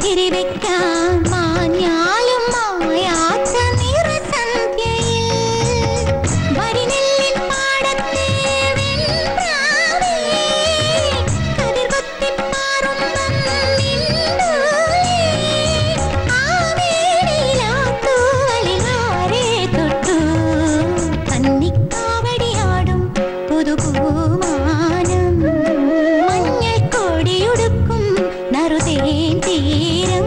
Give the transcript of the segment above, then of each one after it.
തിരി വെക്കാൻ മാഞ്ഞാലും മായാത്ത നിറസന്ധ്യയിൽ വരിനെല്ലിൻ പാടത്തെ വെൺപ്രാവേ കതിർകൊത്തിപ്പാറുമ്പം മിണ്ടൂലേ ആ വേളിയിലാത്തൂവലിൽ ആരെ തൊട്ടു കന്നിക്കാവടിയാടും പുതുപൂമാനം മഞ്ഞൾ കൊടിയുടുക്കും നറുതേൻ തീരം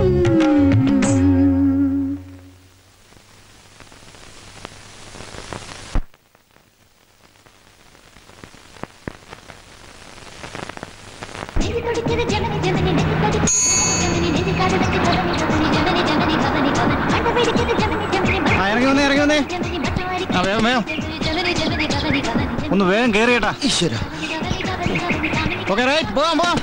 ആ, ഇറങ്ങി വന്നേ ഇറങ്ങി വന്നേ ആ വേഗം വേഗം ഒന്ന് വേഗം കേറിയേട്ടാ ഈശ്വര ഓക്കെ റൈറ്റ് പോവാം പോവാം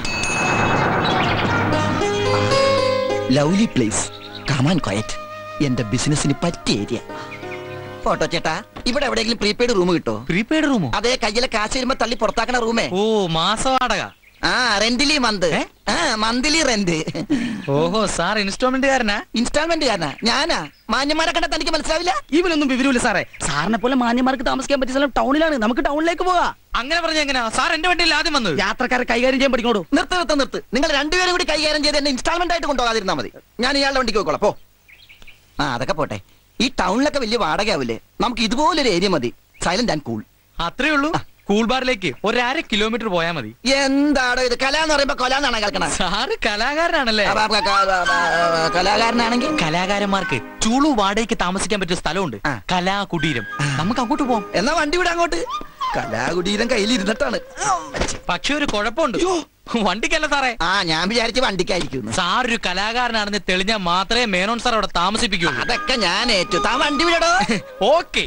ലവ്ലി പ്ലേസ് കമാൻ ക്വയറ്റ് എന്റെ ബിസിനസിന് പറ്റിയ ഏരിയ ഫോട്ടോ ചേട്ടാ ഇവിടെ എവിടെയെങ്കിലും പ്രീപെയ്ഡ് റൂം കിട്ടോ പ്രീപെയ്ഡ് റൂമോ അതെ കയ്യിലെ കാശ് വരുമ്പോ തള്ളി പുറത്താക്കണ റൂമേ ഓ മാസവാടക ആ റെന്റിലി മന്ത് ഏ? ആ മന്ത്ലി റെന്റ് ഓഹോ സാർ ഇൻസ്റ്റാൾമെന്റുകാരനാ ഇൻസ്റ്റാൾമെന്റ് കാരനാ ഞാനാ മാന്യന്മാരെ കണ്ടാ തനിക്ക് മനസ്സിലാവില്ല ഇവനൊന്നും വിവരമില്ല സാറേ സാറിനെ പോലെ മാന്യന്മാർക്ക് താമസിക്കാൻ പറ്റിയ സ്ഥലം ടൗണിലാണ് നമുക്ക് ടൗണിലേക്ക് പോകാം അങ്ങനെ പറഞ്ഞ എങ്ങനെയാ സാർ എന്റെ വണ്ടിയിൽ ആദ്യം വന്നത് യാത്രക്കാരെ കൈകാര്യം ചെയ്യാൻ പഠിക്കണോടൂ നിർത്ത് നിർത്ത് നിർത്ത് നിങ്ങൾ രണ്ടുപേരും കൂടി കൈകാര്യം ചെയ്ത് എന്നെ ഇൻസ്റ്റാൾമെന്റ് ആയിട്ട് കൊണ്ടുപോകാതിരുന്നാ മതി ഞാൻ ഇയാളുടെ വണ്ടിക്ക് പോയിക്കോളാം പോ ആ അതൊക്കെ പോട്ടെ ഈ ടൗണിലൊക്കെ വലിയ വാടകയാവില്ലേ നമുക്ക് ഇതുപോലൊരു ഏരിയ മതി സൈലന്റ് ആൻഡ് കൂൾ അത്രേ ഉള്ളൂ കൂൾ ബാറിലേക്ക് ഒരു അര കിലോമീറ്റർ പോയാൽ മതി എന്താടോ ഇത് കല എന്ന് പറയുമ്പോ കൊല എന്നാണ് കേൾക്കണ സാറ് കലാകാരനാണല്ലേ കലാകാരനാണെങ്കിൽ കലാകാരന്മാർക്ക് ചൂളു വാടകയ്ക്ക് താമസിക്കാൻ പറ്റിയ സ്ഥലമുണ്ട് ആ. കലാകുടീരം നമുക്ക് അങ്ങോട്ട് പോവാം എന്നാ വണ്ടി വിടാ അങ്ങോട്ട് കലാകുടീരം കയ്യിലിരുന്നിട്ടാണ് പക്ഷെ ഒരു കുഴപ്പമുണ്ട് വണ്ടിക്കല്ല സാറേ ആ ഞാൻ വിചാരിച്ച് വണ്ടിക്കായിരിക്കും സാർ ഒരു കലാകാരനാണെന്ന് തെളിഞ്ഞാൽ മാത്രമേ മേനോൻ സാർ അവിടെ താമസിപ്പിക്കുള്ളൂ അതൊക്കെ ഞാൻ ഏറ്റു താൻ വണ്ടി വിടടോ ഓക്കെ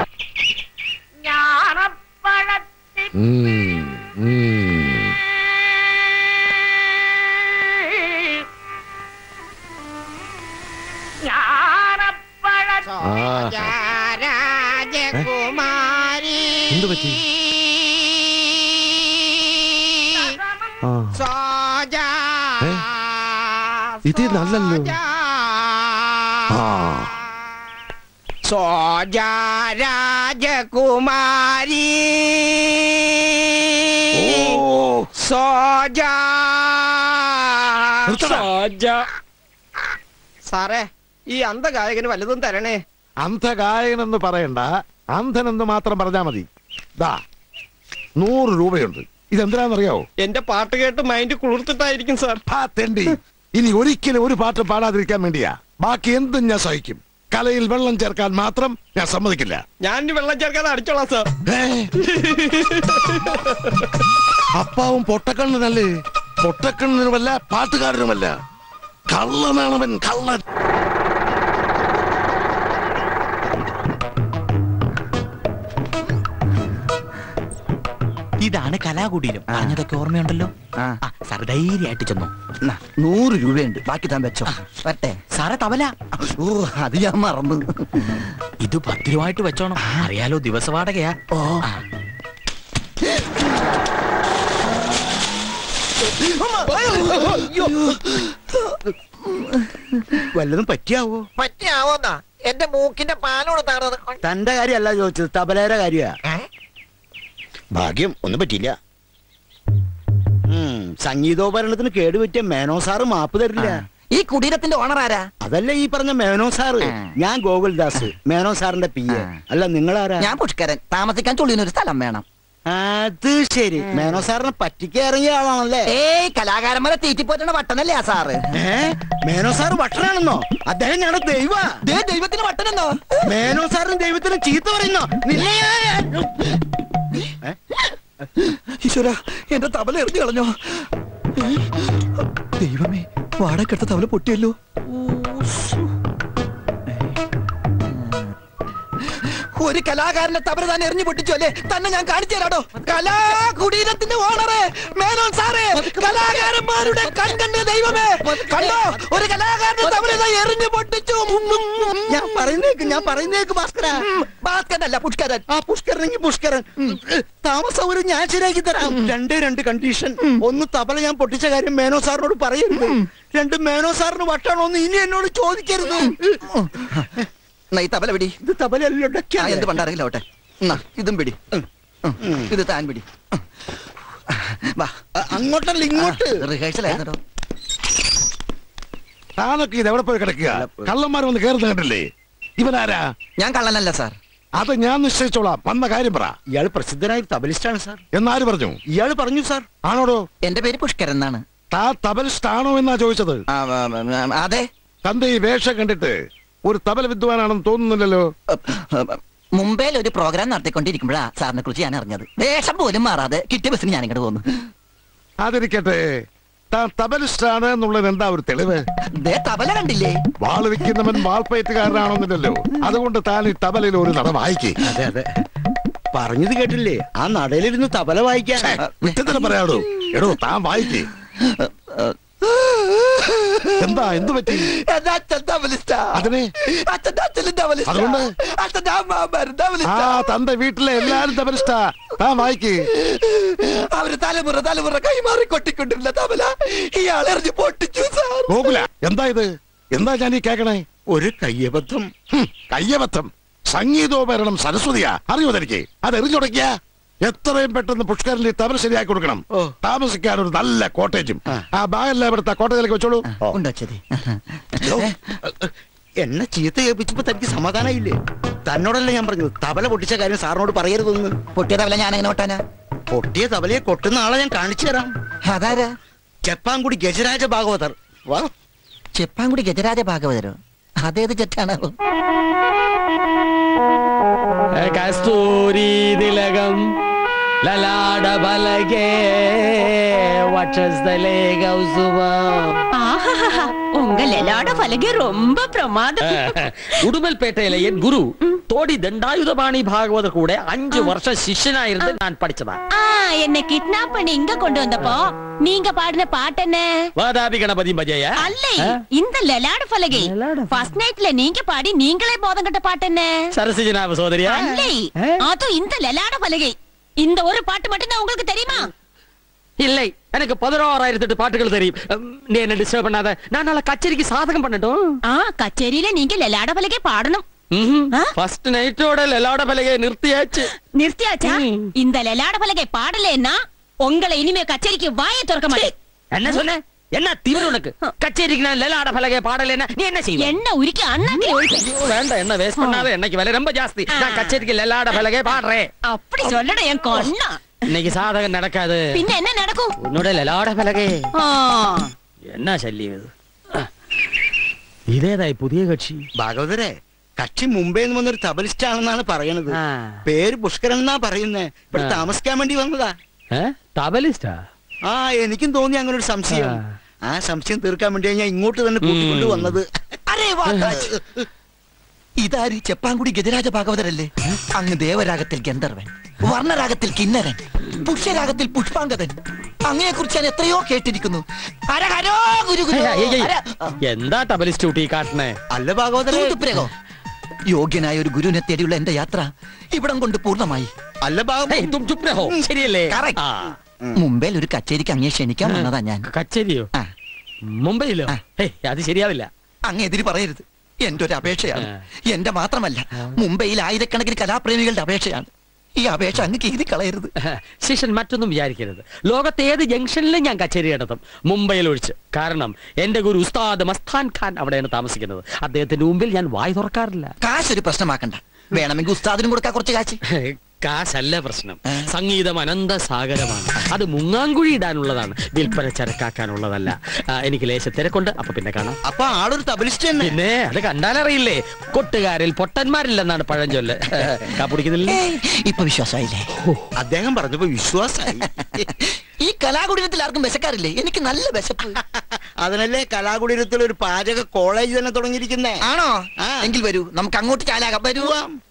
എന്ത് പറ്റി ആ ഏ? ഇത് നല്ലല്ലോ ആ രാജകുമാരി ഓ സോജ നിർത്തടാ. സോജ സാറേ ഈ അന്ധഗായകന് വല്ലതും തരണേ അന്ധഗായകനെന്ന് പറയണ്ട അന്ധനെന്ന് മാത്രം പറഞ്ഞാ മതി ദാ നൂറ് രൂപയുണ്ട് ഇതെന്തിനാന്നറിയാവോ എന്റെ പാട്ട് കേട്ട് മൈൻഡ് കുളിർത്തിട്ടായിരിക്കും സാർ ആ തെണ്ടി ഇനി ഒരിക്കലും ഒരു പാട്ട് പാടാതിരിക്കാൻ വേണ്ടിയാ ബാക്കി എന്തും ഞാൻ സഹിക്കും കലയിൽ വെള്ളം ചേർക്കാൻ മാത്രം ഞാൻ സമ്മതിക്കില്ല ഞാൻ ഇനി വെള്ളം ചേർക്കാതെ അടിച്ചോളാം സാർ ഏ? അപ്പാവും പൊട്ടക്കണ്ണനല്ലേ പൊട്ടക്കണ്ണനുമല്ല പാട്ടുകാരനുമല്ല കള്ളനാണവൻ കള്ളൻ ഇതാണ് കലാകുടീരം പറഞ്ഞതൊക്കെ ഓർമ്മയുണ്ടല്ലോ ആ. ആ സാർ ധൈര്യമായിട്ട് ചെന്നു എന്നാ, നൂറ് രൂപയുണ്ട് ബാക്കി താൻ വെച്ചോ വരട്ടെ സാറേ തവല ഓ അത് ഞാൻ മറന്നു ഇത് ഭദ്രമായിട്ട് വെച്ചോണം അറിയാലോ ദിവസവാടകയാ ഓ. ആ. വല്ലതും പറ്റിയാവോ പറ്റിയാവോന്നാ എന്റെ മൂക്കിന്റെ പാലോട് താറത് തന്റെ കാര്യമല്ല ചോദിച്ചത് തബലയുടെ കാര്യ ഭാഗ്യം ഒന്നും പറ്റിയില്ല ഉം, സംഗീതോപകരണത്തിന് കേടുപറ്റിയ മേനോ സാറ് മാപ്പ് തരില്ല ഈ കുടീരത്തിന്റെ ഓണർ ആരാ അതല്ല ഈ പറഞ്ഞ മേനോ സാറ് ആ. ഞാൻ ഗോകുൽദാസ് മേനോ സാറിന്റെ പി എ ആ. അല്ല നിങ്ങളാരാ ഞാൻ പുഷ്കരൻ താമസിക്കാൻ ചുള്ളിനൊരു സ്ഥലം വേണം അത് ശരി മേനോ സാറിനെ പറ്റിക്കാൻ ഇറങ്ങിയ ആളാണല്ലേ ഏയ് കലാകാരന്മാരെ തീറ്റിപ്പോറ്റുന്ന വട്ടനല്ലേ ആ സാറ് ഏ മേനോ സാർ ഭക്ഷണാണെന്നോ അദ്ദേഹം ഞങ്ങളുടെ ദൈവ ദേ ദൈവത്തിന് വട്ടനെന്നോ മേനോ സാറിന് ദൈവത്തിന് ചീത്ത പറയുന്നോ നിന്നെ ഞാൻ- ഏ? ഈശ്വര എന്റെ തബല എറിഞ്ഞു കളഞ്ഞോ ദൈവമേ വാടകെടുത്ത തബല പൊട്ടിയല്ലോ ഒരു കലാകാരന്റെ തബല താൻ എറിഞ്ഞു പൊട്ടിച്ചു അല്ലേ തന്നെ ഞാൻ കാണിച്ചു തരാടോ കലാകുടീരത്തിന്റെ ഓണറെ മേനോൻ സാറേ കലാകാരന്മാരുടെ കൺകണ്ട ദൈവമേ കണ്ടോ ഒരു കലാകാരന്റെ തബല താൻ എറിഞ്ഞു പൊട്ടിച്ചു ഞാൻ പറയുന്നേക്ക് ഞാൻ പറയുന്നേക്ക് ഭാസ്കര ഭാസ്കരനല്ല പുഷ്കരൻ ആ പുഷ്കരനെങ്കിൽ പുഷ്കരൻ താമസ സൗകര്യം ഞാൻ ശരിയാക്കി തരാം രണ്ടേ രണ്ട് കണ്ടീഷൻ ഒന്ന് തബല ഞാൻ പൊട്ടിച്ച കാര്യം മേനോ സാറിനോട് പറയരുത് രണ്ട് മേനോ സാറിന് വട്ടാണോന്ന് ഇനി എന്നോട് ചോദിക്കരുത് എന്നാ ഈ തബല പിടി ഇത് തബലല്ലോ ആ, എന്ത് പണ്ടാരെങ്കിലും ആവട്ടെ എന്നാ ഇതും പിടി ഉം. ഇത് താൻ പിടി ഉം. വാ അങ്ങോട്ടല്ല ഇങ്ങോട്ട് റിഹേഴ്സൽ ആയിരുന്നോ താനൊക്കെ ഇത് എവിടെ പോയി കിടക്കുക കള്ളന്മാർ വന്ന് കയറുന്ന കണ്ടില്ലേ ഇവനാരാ ഞാൻ കള്ളനല്ല സാർ അത് ഞാൻ നിശ്ചയിച്ചോളാം വന്ന കാര്യം പറ ഇയാൾ പ്രസിദ്ധനായ ഒരു തബലിസ്റ്റാണ് സാർ എന്നാര് പറഞ്ഞു ഇയാൾ പറഞ്ഞു സാർ ആണോടോ എന്റെ പേര് പുഷ്കരൻ എന്നാണ് താ തബലിസ്റ്റ് ആണോ എന്നാ ചോദിച്ചത് ആ, ആ, ആ, അതെ തന്റെ ഈ വേഷം കണ്ടിട്ട് ഒരു തബല വിദ്വാനാണെന്ന് തോന്നുന്നില്ലല്ലോ മുംബൈയിൽ ഒരു പ്രോഗ്രാം നടത്തിക്കൊണ്ടിരിക്കുമ്പോഴാ സാറിനെ കുറിച്ച് ഞാൻ അറിഞ്ഞത് വേഷം പോലും മാറാതെ കിട്ടിയ ബസ്സിന് ഞാൻ ഇങ്ങോട്ട് പോന്നു അതിരിക്കട്ടെ താൻ തബലിസ്റ്റ് ആണ് എന്നുള്ളത് എന്താ ഒരു തെളിവ് ദേ തബല കണ്ടില്ലേ വാള് വിൽക്കുന്നവൻ വാൾപ്പയറ്റുകാരനാണെന്നില്ലല്ലോ അതുകൊണ്ട് താൻ ഈ തബലയിൽ ഒരു നട വായിക്കേ അതെ അതെ പറഞ്ഞത് കേട്ടില്ലേ ആ നടയിലിരുന്ന് തബല വായിക്കാൻ വിട്ടതിനെ പറയാടോ എടോ താൻ വായിക്കേ എന്താ എന്ത് പറ്റി എന്റെ അച്ഛൻ തബലിസ്റ്റാ അതിനെ അച്ഛന്റെ അച്ഛനും തബലിസ്റ്റാ അതുകൊണ്ട്? അച്ഛന്റെ അമ്മാമാരും ആ തബലിസ്റ്റാ തന്റെ വീട്ടിലെ എല്ലാരും തബലിസ്റ്റാ താൻ വായിക്കേ അവര് തലമുറ തലമുറ കൈമാറി കൊട്ടിക്കൊണ്ടിരുന്ന തബല ഇയാൾ എറിഞ്ഞ് പൊട്ടിച്ചു സാർ ഗോകുല എന്താ ഇത് എന്താ ഞാൻ ഈ കേക്കണേ ഒരു കയ്യബദ്ധം ഹും, കയ്യബദ്ധം സംഗീതോപകരണം സരസ്വതിയാ അറിയോ തനിക്ക് അത് എറിഞ്ഞുടക്കിയ എത്രയും പെട്ടെന്ന് പുഷ്കരന്റെ തബല ശരിയാക്കി കൊടുക്കണം ഓ. താമസിക്കാൻ ഒരു നല്ല കോട്ടേജും ആ. ആ ബാഗെല്ലാം ഇവിടുത്തെ കോട്ടേജിലേക്ക് വെച്ചോളൂ ഉണ്ടോച്ചത് ഓ, എന്നെ ചീത്ത കേൾപ്പിച്ചപ്പോ തനിക്ക് സമാധാനമില്ലേ തന്നോടല്ല ഞാൻ പറഞ്ഞത് തബല പൊട്ടിച്ച കാര്യം സാറിനോട് പറയരുതെന്ന് പൊട്ടിയ തബല ഞാൻ എങ്ങനെ ഓട്ടാനാ പൊട്ടിയ തബലയെ കൊട്ടുന്ന ആളെ ഞാൻ കാണിച്ചു തരാം അതാരാ ചെപ്പാൻകുടി ഗജരാജ ഭാഗവതർ വാ ചെപ്പാൻകുടി ഗജരാജ ഭാഗവതരോ അതേത് ചെറ്റാണോ കസ്തൂരി തിലകം ലലാട ബലകേ വക്ഷസ്ഥലേ കൗസുഭം ஆஹா உங்க லெலாட பலகை ரொம்ப பிரமாதம் ഉടുമൽപേട്ടയിലെ എൻ ഗുരു തോടി ദണ്ഡായുധപാണി ഭാഗവതർ കൂടെ അഞ്ചു വർഷം ശിഷ്യനായിരുന്നു ഞാൻ പഠിച്ചതാ ஆ என்னை கிட்னாப் பண்ணி இங்க கொண்டு வந்தப்போ நீங்க பாடின பாட்டு என்ன വാതാപി ഗണപതി ഭജയ அல்லை இந்த லெலாட பலகை ஃபர்ஸ்ட் நைட்ல நீங்க பாடி நீங்களே போதம் கட்ட பாட்டு என்ன സരസിജനാഭ സോദരിയ அல்லை அதுவும் இந்த லெலாட பலகை இந்த ஒரு பாட்டு மட்டும்தான் உங்களுக்கு தெரியுமா இல்லை எனக்கு பதினோராயிரத்தி எட்டு பாட்டுகள் தெரியும் உம், நீ என்ன டிஸ்டர்ப் பண்ணாத நான் நாளை கச்சேரிக்கு சாதகம் பண்ணட்டும் ஆ கச்சேரியில நீங்க லெலாட பலகை பாடணும் ஆ? ஃபர்ஸ்ட் நைட்டோட லெலாட பலகையை நிறுத்தியாச்சு நிறுத்தியாச்சா ம். இந்த லெலாட பலகை பாடலைன்னா உங்களை இனிமே கச்சேரிக்கு வாயை திறக்க மாட்டேன் என்ன சொன்ன என்ன திமிரு உனக்கு கச்சேரிக்கு நான் லெலாட பலகையை பாடலைன்னா நீ என்ன செய்வ என்ன உருக்கி அண்ணாக்கில ஒழிப்பேன் ஐயோ, வேண்டாம் என்ன வேஸ்ட் பண்ணாத என்னைக்கு விலை ரொம்ப ஜாஸ்தி நான் கச்சேரிக்கு லெலாட பலகை பாடுறேன் அப்படி சொல்லட என் கொன்னா இன்னைக்கு சாதகம் நடக்காது பின்ன என்ன நடக்கும் உன்னோட லெலாட பலகை ஆ, என்ன ശല്യം ഇത് ഇതേതായി പുതിയ കക്ഷി ഭാഗവതരെ കക്ഷി മുംബൈ നിന്ന് വന്നൊരു തബലിസ്റ്റ് ആണെന്നാണ് പറയണത് ആ. പേര് പുഷ്കരൻ എന്നാ പറയുന്നേ ഇവിടെ ആ. താമസിക്കാൻ വേണ്ടി വന്നതാ ഏ തബലിസ്റ്റാ ആ എനിക്കും തോന്നി അങ്ങനെ ഒരു സംശയം ആ. ആ സംശയം തീർക്കാൻ വേണ്ടി ഞാൻ ഇങ്ങോട്ട് തന്നെ കൂട്ടിക്കൊണ്ട് ഉം. വന്നത് അരേ വാതാജ് ഇതാര് ചെപ്പാൻകുടി ഗജരാജ ഭാഗവതരല്ലേ അങ്ങ് ദേവരാഗത്തിൽ ഗന്ധർവൻ വർണ്ണരാഗത്തിൽ കിന്നരൻ പുഷ്യരാഗത്തിൽ പുഷ്പാങ്കതൻ അങ്ങയെ കുറിച്ച് ഞാൻ എത്രയോ കേട്ടിരിക്കുന്നു ഹര ഹരോ ഗുരു ഗുരു. ഏയ്, ഏയ്, ഏയ്. ഹര. എന്താ തബലിസ്റ്റ് ഊട്ടി കാട്ടണേ അല്ല ഭാഗവതരെ തൂത്തുപ്രേഗോ. യോഗ്യനായ ഒരു ഗുരുവിനെ തേടിയുള്ള എന്റെ യാത്ര ഇവിടം കൊണ്ട് പൂർണ്ണമായി അല്ല ഭാഗവത ഏയ്, തും ചുപ്പ് രഹോ. ശരിയല്ലേ Correct. ആ, മുംബൈയിൽ ഒരു കച്ചേരിക്ക് അങ്ങേ ക്ഷണിക്കാൻ വന്നതാ ഞാൻ കച്ചേരിയോ ആ, മുംബൈയിലോ ആ. ഏയ് അത് ശരിയാവില്ല അങ്ങ് എതിര് പറയരുത് എന്റെ ഒരു അപേക്ഷയാണ് ആ. എന്റെ മാത്രമല്ല മുംബൈയിൽ ആയിരക്കണക്കിന് കലാപ്രേമികളുടെ അപേക്ഷയാണ് ഈ അപേക്ഷ അങ്ങ് കീതി കളയരുത് ശിഷ്യൻ മറ്റൊന്നും വിചാരിക്കരുത് ലോകത്തെ ഏത് ജംഗ്ഷനിലും ഞാൻ കച്ചേരി നടത്തും മുംബൈയിൽ ഒഴിച്ച് കാരണം എന്റെ ഗുരു ഉസ്താദ് മസ്താൻ ഖാൻ അവിടെയാണ് താമസിക്കുന്നത് അദ്ദേഹത്തിന്റെ മുമ്പിൽ ഞാൻ വായി തുറക്കാറില്ല കാശ് ഒരു പ്രശ്നമാക്കണ്ട വേണമെങ്കിൽ ഉസ്താദിനും കൊടുക്കാൻ കുറച്ച് കാശ് കാശല്ല പ്രശ്നം ഏ? സംഗീതം അനന്ത സാഗരമാണ് അത് മുങ്ങാങ്കുഴി ഇടാനുള്ളതാണ് വിൽപ്പന ചരക്കാക്കാനുള്ളതല്ല ആ, എനിക്ക് ലേശ തിരക്കുണ്ട് അപ്പൊ പിന്നെ കാണാം അപ്പൊ ആളൊരു തബലിസ്റ്റ് തന്നെ പിന്നെ അത് കണ്ടാലറിയില്ലേ കൊട്ടുകാരിൽ പൊട്ടന്മാരില്ലെന്നാണ് പഴഞ്ചൊല്ല് കാപ്പിടിക്കുന്നില്ലേ ഏയ്, ഇപ്പൊ വിശ്വാസമായില്ലേ അദ്ദേഹം പറഞ്ഞപ്പോ വിശ്വാസായി ഈ കലാകുടീരത്തിൽ ആർക്കും വിശക്കാറില്ലേ എനിക്ക് നല്ല വിശപ്പ് അതിനല്ലേ കലാകുടീരത്തിൽ ഒരു പാചക കോളേജ് തന്നെ തുടങ്ങിയിരിക്കുന്നേ ആണോ ആ. എങ്കിൽ വരൂ നമുക്ക് അങ്ങോട്ട് ചാലാകാം വരൂ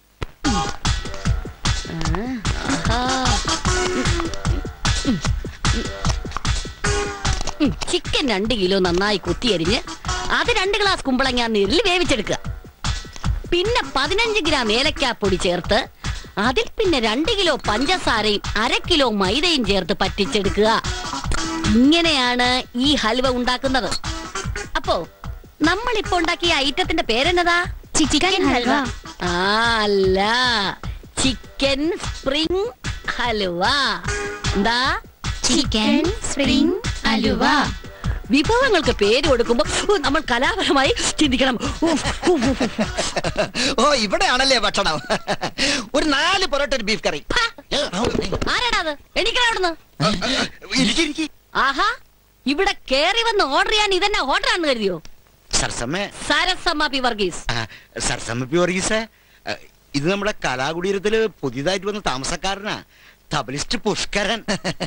ചിക്കൻ രണ്ട് കിലോ നന്നായി കുത്തിയരിഞ്ഞ് അത് രണ്ട് ഗ്ലാസ് കുമ്പളങ്ങ നീരിൽ വേവിച്ചെടുക്കുക പിന്നെ പതിനഞ്ച് ഗ്രാം ഏലക്കാപ്പൊടി ചേർത്ത് അതിൽ പിന്നെ രണ്ട് കിലോ പഞ്ചസാരയും അര കിലോ മൈദയും ചേർത്ത് പറ്റിച്ചെടുക്കുക ഇങ്ങനെയാണ് ഈ ഹൽവ ഉണ്ടാക്കുന്നത് അപ്പോ നമ്മൾ ഇപ്പൊ ഉണ്ടാക്കിയ ഐറ്റത്തിന്റെ പേരെന്നതാ ചിക്കൻ ഹൽവ ആ അല്ല ചിക്കൻ സ്പ്രിംഗ് ഹലുവ എന്താ ചിക്കൻ സ്പ്രിംഗ് ഹലുവ വിഭവങ്ങൾക്ക് പേര് കൊടുക്കുമ്പോ ഓ, നമ്മൾ കലാപരമായി ചിന്തിക്കണം ഉഫ്, ഉഫ്, ഉഫ്. ഓ ഇവിടെയാണല്ലേ ഭക്ഷണം ഒരു നാല് പൊറോട്ട ഒരു ബീഫ് കറി ഹാ, ആരാടാ അത് എണീക്കണ അവിടുന്ന് ഇരിക്കിരിക്കി ആഹാ ഇവിടെ കേറി വന്ന് ഓർഡർ ചെയ്യാൻ ഇതന്നെ ഓർഡർ ആണെന്ന് കരുതിയോ സർസമ്മ സരസമ്മ പി വർഗീസ് ആ, സർസമ്മ പി വർഗീസേ ആ, ഇത് നമ്മുടെ കലാകുടീരത്തില് പുതിയതായിട്ട് വന്ന താമസക്കാരനാ തബലിസ്റ്റ് പുഷ്കരൻ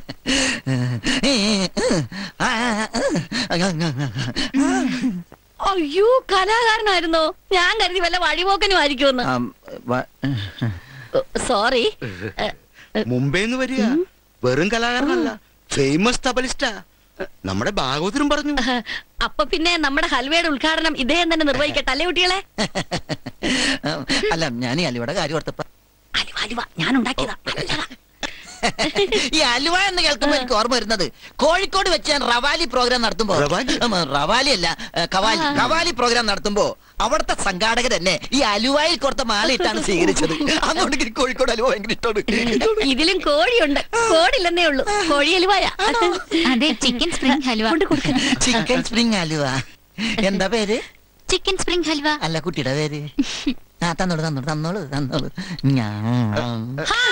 അയ്യോ കലാകാരനായിരുന്നോ ഞാൻ കരുതി വല്ല വഴിപോക്കനും ആയിരിക്കുമെന്ന് സോറി മുംബൈന്ന് വരിക വെറും കലാകാരനല്ല ഫേമസ് തബലിസ്റ്റാ നമ്മുടെ ഭാഗവതരും പറഞ്ഞു അപ്പൊ പിന്നെ നമ്മുടെ ഹൽവയുടെ ഉദ്ഘാടനം ഇദ്ദേഹം തന്നെ നിർവഹിക്കട്ടെ അല്ലേ കുട്ടികളെ അല്ല ഞാൻ ഈ അലുവയുടെ കാര്യം ഓർത്തപ്പ അലുവ അലുവ ഞാൻ ഉണ്ടാക്കിയതാ നല്ലതാ. ഈ അലുവ എന്ന് കേൾക്കുമ്പോ എനിക്ക് ഓർമ്മ വരുന്നത് കോഴിക്കോട് വെച്ച് ഞാൻ റവാലി പ്രോഗ്രാം നടത്തുമ്പോ റവാലി? ഉം, റവാലി അല്ല ഏ, കവാലി കവാലി പ്രോഗ്രാം നടത്തുമ്പോ അവിടുത്തെ സംഘാടകർ തന്നെ ഈ അലുവായിൽ കൊടുത്ത മാലയിട്ടാണ് സ്വീകരിച്ചത് അതുകൊണ്ട് എനിക്ക് കോഴിക്കോട് അലുവ ഭയങ്കര ഇഷ്ടമാണ് ഇതിലും കോഴിയുണ്ട് കോടില്ലെന്നേ ഉള്ളൂ കോഴി അലുവായ അതെ chicken spring halwa chicken spring അലുവ എന്താ പേര് ചിക്കൻ സ്പ്രിംഗ് ഹൽവ അല്ല കുട്ടിയുടെ പേര് ആ തന്നോളൂ തന്നോളൂ തന്നോളൂ തന്നോളൂ ഞാൻ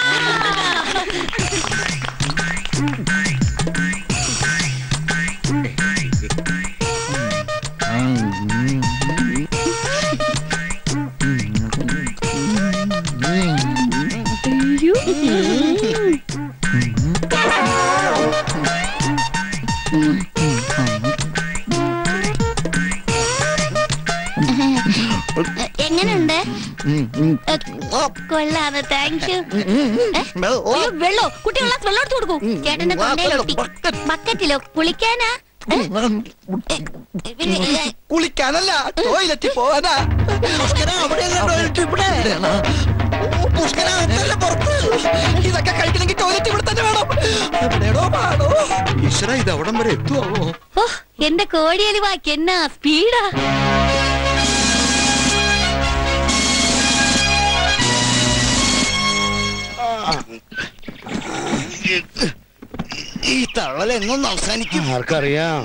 എങ്ങനെയുണ്ട് കൊള്ളാന്ന് താങ്ക് യു അയ്യോ, വെള്ളോ കുട്ടി ഗ്ലാസ് വെള്ളം എടുത്ത് കൊടുക്കൂ ചേട്ടന്റെ തൊണ്ടയിലൊട്ടി ബക്കറ്റിലോ കുളിക്കാനാ പിന്നെ, ഏ, കുളിക്കാനല്ല ടോയ്ലറ്റിൽ പോവാനാ പുഷ്കര അവിടെയല്ല ടോയ്ലറ്റ് ഇവിടെ ഓ, പുഷ്കര അതല്ല പുറത്ത് ഇതൊക്കെ കഴിക്കണമെങ്കിൽ ടോയ്ലറ്റ് ഇവിടെ തന്നെ വേണം എവിടെയാണോ പാടോ ഈശ്വര ഇത് അവിടം വരെ എത്തുവോ ഓ എന്റെ കോഴി അലുവാക്ക് എന്നാ സ്പീഡാ ഈ തള്ളൽ എന്നൊന്ന് അവസാനിക്കും ആർക്കറിയാം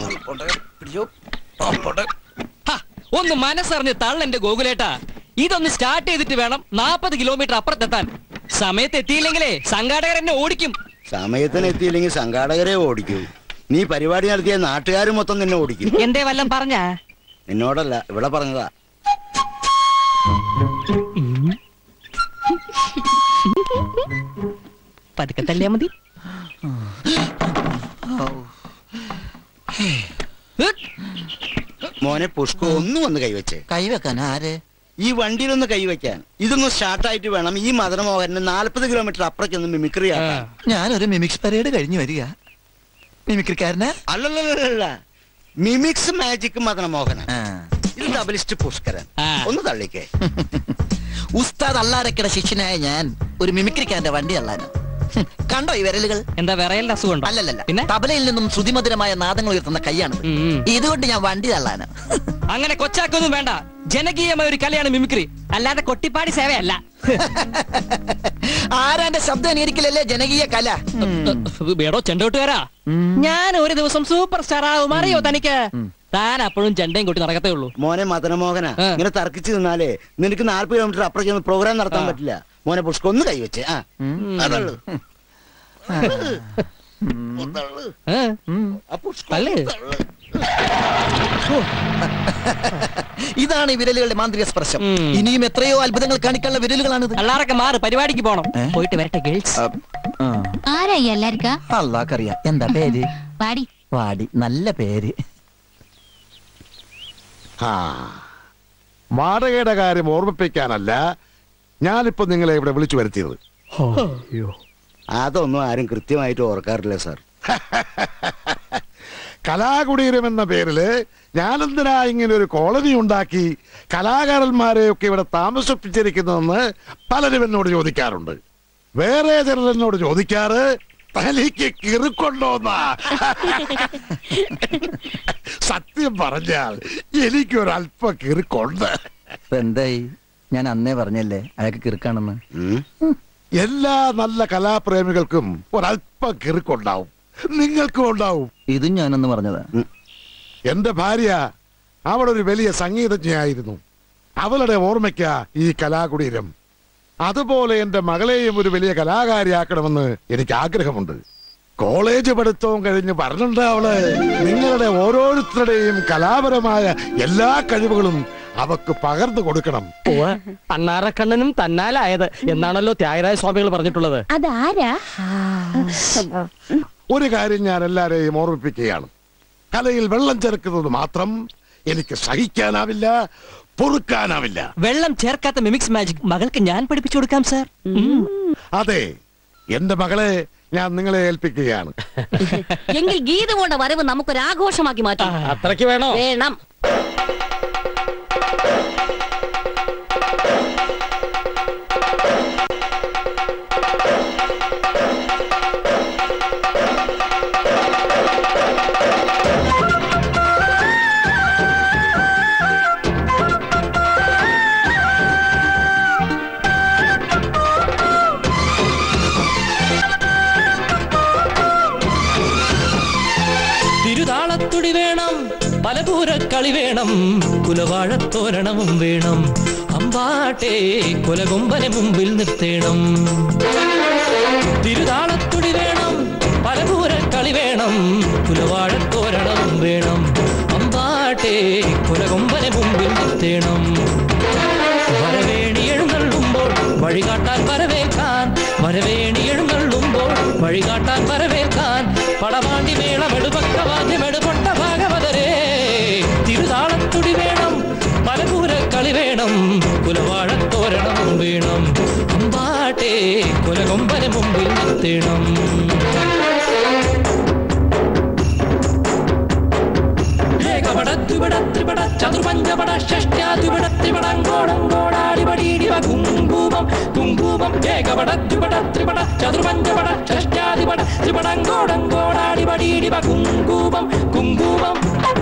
ഹ, ഒന്ന് മനസ്സറിഞ്ഞ് തള്ളെന്റെ ഗോകുലേട്ടാ ഇതൊന്ന് സ്റ്റാർട്ട് ചെയ്തിട്ട് വേണം നാപ്പത് കിലോമീറ്റർ അപ്പുറത്തെത്താൻ സമയത്ത് എത്തിയില്ലെങ്കിലേ സംഘാടകർ എന്നെ ഓടിക്കും സമയത്തിന് എത്തിയില്ലെങ്കിൽ സംഘാടകരെ ഓടിക്കൂ നീ പരിപാടി നടത്തിയ നാട്ടുകാർ മൊത്തം നിന്നെ ഓടിക്കും എന്തേ വല്ലം പറഞ്ഞ നിന്നോടല്ല ഇവിടെ പറഞ്ഞതാ പതുക്കെ തള്ളിയാ മതി മോനെ പുഷ്ക ഒന്നും ഒന്ന് കൈവച്ചേ കൈവെക്കാൻ ആര് ഈ വണ്ടിയിലൊന്ന് കൈവയ്ക്കാൻ ഇതൊന്ന് സ്റ്റാർട്ടായിട്ട് വേണം ഈ മദനമോഹന് നാൽപ്പത് കിലോമീറ്റർ അപ്പുറക്കൊന്ന് മിമിക്രി ആക്കാൻ ഞാനൊരു മിമിക്സ് പരേഡ് കഴിഞ്ഞു വരിക മിമിക്രിക്കാരനാ അല്ലല്ലല്ല മിമിക്സ് മാജിക് മദനമോഹന ആ. ഇത് ഡബലിസ്റ്റ് പുഷ്കരൻ ആ. ഒന്ന് തള്ളിക്കേ ഉസ്താദ് അള്ളാരക്കയുടെ ശിഷ്യനായ ഞാൻ ഒരു മിമിക്രിക്കാരന്റെ വണ്ടി അള്ളാനോ ഹും, കണ്ടോ ഈ വിരലുകൾ എന്താ വിറയലിന്റെ അസുഖം അല്ലല്ലല്ല പിന്നെ തബലയിൽ നിന്നും ശ്രുതിമധുരമായ നാദങ്ങൾ ഉയർത്തുന്ന കൈയാണ് ഉം, ഉം. ഇതുകൊണ്ട് ഞാൻ വണ്ടി തള്ളാനോ അങ്ങനെ കൊച്ചാക്കൊന്നും വേണ്ട ജനകീയമായ ഒരു കലയാണ് മിമിക്രി അല്ലാതെ കൊട്ടിപ്പാടി സേവയല്ല ആരാന്റെ ശബ്ദം അനുകരിക്കലല്ലേ ജനകീയ കല വേടോ ചെണ്ടോട്ടുകാരാ ഞാൻ ഒരു ദിവസം സൂപ്പർ സ്റ്റാർ ആവും അറിയോ തനിക്ക് താൻ അപ്പോഴും ചെണ്ടയും കൊട്ടി നടക്കത്തേ ഉള്ളൂ മോനെ മദനമോഹന ആ. ഇങ്ങനെ തർക്കിച്ചു നിന്നാലേ നിനക്ക് നാൽപ്പത് കിലോമീറ്റർ അപ്പുറം പ്രോഗ്രാം നടത്താൻ ആ. പറ്റില്ല മോനെ പുഷ്ക ഒന്ന് കൈവച്ചേ ആ അതള്ളു തള്ളു. ഏ? ആ പുഷ്ക തള്ളു. ഒന്ന് തള്ളു. ഇതാണ് ഈ വിരലുകളുടെ മാന്ത്രിക സ്പർശം ഉം. ഇനിയും എത്രയോ അത്ഭുതങ്ങൾ കാണിക്കാനുള്ള വിരലുകളാണിത് അല്ലാറൊക്കെ മാറ് പരിപാടിക്ക് പോണം ഏ? പോയിട്ട് വരട്ടെ ഗേൾസ് ആരാ ഈ എല്ലാവർക്കാ അള്ളാക്കറിയാം എന്താ പേര് പാടി വാടി നല്ല പേര് ആ വാടകയുടെ കാര്യം ഓർമ്മിപ്പിക്കാനല്ല ഞാനിപ്പോ നിങ്ങളെ ഇവിടെ വിളിച്ചു വരുത്തിയത് അതൊന്നും ആരും കൃത്യമായിട്ട് ഓർക്കാറില്ല സാർ കലാകുടീരം എന്ന പേരില് ഞാനെന്തിനാ ഇങ്ങനെ ഒരു കോളനി ഉണ്ടാക്കി കലാകാരന്മാരെയൊക്കെ ഇവിടെ താമസിപ്പിച്ചിരിക്കുന്നതെന്ന് പലരും എന്നോട് ചോദിക്കാറുണ്ട് വേറെ ചിലർ എന്നോട് ചോദിക്കാറ് തനിക്ക് കിറുക്കൊണ്ടോന്നാ സത്യം പറഞ്ഞാൽ എനിക്കൊരല്പ കിറുക്കുണ്ട് ഇപ്പൊ എന്തായി ഞാൻ അന്നേ പറഞ്ഞല്ലേ അയാൾക്ക് കിറുക്കാണെന്ന് എല്ലാ നല്ല കലാപ്രേമികൾക്കും ഒരല്പ കിറുക്കുണ്ടാവും നിങ്ങൾക്കും ഉണ്ടാവും ഇതും ഞാനൊന്ന് പറഞ്ഞതാ എന്റെ ഭാര്യ അവളൊരു വലിയ സംഗീതജ്ഞയായിരുന്നു അവളുടെ ഓർമ്മയ്ക്ക ഈ കലാകുടീരം അതുപോലെ എന്റെ മകളെയും ഒരു വലിയ കലാകാരിയാക്കണമെന്ന് എനിക്ക് ആഗ്രഹമുണ്ട് കോളേജ് പഠിത്തവും കഴിഞ്ഞ് പറഞ്ഞിട്ടുണ്ട് അവള് നിങ്ങളുടെ ഓരോരുത്തരുടെയും കലാപരമായ എല്ലാ കഴിവുകളും അവക്ക് പകർന്നു കൊടുക്കണം ഉവ്വ്, അണ്ണാറക്കണ്ണനും തന്നാലായത് എന്നാണല്ലോ ത്യാഗരായ സ്വാമികൾ പറഞ്ഞിട്ടുള്ളത് അതാരാ ഒരു കാര്യം ഞാൻ എല്ലാരെയും ഓർമ്മിപ്പിക്കുകയാണ് കലയിൽ വെള്ളം ചേർക്കുന്നത് മാത്രം എനിക്ക് സഹിക്കാനാവില്ല പൊറുക്കാനാവില്ല വെള്ളം ചേർക്കാത്ത മിമിക്സ് മാജിക് മകൾക്ക് ഞാൻ പഠിപ്പിച്ചു കൊടുക്കാം സാർ അതെ എന്റെ മകളെ ഞാൻ നിങ്ങളെ ഏൽപ്പിക്കുകയാണ് എങ്കിൽ ഗീതങ്ങളുടെ വരവ് നമുക്കൊരു ആഘോഷമാക്കി മാറ്റാം അത്രയ്ക്ക് വേണോ വേണം തിരുതാളത്തുടി വേണം പലപൂരക്കളി വേണം കുലവാഴത്തോരണവും വേണം അമ്പാട്ടെ കുലകൊമ്പനെ മുമ്പിൽ നിർത്തേണം തിരുതാളത്തുടി വേണം പലപൂരക്കളി വേണം കുലവാഴത്തോരണവും വേണം അമ്പാട്ടെ കുലകൊമ്പനെ മുമ്പിൽ നിർത്തേണം വരവേണി എഴുന്നള്ളുമ്പോൾ വഴികാട്ടാൻ വരവേൽക്കാൻ വരവേണി എഴുന്നള്ളുമ്പോൾ വഴികാട്ടാൻ വരവേൽക്കാൻ പടവാണ്ടി മേളമെടുപക്കവാദ്യമെടുപൊട്ട ഭാഗവതരേ തിരുതാളത്തുടി വേണം പലപൂരക്കളി വേണം കുലവാഴത്തോരണം വേണം അമ്പാട്ടെ കുലകൊമ്പന് മുമ്പിൽ നിർത്തണം ഏകപട ദ്വിപട ത്രിപട ചതുർപഞ്ചപട ഷഷ്ട്യാദ്വിപട ത്രിപടങ്കോടങ്കോടാടിപടീടിവ കുങ്കുമം കുങ്കുമം ഏകപട ദ്വിപട ത്രിപട ചതുർപഞ്ചപട ഷഷ്ട്യാദിപട ത്രിപടങ്കോടങ്കോടാടിപടീടിവ കുങ്കുമം കുങ്കുമം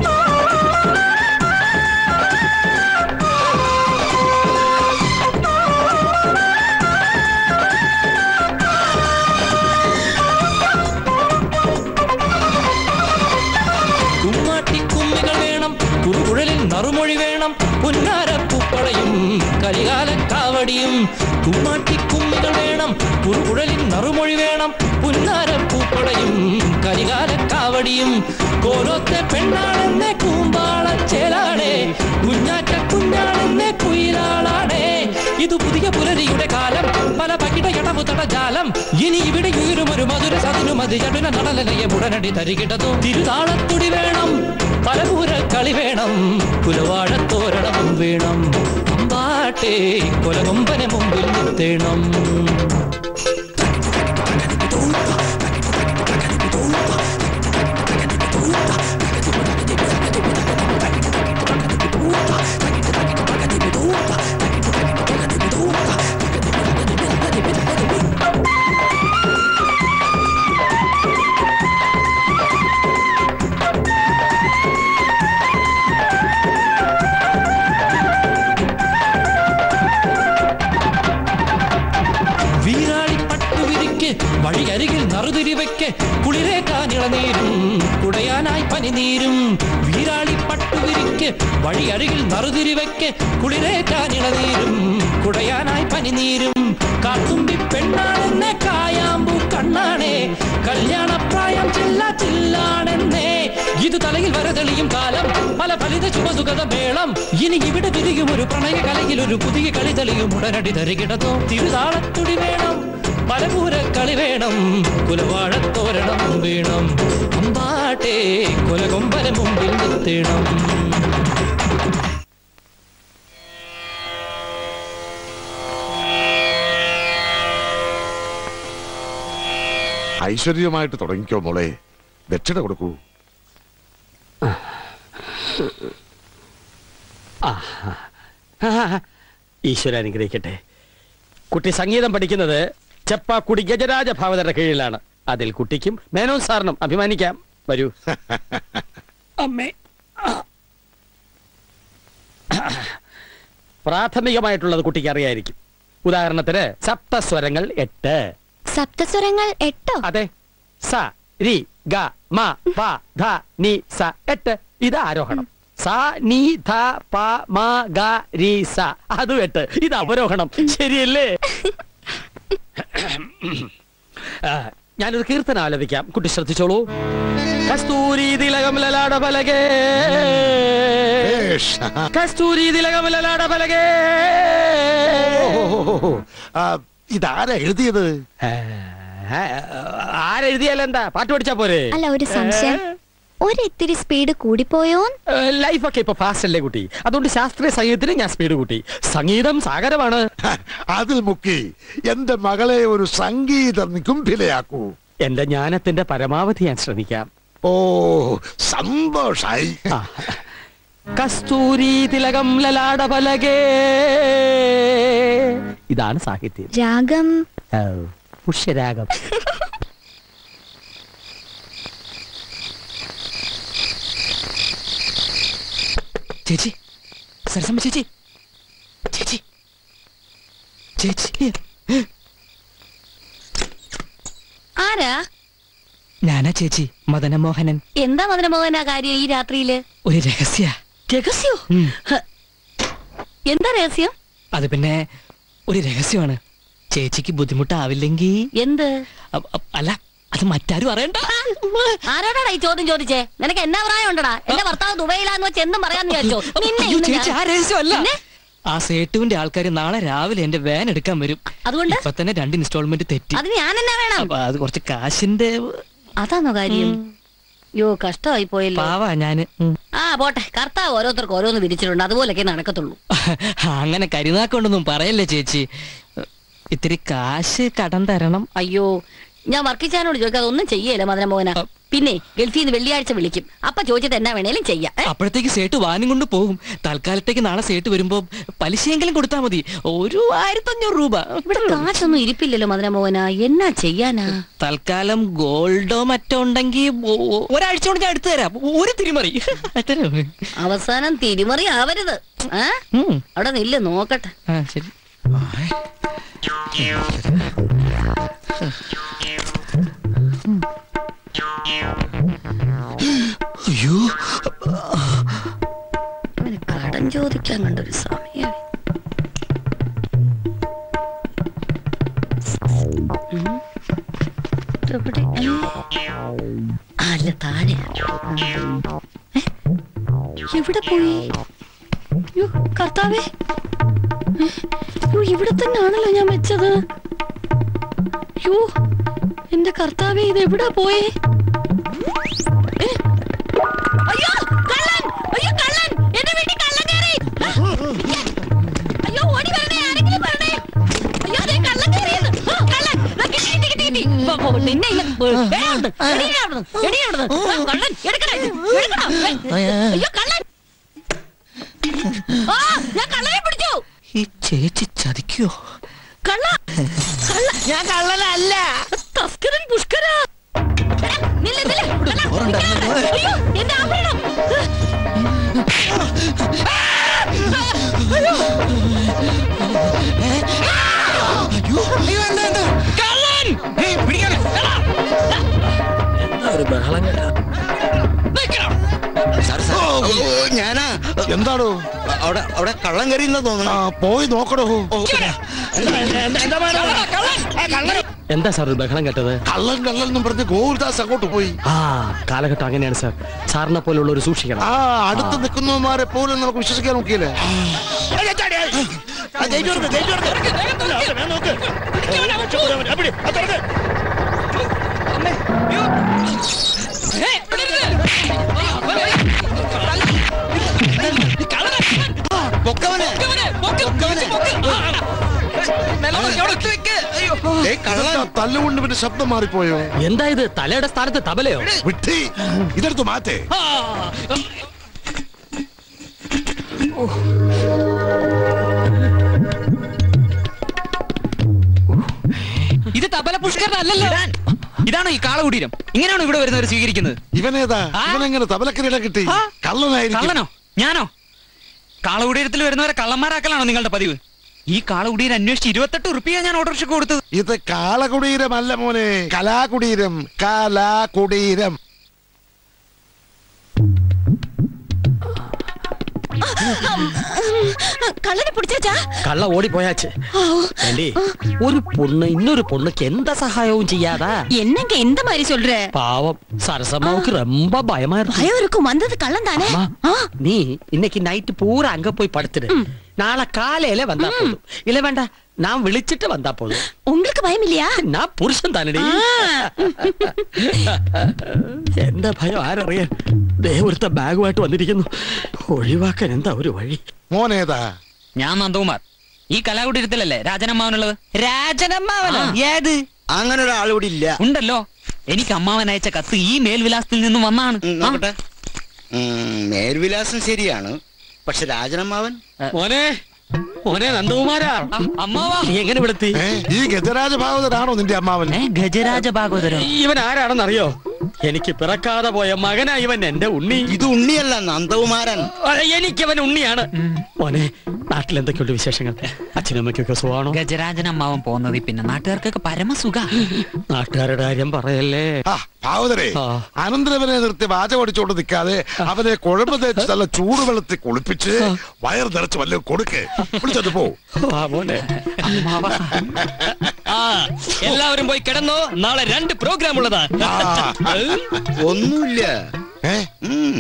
കുമ്മാട്ടിക്കുമ്മികൾ വേണം കുറുകുഴലിൽ നറുമൊഴി വേണം പുന്നാരപ്പൂപ്പളയും കരികാല കാവടിയും കുമ്മാട്ടിക്കുമ്മികൾ വേണം കുറുകുഴലിൽ നറുമൊഴി വേണം പുന്നാരപ്പൂപ്പളയും കരികാല കാവടിയും കോലോത്തെ പെണ്ണാണെന്നെ കൂമ്പാളച്ചേലാണേ കുഞ്ഞാറ്റ കുഞ്ഞാണെന്നെ കുയിലാളാണേ ഇത് പുതിയ പുലരിയുടെ കാലം പല പകിട ഇടമു തടജാലം ഇനി ഇവിടെ ഉയരും ഒരു മധുര സതിനു മതി ചടുന നടലലയെ ഉടനടി തരികിടതു തിരുതാളത്തുടി വേണം പലപൂര കളി വേണം കുലവാഴത്തോരണവും വേണം അമ്പാട്ടെ കൊലകൊമ്പനെ മുമ്പിൽ നിർത്തേണം വീരാളി പട്ടുവിരിക്ക് വഴിയരികിൽ നറുതിരിവയ്ക്ക് കുളിരേക്കാനിളനീരും കുടയാനായി പനിനീരും വീരാളി പട്ടുവിരിക്ക് വഴിയരികിൽ നറുതിരിവയ്ക്ക് കുളിരേക്കാനിളനീരും കുടയാനായി പനിനീരും കാത്തുമ്പി പെണ്ണാണെന്നെ കായാമ്പൂ കണ്ണാണേ കല്യാണപ്രായം ചില്ല ചില്ലാണെന്നേ ഇത് തലയിൽ വരതെളിയും കാലം പല ഫലിത ശുഭസുഖത മേളം ഇനി ഇവിടെ വിരിയും ഒരു പ്രണയ കലയിൽ ഒരു പുതിയ കളി തെളിയും ഉടനടി തരികിടത്തോ തിരുതാളത്തുടി വേണം പലപൂര കളി വേണം കുലവാഴത്തോരണം വേണം അമ്പാട്ടെ കുലകൊമ്പന മുമ്പിൽ നിർത്തണം ഐശ്വര്യമായിട്ട് തുടങ്ങിക്കോ മോളെ ദക്ഷിണ കൊടുക്കൂ ഈശ്വര അനുഗ്രഹിക്കട്ടെ കുട്ടി സംഗീതം പഠിക്കുന്നത് ചെപ്പാക്കുടി ഗജരാജ ഭാവതരുടെ കീഴിലാണ് അതിൽ കുട്ടിക്കും മേനോൻ സാറിനും അഭിമാനിക്കാം വരൂ അമ്മേ പ്രാഥമികമായിട്ടുള്ളത് കുട്ടിക്ക് അറിയായിരിക്കും ഉദാഹരണത്തിന് സപ്തസ്വരങ്ങൾ എട്ട് സപ്തസ്വരങ്ങൾ എട്ടോ അതെ സ രി ഗ മ പ ധ നി സ എട്ട് ഇത് ആരോഹണം സ നീ ധ പ മ ഗ രി സ അതും എട്ട് ഇത് അവരോഹണം ശരിയല്ലേ ആ, ഞാനൊരു കീർത്തനം ആലപിക്കാം കുട്ടി ശ്രദ്ധിച്ചോളൂ കസ്തൂരി തിലകം ലലാട പലകേ ഏഷ്. കസ്തൂരി തിലകം ലലാട പലകേ ഓ, ആ, ഇതാരാ എഴുതിയത് ആരെഴുതിയാലെന്താ പാട്ട് പഠിച്ചാ പോരെ അല്ല ഒരു സംശയം ഒരിത്തിരി സ്പീഡ് കൂടിപ്പോയോ ലൈഫൊക്കെ ഇപ്പൊ ഫാസ്റ്റ് അല്ലേ കുട്ടി അതുകൊണ്ട് ശാസ്ത്രീയ സംഗീതത്തിന് ഞാൻ സ്പീഡ് കൂട്ടി സംഗീതം സാഗരമാണ് അതിൽ മുക്കി എന്റെ മകളെ ഒരു സംഗീത നികുംഭിലയാക്കൂ എന്റെ ജ്ഞാനത്തിന്റെ പരമാവധി ഞാൻ ശ്രമിക്കാം ഓ സന്തോഷായി ആ. കസ്തൂരി തിലകം ലലാട പലകേ ഇതാണ് സാഹിത്യം രാഗം ഓ, പുഷ്യരാഗം ചേച്ചി സരസമ്മ ചേച്ചി ചേച്ചി ചേച്ചി ആരാ ഞാനാ ചേച്ചി മദനമോഹനൻ എന്താ മദനമോഹന കാര്യം ഈ രാത്രിയില് ഒരു രഹസ്യ രഹസ്യോ ഉം. ഹ. എന്താ രഹസ്യം അത് പിന്നെ ഒരു രഹസ്യമാണ് ചേച്ചിക്ക് ബുദ്ധിമുട്ടാവില്ലെങ്കിൽ എന്ത് അ- അ- അല്ല അത് മറ്റാരും അറിയണ്ട ആരോടാടാ ഈ ചോദ്യം ചോദിച്ചേ നിനക്ക് എന്നാ പ്രായം ഉണ്ടടാ എന്റെ ഭർത്താവ് ദുബൈയിലാന്ന് വെച്ച് എന്നും പറയാന്ന് വിചാരിച്ചോ നിന്നെ അയ്യോ, ഇന്ന് ചേച്ചി ആ ഞാൻ- രഹസ്യമല്ല പിന്നെ? ആ സേട്ടുവിന്റെ ആൾക്കാർ നാളെ രാവിലെ എന്റെ വാൻ എടുക്കാൻ വരും അതുകൊണ്ട് ഇപ്പൊ തന്നെ രണ്ട് ഇൻസ്റ്റാൾമെന്റ് തെറ്റി അത് ഞാൻ എന്നാ വേണം അപ്പൊ അത് കുറച്ച് കാശിന്റെ അതാണോ കാര്യം യോ കഷ്ടമായി പോയല്ലോ പാവാ ഞാന് ഉം. ആ പോട്ടെ കർത്താവ് ഓരോരുത്തർക്ക് ഓരോന്ന് വിരിച്ചിട്ടുണ്ട് അതുപോലൊക്കെ നടക്കത്തുള്ളൂ അങ്ങനെ കരുനാക്കൊണ്ടൊന്നും പറയല്ലേ ചേച്ചി ഇത്തിരി കാശ് കടം തരണം അയ്യോ ഞാൻ വർക്കിച്ചാനോട് ചോദിക്കാതെ ഒന്നും ചെയ്യല്ല മദനമോഹന പിന്നെ ഗൾഫിൽ നിന്ന് വെള്ളിയാഴ്ച വിളിക്കും അപ്പൊ ചോദിച്ചത് എന്നാ വേണേലും ചെയ്യാം ഏ? അപ്പോഴത്തേക്ക് സേട്ട് വാനും കൊണ്ട് പോകും തൽക്കാലത്തേക്ക് നാളെ സേട്ട് വരുമ്പോ പലിശയെങ്കിലും കൊടുത്താൽ മതി ഒരു ആയിരത്തഞ്ഞൂറ് രൂപ ഇവിടെ കാശൊന്നും ഇരിപ്പില്ലല്ലോ മദനമോഹന എന്നാ ചെയ്യാനാ തൽക്കാലം ഗോൾഡോ മറ്റോ ഉണ്ടെങ്കിൽ ഒരാഴ്ച കൊണ്ട് ഞാൻ എടുത്തു തരാം ഒരു തിരിമറി അത്രേ ഉള്ളൂ. അവസാനം തിരിമറി ആവരുത് ആ ഉം. അവിടെ നില്ല് നോക്കട്ടെ ആ ശരി അയ്യോ ഇവന് കടം ചോദിക്കാൻ കണ്ടൊരു സമയം അല്ല താഴെ ഏ? എവിടെ പോയി യ്യോ, കർത്താവേ ഏ? യ്യോ, ഇവിടെ തന്നെ ആണല്ലോ ഞാൻ വെച്ചത് യോ എന്റെ കർത്താവേ ഇത് എവിടാ പോയേ ഏ? അയ്യോ കള്ളൻ അയ്യോ കള്ളൻ എന്റെ വീട്ടിൽ കള്ളൻ കയറി അയ്യോ ഓടി വരണേ ആരെങ്കിലും വരണേ അയ്യോ ദേ കള്ളൻ കയറിയെന്ന് ആ, കള്ളൻ ദാ കിട്ടി കിട്ടി കിട്ടി കിട്ടി പോ, പോ, നിന്നെ ഇന്ന് ഏ, അവിടുന്ന്, എടീ അവിടുന്ന്, എടീ അവിടുന്ന്. ആ, കള്ളൻ എടുക്കണേ എടുക്കണോ ഏ, അയ്യോ കള്ളൻ ആ ഞാൻ കള്ളനെ പിടിച്ചു ഈ ചേച്ചി ചതിക്കോ കള്ള കള്ള ഞാൻ കള്ളനല്ല തസ്കരൻ പുഷ്കര എടാ, നില്ല്, നില്ല്. കള്ള, നിൽക്കാതെ. അയ്യോ, എന്റെ ആഭരണം. ഞാനാ എന്താണോ അവിടെ അവിടെ കള്ളം കയറിയെന്ന് ആ തോന്നുന്നു പോയി നോക്കടോ എന്താ സാർ ഒരു ബഹളം കേട്ടത് കള്ളൻ കള്ളൻ എന്നും പറഞ്ഞ് ഗോകുൽദാസ് അങ്ങോട്ട് പോയി ആ കാലഘട്ടം അങ്ങനെയാണ് സാർ സാറിനെ പോലുള്ള ഒരു സൂക്ഷിക്കണം ആ അടുത്ത് നിൽക്കുന്നവന്മാരെ പോലും നമുക്ക് വിശ്വസിക്കാൻ നോക്കിയില്ലേ പൊക്കവനെ പൊക്കവനെ. ദേ ഇതെന്താ തല്ലുകൊണ്ട് പിന്നെ ശബ്ദം മാറിപ്പോയോ എന്താ ഇത് തലയുടെ സ്ഥാനത്ത് തബലയോ വിട്ടി ഇതെടുത്ത് മാറ്റേ ഇത് തബല പുഷ്കരനല്ലല്ലോ ഇതാണോ ഈ കാളകുടീരം ഇങ്ങനെയാണോ ഇവിടെ വരുന്നവർ സ്വീകരിക്കുന്നത് ഇവനേതാ ആ? ഇവനെങ്ങനെ തബലക്കിരീട കിട്ടി ആ? കള്ളനായിരിക്കും കള്ളനോ ഞാനോ കാളകുടീരത്തിൽ വരുന്നവരെ കള്ളന്മാരാക്കലാണോ നിങ്ങളുടെ പതിവ് ഈ കാളകുടീരം അന്വേഷിച്ച് ഇരുപത്തെട്ട് റുപ്യ ഞാൻ ഓട്ടോറിക്ഷ കൊടുത്തത് ഇത് കാളകുടീരമല്ല മോനെ കലാകുടീരം കലാകുടീരം കള്ളനെ പിടിച്ചാ കള്ള ഓടിപ്പോയാച്ച് വേണ്ടി ഒരു പൊണ്ണ് ഇന്നൊരു പൊണ്ണുക്ക് എന്താ സഹായവും ചെയ്യാതാ என்னங்க இந்த மாதிரி சொல்ற பாவம் சரசம்மாவுக்கு ரொம்ப பயமா இருக்கு பயம் இருக்கும் வந்தது கள்ளம் தானே அம்மா, ஆ, நீ இன்னைக்கு நைட்டு பூரா அங்க போய் படுத்துடு நாளை காலையில வந்தா போதும் இல்ல வேண்டாம் நான் விழிச்சிட்டு வந்தா போதும் உங்களுக்கு பயம் இல்லையா நான் புருஷன் தானடி എന്താ ഭയം ആരറിയാൻ ദേ ഒരുത്ത ബാഗുമായിട്ട് വന്നിരിക്കുന്നു ഒഴിവാക്കാൻ എന്താ ഒരു വഴി മോനേതാ ഞാൻ നന്ദകുമാർ ഈ കലാകുടീരത്തിലല്ലേ രാജനമ്മാവനുള്ളത് രാജനമ്മാവനോ ഏത് അങ്ങനെ ഒരാൾ ഇവിടെ ഇല്ല ഉണ്ടല്ലോ എനിക്ക് അമ്മാവൻ അയച്ച കത്ത് ഈ മേൽവിലാസത്തിൽ നിന്നും വന്നാണ് ഉം, നോക്കട്ടെ ഉം, മേൽവിലാസം ശരിയാണ് പക്ഷെ രാജനമ്മാവൻ മോനെ മോനെ നന്ദകുമാരാ അമ്മാവാ നീ എങ്ങനെ വിടുത്തി ഏ ഈ ഗജരാജ ഭാഗവതനാണോ നിന്റെ അമ്മാവൻ ഏ ഗജരാജ ഭാഗവതരോ ഇവൻ ആരാണെന്നറിയോ എനിക്ക് പിറക്കാതെ പോയ മകനാ ഇവൻ എന്റെ ഉണ്ണി ഇത് ഉണ്ണിയല്ല നന്ദകുമാരൻ അതെ, എനിക്കവൻ ഉണ്ണിയാണ് മോനെ നാട്ടിൽ എന്തൊക്കെയുണ്ട് വിശേഷങ്ങൾ അച്ഛനും അമ്മയ്ക്കൊക്കെ സുഖമാണോ ഗജരാജൻ അമ്മാവൻ പോകുന്നത് പിന്നെ നാട്ടുകാർക്കൊക്കെ പരമസുഖ നാട്ടുകാരുടെ കാര്യം പറയല്ലേ ആ ഭാവതരെ ആ. അനന്തരവനെ നിർത്തി വാച പഠിച്ചോണ്ട് നിൽക്കാതെ അവനെ കുഴമ്പ് തേച്ച് നല്ല ചൂടുവെള്ളത്തിൽ കുളിപ്പിച്ച് വയർ നിറച്ച് വല്ലതും കൊടുക്ക് വിളിച്ചത് പോ ആ, മോനെ ആ എല്ലാവരും പോയി കിടന്നോ നാളെ രണ്ട് പ്രോഗ്രാം ഉള്ളതാ ആ. ഒന്നുമില്ല ഏ ഉം.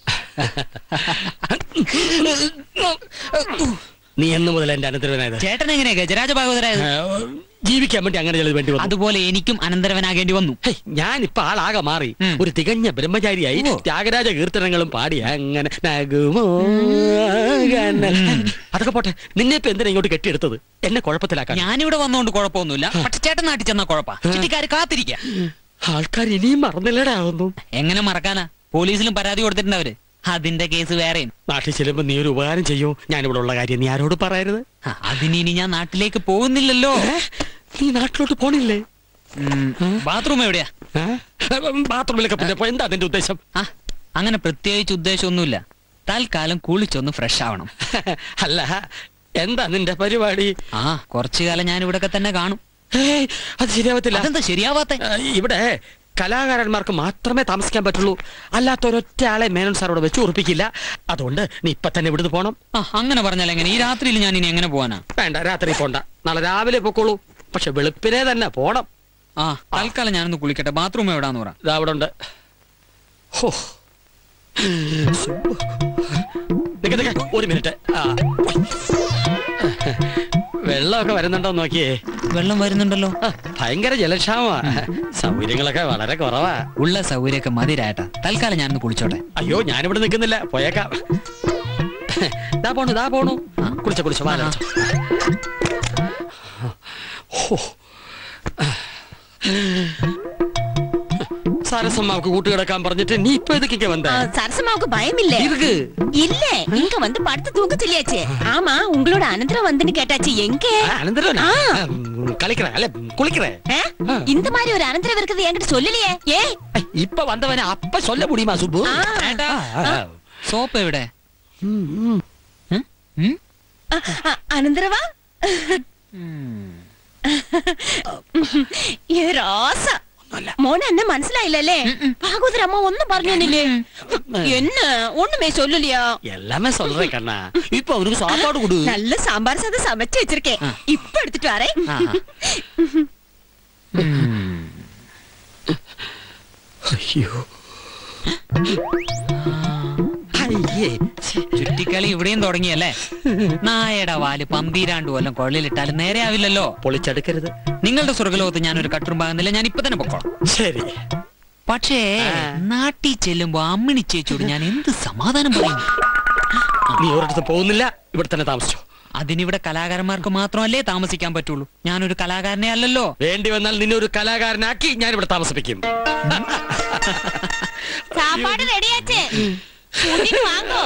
നീ എന്ന് മുതൽ എന്റെ അനന്തരവനായത് ചേട്ടൻ എങ്ങനെയാ ഗജരാജ ഭാഗവതരായത് ജീവിക്കാൻ വേണ്ടി അങ്ങനെ ചിലത് വേണ്ടി വന്നു അതുപോലെ എനിക്കും അനന്തരവനാകേണ്ടി വന്നു ഹേയ്, ഞാൻ ഇപ്പൊ ആളാകെ മാറി ഉം. ഒരു തികഞ്ഞ ബ്രഹ്മചാരിയായി ഓ. ത്യാഗരാജ കീർത്തനങ്ങളും പാടി അങ്ങനെ നഗുമോ ഗന. അതൊക്കെ പോട്ടെ നിന്നെ ഇപ്പൊ എന്തിനാ ഇങ്ങോട്ട് കെട്ടിയെടുത്തത് എന്നെ കുഴപ്പത്തിലാക്കാൻ ഞാനിവിടെ വന്നോണ്ട് കുഴപ്പമൊന്നുമില്ല പക്ഷെ ചേട്ടൻ നാട്ടിൽ ചെന്നാ കുഴപ്പാ ചുറ്റിക്കാര് കാത്തിരിക്ക ആൾക്കാർ ഇനിയും മറന്നില്ലടാ ഒന്നും എങ്ങനെ മറക്കാനാ പോലീസിലും പരാതി കൊടുത്തിട്ടുണ്ട് അവര് അതിന്റെ കേസ് വേറെയും നാട്ടിൽ ചെല്ലുമ്പോ നീ ഒരു ഉപകാരം ചെയ്യൂ ഞാനിവിടെ ഉള്ള കാര്യം നീ ആരോട് പറയരുത് ആ, അതിന് ഇനി ഞാൻ നാട്ടിലേക്ക് പോകുന്നില്ലല്ലോ ഏ? നീ നാട്ടിലോട്ട് പോണില്ലേ ബാത്റൂം എവിടെയാ ഏ? ബാത്റൂമിലൊക്കെ പിന്നെ പോ. എന്താ നിന്റെ ഉദ്ദേശം ആ അങ്ങനെ പ്രത്യേകിച്ച് ഉദ്ദേശമൊന്നുമില്ല തൽക്കാലം കുളിച്ചൊന്ന് ഫ്രഷ് ആവണം അല്ല എന്താ നിന്റെ പരിപാടി ആ കുറച്ചു കാലം ഞാൻ ഇവിടൊക്കെ തന്നെ കാണും ഏയ്, അത് ശരിയാവത്തില്ല അതെന്താ ശരിയാവാത്തെ ആ, ഇവിടെ കലാകാരന്മാർക്ക് മാത്രമേ താമസിക്കാൻ പറ്റുള്ളൂ അല്ലാത്ത ഒരൊറ്റ ആളെ മേനോൻ സാറോട് വെച്ച് ഉറപ്പിക്കില്ല അതുകൊണ്ട് നീ ഇപ്പൊ തന്നെ ഇവിടുന്ന് പോണം ആ അങ്ങനെ പറഞ്ഞാൽ എങ്ങനെ ഈ രാത്രിയിൽ ഞാൻ ഇനി എങ്ങനെ പോവാനാ വേണ്ട രാത്രി പോണ്ട നാളെ രാവിലെ പൊക്കോളൂ പക്ഷെ വെളുപ്പിനെ തന്നെ പോണം ആ തൽക്കാലം ഞാനൊന്ന് കുളിക്കട്ടെ ബാത്റൂം എവിടാന്ന് പറ ഇതാ അവിടെ ഉണ്ട് ഹോ. നിക്ക് നിക്ക്, ഒരു മിനിറ്റ് ആ. വെള്ളമൊക്കെ വരുന്നുണ്ടോ നോക്കിയേ വെള്ളം വരുന്നുണ്ടല്ലോ ആ, ഭയങ്കര ജലക്ഷാമമാ സൗകര്യങ്ങളൊക്കെ വളരെ കുറവാ ഉള്ള സൗകര്യമൊക്കെ മതിരായട്ടാ തൽക്കാലം ഞാനൊന്ന് കുളിച്ചോട്ടെ അയ്യോ ഞാനിവിടെ നിൽക്കുന്നില്ല പോയേക്കാം ദാ പോണു ദാ പോണു കുളിച്ച കുളിച്ച വാലടച്ചോ സരസമ്മാവക്ക് കൂട്ടുകിടക്കാൻ പറഞ്ഞിട്ട് നീ ഇപ്പൊ ഇതൊക്കെ വന്ന சரசமாவுக்கு பயம் இல்ல இருக்கு. இல்ல இங்க வந்து படுத்து தூங்க சொல்லியாச்சு ஆமா உங்களோட அனந்தரம் வந்துன்னு கேட்டாச்சு எங்க അനന്തരം ആ. കളിക്കറേ അല്ലെ കുളിക്കറേ ஆ? இந்த மாதிரி ஒரு அனந்தரம் இருக்குது என்கிட்ட சொல்லலையே ஏ ഇപ്പൊ വന്നവനെ അപ്പ ചൊല്ല മുടിയുമാ സുബു ആ. ഏട്ടാ ആ. സോപ്പ് എവിടെ ഉം? ഉം? അനന്തരവാ ഏ രാസ മോനെ എന്നെ മനസ്സിലായില്ലല്ലേ ഭാഗവതർ അമ്മ ഒന്നും പറഞ്ഞില്ലേ என்ன ஒண்ணுமே சொல்லலையா எல்லாமே சொல்றேன் கண்ணா இப்ப அவனுக்கு சாப்பாடு கொடு நல்ல சாம்பார் சாதம் சமைச்சு வச்சிருக்கேன் இப்ப எடுத்துட்டு வரேன் ആഹാ. ഉം. അയ്യോ അയ്യേ ചുറ്റിക്കളി ഇവിടെയും തുടങ്ങിയല്ലേ നായയുടെ വാല് പമ്പീരാണ്ട് കൊല്ലം കൊള്ളിലിട്ടാലും നേരെ ആവില്ലല്ലോ പൊളിച്ചെടുക്കരുത് നിങ്ങളുടെ സ്വർഗലോകത്ത് ഞാൻ ഒരു കട്ടുറുമ്പാകുന്നില്ല ഞാൻ ഇപ്പൊ തന്നെ പൊക്കോളാം ശരി പക്ഷേ നാട്ടിൽ ചെല്ലുമ്പോ അമ്മിണി ചേച്ചിയോട് ഞാൻ എന്ത് സമാധാനം പറയും നീ ഒരിടത്ത് പോകുന്നില്ല ഇവിടെ തന്നെ താമസിച്ചോ അതിനിവിടെ കലാകാരന്മാർക്ക് മാത്രമല്ലേ താമസിക്കാൻ പറ്റുള്ളൂ ഞാനൊരു കലാകാരനെ അല്ലല്ലോ വേണ്ടി വന്നാൽ നിന്നെ ഒരു കലാകാരനാക്കി ഞാൻ ഇവിടെ താമസിപ്പിക്കും സാപ്പാട് റെഡിയാച്ചേ കൂട്ടിട്ട് വാങ്ങോ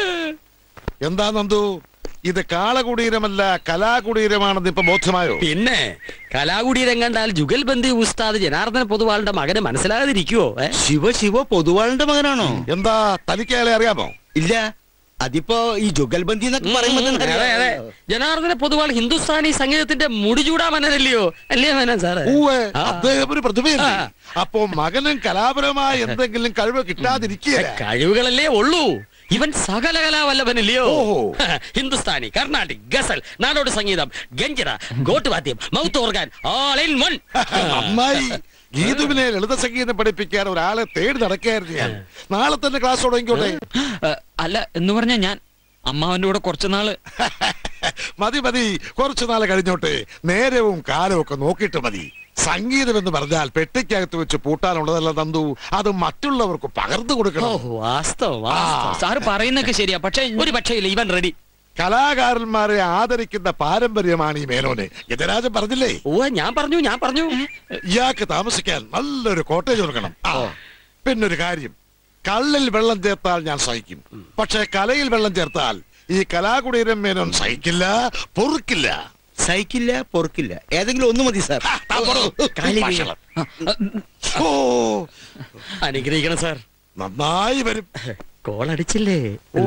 എന്താ നന്ദു ഇത് കാളകുടീരമല്ല കലാകുടീരമാണെന്ന് ഇപ്പൊ ബോധ്യമായോ പിന്നെ കലാകുടീരം കണ്ടാൽ ജുഗൽബന്ദി ഉസ്താദ് ജനാർദ്ദന പൊതുവാളുടെ മകനെ മനസ്സിലാകാതിരിക്കുവോ ഏ? ശിവ ശിവ പൊതുവാളിന്റെ മകനാണോ എന്താ തനിക്ക് അയാളെ അറിയാമോ ഇല്ല അതിപ്പോ ഈ ജുഗൽബന്ദി എന്നൊക്കെ പറയുമ്പോ തന്നെ അതെ അതെ അറിയാം. ജനാർദ്ദന പൊതുവാൾ ഹിന്ദുസ്ഥാനി സംഗീതത്തിന്റെ മുടിചൂടാ മനനല്ലയോ അല്ലേ മനൻ സാറ് ഉവ്വ്, ആ. അദ്ദേഹം ഒരു പ്രതിഭയല്ലേ ആ. അപ്പോ മകനും കലാപരമായ എന്തെങ്കിലും കഴിവ് കിട്ടാതിരിക്കുകയല്ല കഴിവുകളല്ലേ ഉള്ളൂ ഇവൻ സകല കലാവല്ലഭനല്ലയോ ഓഹോ. ഹിന്ദുസ്ഥാനി കർണാടിക് ഗസൽ നാടോടി സംഗീതം ganjira gottuvadyam mouth organ all in one നന്നായി ഗീതുവിനെ ലളിത സംഗീതം പഠിപ്പിക്കാൻ ഒരാളെ തേടി നടക്കായിരുന്നു ഞാൻ നാളെ തന്നെ ക്ലാസ് തുടങ്ങിക്കോട്ടെ ഏ, അല്ല എന്ന് പറഞ്ഞ ഞാൻ അമ്മാവന്റെ കൂടെ കുറച്ചു നാള് മതി മതി കുറച്ചു നാളെ കഴിഞ്ഞോട്ടെ നേരവും കാലവും ഒക്കെ നോക്കിയിട്ട് മതി സംഗീതം എന്ന് പറഞ്ഞാൽ പെട്ടിക്കകത്ത് വെച്ച് പൂട്ടാനുള്ളതല്ല നന്ദു അത് മറ്റുള്ളവർക്ക് പകർന്നു ഓ കൊടുക്കണം വാസ്തവം വാസ്തവം. സാറ് പറയുന്നൊക്കെ ശരിയാ പക്ഷെ ഒരു പക്ഷേയില്ല ഇവൻ റെഡി കലാകാരന്മാരെ ആദരിക്കുന്ന പാരമ്പര്യമാണ് ഈ മേനോന് ഗജരാജൻ പറഞ്ഞില്ലേ ഓ ഞാൻ പറഞ്ഞു ഞാൻ പറഞ്ഞു ഇയാൾക്ക് താമസിക്കാൻ നല്ലൊരു കോട്ടേജ് കൊടുക്കണം ആ പിന്നൊരു കാര്യം കള്ളിൽ വെള്ളം ചേർത്താൽ ഞാൻ സഹിക്കും പക്ഷെ കലയിൽ വെള്ളം ചേർത്താൽ ഈ കലാകുടീരം മേനോൻ സഹിക്കില്ല പൊറുക്കില്ല സഹിക്കില്ല പൊറുക്കില്ല ഏതെങ്കിലും ഒന്ന് മതി സാർ ആ, താൻ പോടോ. കാലി ഭക്ഷണം. വീഴാം. ഓ അനുഗ്രഹിക്കണം സാർ നന്നായി വരും കോൾ അടിച്ചില്ലേ ഓ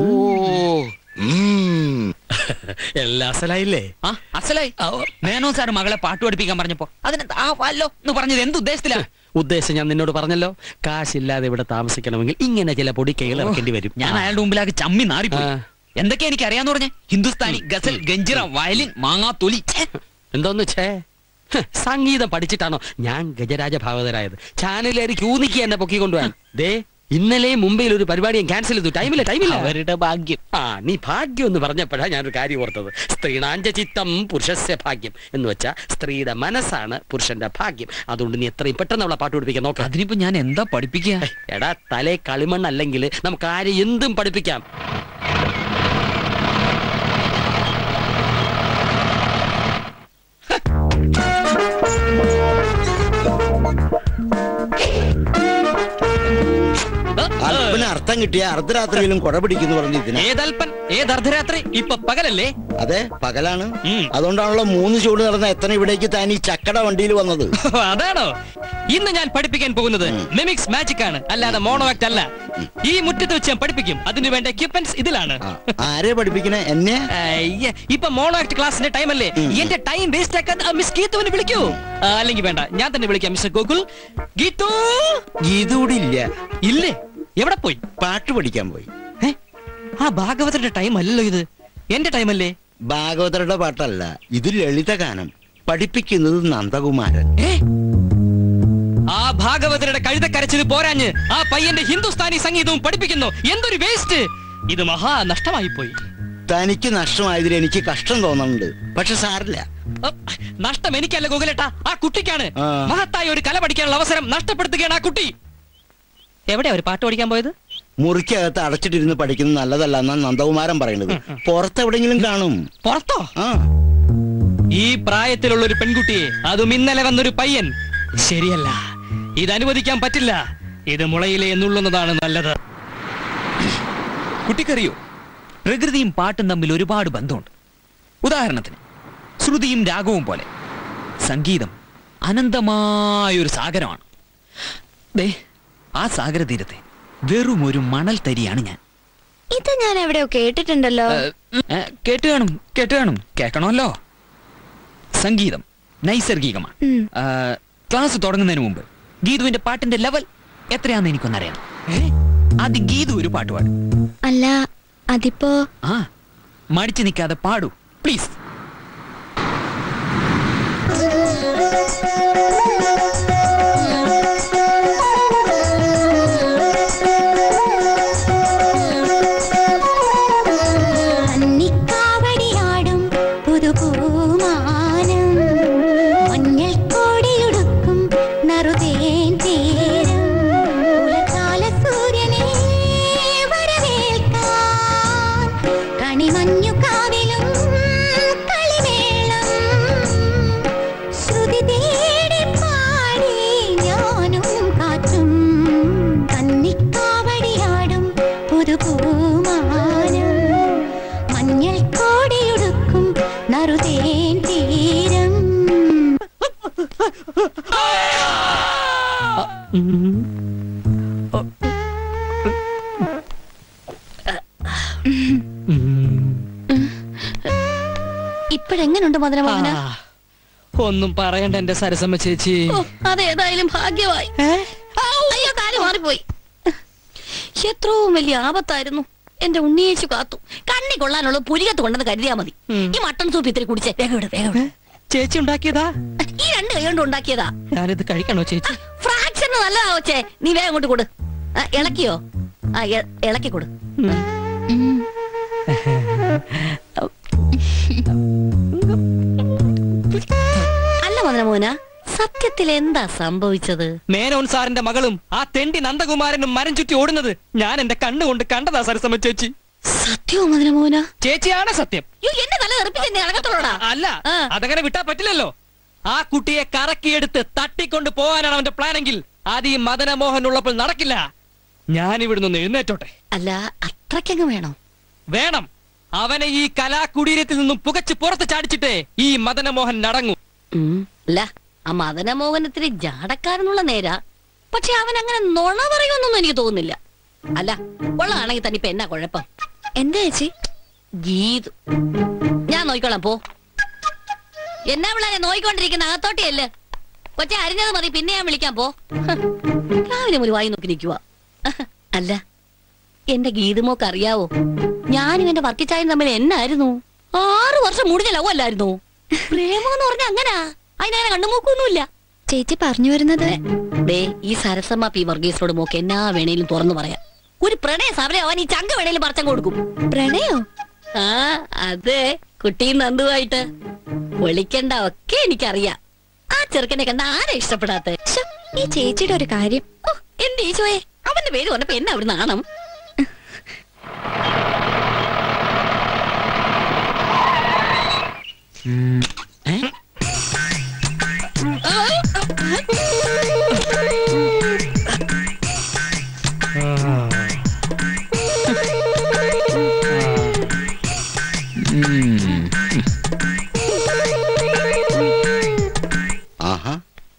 ഉം. എല്ലാ അസലായില്ലേ ആ അസലായി മേനോ സാർ മകളെ പാട്ട് പഠിപ്പിക്കാൻ പറഞ്ഞപ്പോ അതിന് ആ വല്ലോ എന്ന് പറഞ്ഞത് എന്ത് ഉദ്ദേശത്തിലാ ഉദ്ദേശം ഞാൻ നിന്നോട് പറഞ്ഞല്ലോ കാശില്ലാതെ ഇവിടെ താമസിക്കണമെങ്കിൽ ഇങ്ങനെ ചില പൊടിക്കൈകൾ ഇറക്കേണ്ടി വരും ഞാൻ അയാളുടെ മുമ്പിലാക്കി ചമ്മി നാറിപ്പോയി ആ. എന്തൊക്കെ എനിക്ക് അറിയാന്ന് പറഞ്ഞ ഹിന്ദുസ്ഥാനി ഗസൽ ഗഞ്ചിറ വയലിൻ മാങ്ങാത്തൊലി ഛേ. എന്തോന്ന് ഛേ ഹ്, സംഗീതം പഠിച്ചിട്ടാണോ ഞാൻ ഗജരാജ ഭാഗവതരായത് ചാനലേറി ക്യൂ നിൽക്കി എന്നെ പൊക്കി കൊണ്ടുപോകാൻ ദേ ഇന്നലെ മുംബൈയിൽ ഒരു പരിപാടി ഞാൻ ക്യാൻസൽ ചെയ്തു ടൈമില്ല ടൈമില്ല അവരുടെ ഭാഗ്യം ആ നീ ഭാഗ്യം എന്ന് പറഞ്ഞപ്പോഴാ ഞാനൊരു കാര്യം ഓർത്തത് സ്ത്രീണാഞ്ച ചിത്തം പുരുഷസ്യ ഭാഗ്യം എന്ന് വെച്ചാ സ്ത്രീയുടെ മനസ്സാണ് പുരുഷന്റെ ഭാഗ്യം അതുകൊണ്ട് നീ എത്രയും പെട്ടെന്ന് അവളെ പാട്ട് പഠിപ്പിക്കാൻ നോക്കാം അതിനിപ്പോ ഞാൻ എന്താ പഠിപ്പിക്കുക എടാ തലേ കളിമണ്ണല്ലെങ്കിൽ നമുക്ക് ആരെ എന്തും പഠിപ്പിക്കാം അല്പന അർത്ഥം കിട്ടിയ അർദ്ധരാത്രിയിലും കൊട പിടിക്കുന്നു പറഞ്ഞു ഇതിനെ ഏതൽപ്പൻ ഏത് അർദ്ധരാത്രി ഇപ്പൊ പകലല്ലേ അതെ പകലാണ് ഉം. അതുകൊണ്ടാണല്ലോ മൂന്ന് ചൂട് നടന്ന എത്ര ഇവിടേക്ക് താൻ ഈ ചക്കട വണ്ടിയിൽ വന്നത് അതാണോ ഇന്ന് ഞാൻ പഠിപ്പിക്കാൻ പോകുന്നത് മിമിക്സ് മാജിക് ആണ് അല്ലാതെ മോണോ ആക്ട് അല്ല ഈ മുറ്റത്ത് വെച്ച് ഞാൻ പഠിപ്പിക്കും അതിന് വേണ്ട എക്യുപ്മെന്റ്സ് ഇതിലാണ് ആ, ആരെ പഠിപ്പിക്കണേ എന്നെ അയ്യ, ഇപ്പൊ മോണോ ആക്ട് ക്ലാസിന്റെ ടൈം അല്ലേ എന്റെ ടൈം വേസ്റ്റ് ആക്കാൻ ആ മിസ് ഗീതുവിനെ വിളിക്കൂ ആ, അല്ലെങ്കിൽ വേണ്ട ഞാൻ തന്നെ വിളിക്കാം മിസ്റ്റർ ഗോകുൽ ഗീതു ഇതുകൂടി ഇല്ല ഇല്ലേ എവിടെ പോയി പാട്ട് പഠിക്കാൻ പോയി ഏ? ആ ഭാഗവതരുടെ ടൈം അല്ലല്ലോ ഇത് എന്റെ ടൈം അല്ലേ ഭാഗവതരുടെ പാട്ടല്ല ഇത് ലളിതഗാനം പഠിപ്പിക്കുന്നത് നന്ദകുമാരൻ ഏ? ആ ഭാഗവതരുടെ കഴുതക്കരച്ചിന് പോരാഞ്ഞ് ആ പയ്യന്റെ ഹിന്ദുസ്ഥാനി സംഗീതവും പഠിപ്പിക്കുന്നു എന്തൊരു വേസ്റ്റ് ഇത് മഹാ നഷ്ടമായി പോയി തനിക്ക് നഷ്ടമായതിൽ എനിക്ക് കഷ്ടം തോന്നുന്നുണ്ട് പക്ഷെ സാരില്ല അ, നഷ്ടം എനിക്കല്ല ഗോകുലേട്ടാ ആ കുട്ടിക്കാണ് ആ. മഹത്തായ ഒരു കല പഠിക്കാനുള്ള അവസരം നഷ്ടപ്പെടുത്തുകയാണ് ആ കുട്ടി എവിടെയാ ഒരു പാട്ട് പഠിക്കാൻ പോയത് മുറിക്കകത്ത് അടച്ചിട്ടിരുന്ന് പഠിക്കുന്നത് നല്ലതല്ല എന്നാണ് നന്ദകുമാരൻ പറയുന്നത് പുറത്തെവിടെങ്കിലും കാണും പുറത്തോ ആ ഈ പ്രായത്തിലുള്ള ഒരു പെൺകുട്ടിയെ അതും ഇന്നലെ വന്നൊരു പയ്യൻ ശരിയല്ല ഇത് അനുവദിക്കാൻ പറ്റില്ല ഇത് മുളയിലെ എന്നുള്ളുന്നതാണ് നല്ലത് കുട്ടിക്കറിയോ പ്രകൃതിയും പാട്ടും തമ്മിൽ ഒരുപാട് ബന്ധമുണ്ട് ഉദാഹരണത്തിന് ശ്രുതിയും രാഗവും പോലെ സംഗീതം അനന്തമായൊരു സാഗരമാണ് ദേ ആ സാഗരതീരത്തെ വെറും ഒരു മണൽ തരിയാണ് ഞാൻ ഇത് ഞാൻ എവിടെയോ കേട്ടിട്ടുണ്ടല്ലോ ഏ, കേട്ട് കാണും കേട്ട് കാണും കേൾക്കണമല്ലോ സംഗീതം നൈസർഗികമാണ് ഉം. ആ, ക്ലാസ് തുടങ്ങുന്നതിന് മുമ്പ് ഗീതുവിന്റെ പാട്ടിന്റെ ലെവൽ എത്രയാന്ന് എനിക്കൊന്നറിയണം ഏ? ആദ്യം ഗീതു ഒരു പാട്ട് പാടും അല്ല അതിപ്പോ ആ മടിച്ചു നിൽക്കാതെ പാടൂ പ്ലീസ് അന്നിക്കാവടിയാടും പുതുപൂമാനം മഞ്ഞൾ കോടിയുടുക്കും നറുതേൻ തീരം പുലകാല സൂര്യനെ വരവേൽക്കാൻ കണിമഞ്ഞു കാവിലും ഇപ്പോഴെങ്ങനുണ്ട് മദനമോഹന ആ, ഒന്നും പറയണ്ട എന്റെ സരസമ്മ ചേച്ചി ഓ അതേതായാലും ഭാഗ്യമായി അയ്യോ കാല് മാറിപ്പോയി എത്രയും വലിയ ആപത്തായിരുന്നു എന്റെ ഉണ്ണിയേച്ചു കാത്തു കണ്ണി കൊള്ളാനുള്ള പുരികത്ത് കൊണ്ടെന്ന് കരുതിയാ മതി ഈ മട്ടൺ സൂപ്പ് ഇത്തിരി കുടിച്ചേ വേഗം വിട് വേഗം വിട്. ചേച്ചി ഉണ്ടാക്കിയതാ ഈ രണ്ട് കൈ കൊണ്ട് ഉണ്ടാക്കിയതാ ഞാനിത് കഴിക്കണോ ചേച്ചി ഫ്രാക്ഷന് നല്ലതാ കൊച്ചേ നീ വേഗം അങ്ങോട്ട് കൊടു ആ, ഇളക്കിയോ ആ ഇ- ഇളക്കി കൊടു അല്ല മദനമോന സത്യത്തിൽ എന്താ സംഭവിച്ചത് മേനോൻ സാറിന്റെ മകളും ആ തെണ്ടി നന്ദകുമാരനും മരം ചുറ്റി ഓടുന്നത് ഞാൻ എന്റെ കണ്ണുകൊണ്ട് കണ്ടതാ സരസമ്മ ചേച്ചി സത്യവും മദനമോന ചേച്ചിയാണ് സത്യം യ്യോ, എന്നെ തല തെറിപ്പിച്ച് ഇളകത്തോടാ അല്ല ആ. അതങ്ങനെ വിട്ടാ പറ്റില്ലല്ലോ ആ കുട്ടിയെ കറക്കിയെടുത്ത് തട്ടിക്കൊണ്ട് പോകാനാണ് അവന്റെ പ്ലാനെങ്കിൽ അത് ഈ മദനമോഹൻ ഉള്ളപ്പോൾ നടക്കില്ല ഞാൻ ഇവിടുന്ന് ഒന്ന് എഴുന്നേറ്റോട്ടെ അല്ല അത്രയ്ക്കങ്ങ് വേണോ വേണം അവനെ ഈ കലാകുടീരത്തിൽ നിന്നും പുകച്ച് പുറത്ത് ചാടിച്ചിട്ടേ ഈ മദനമോഹൻ നടങ്ങൂ ഉം. അല്ല ആ മദനമോഹനത്തിന് ജാടക്കാരനുള്ള നേരാ പക്ഷെ അവൻ അങ്ങനെ നുണ പറയുമെന്നൊന്നും എനിക്ക് തോന്നുന്നില്ല അല്ല ഉള്ളതാണെങ്കിൽ തന്നെ ഇപ്പൊ എന്നാ കുഴപ്പം എന്താ ചേച്ചി ഗീതു ഞാൻ നോക്കിക്കോളാം പോ എന്നാ പിള്ളേരെ നോയിക്കൊണ്ടിരിക്കുന്ന അകത്തോട്ടിയല്ലേ കൊച്ചെ അരിഞ്ഞത് മതി പിന്നെ ഞാൻ വിളിക്കാൻ പോ ഹ്. രാവിലെ ഒരു വായി നോക്കി നിൽക്കുക അല്ല എന്റെ ഗീതുമോക്ക് അറിയാവോ ഞാനും എന്റെ വർക്കിച്ചായും തമ്മിൽ എന്നായിരുന്നു ആറു വർഷം മുടിഞ്ഞ ലവ് അല്ലായിരുന്നു പ്രേമം എന്ന് പറഞ്ഞ അങ്ങനാ അതിനങ്ങനെ കണ്ണുമൂക്കൊന്നുമില്ല ചേച്ചി പറഞ്ഞു വരുന്നത് ദേ ഈ സരസമ്മ പി വർഗീസിനോട് മോക്ക് എന്നാ വേണേലും തുറന്നു പറയാം ഒരു പ്രണയ സമരം അവൻ ഈ ചങ്ക വേണേലും പറച്ചം കൊടുക്കും പ്രണയോ ആ അതെ കുട്ടിയും നന്ദുമായിട്ട് വിളിക്കണ്ട ഒക്കെ എനിക്കറിയാം ആ ചെറുക്കനെ കണ്ട ആരാ ഇഷ്ടപ്പെടാത്ത ശ്ശോ, ഈ ചേച്ചിയുടെ ഒരു കാര്യം എന്ത് ഈശോയെ അവന്റെ പേര് പറഞ്ഞപ്പോ എന്നാ അവിടെ നാണം ആഹാ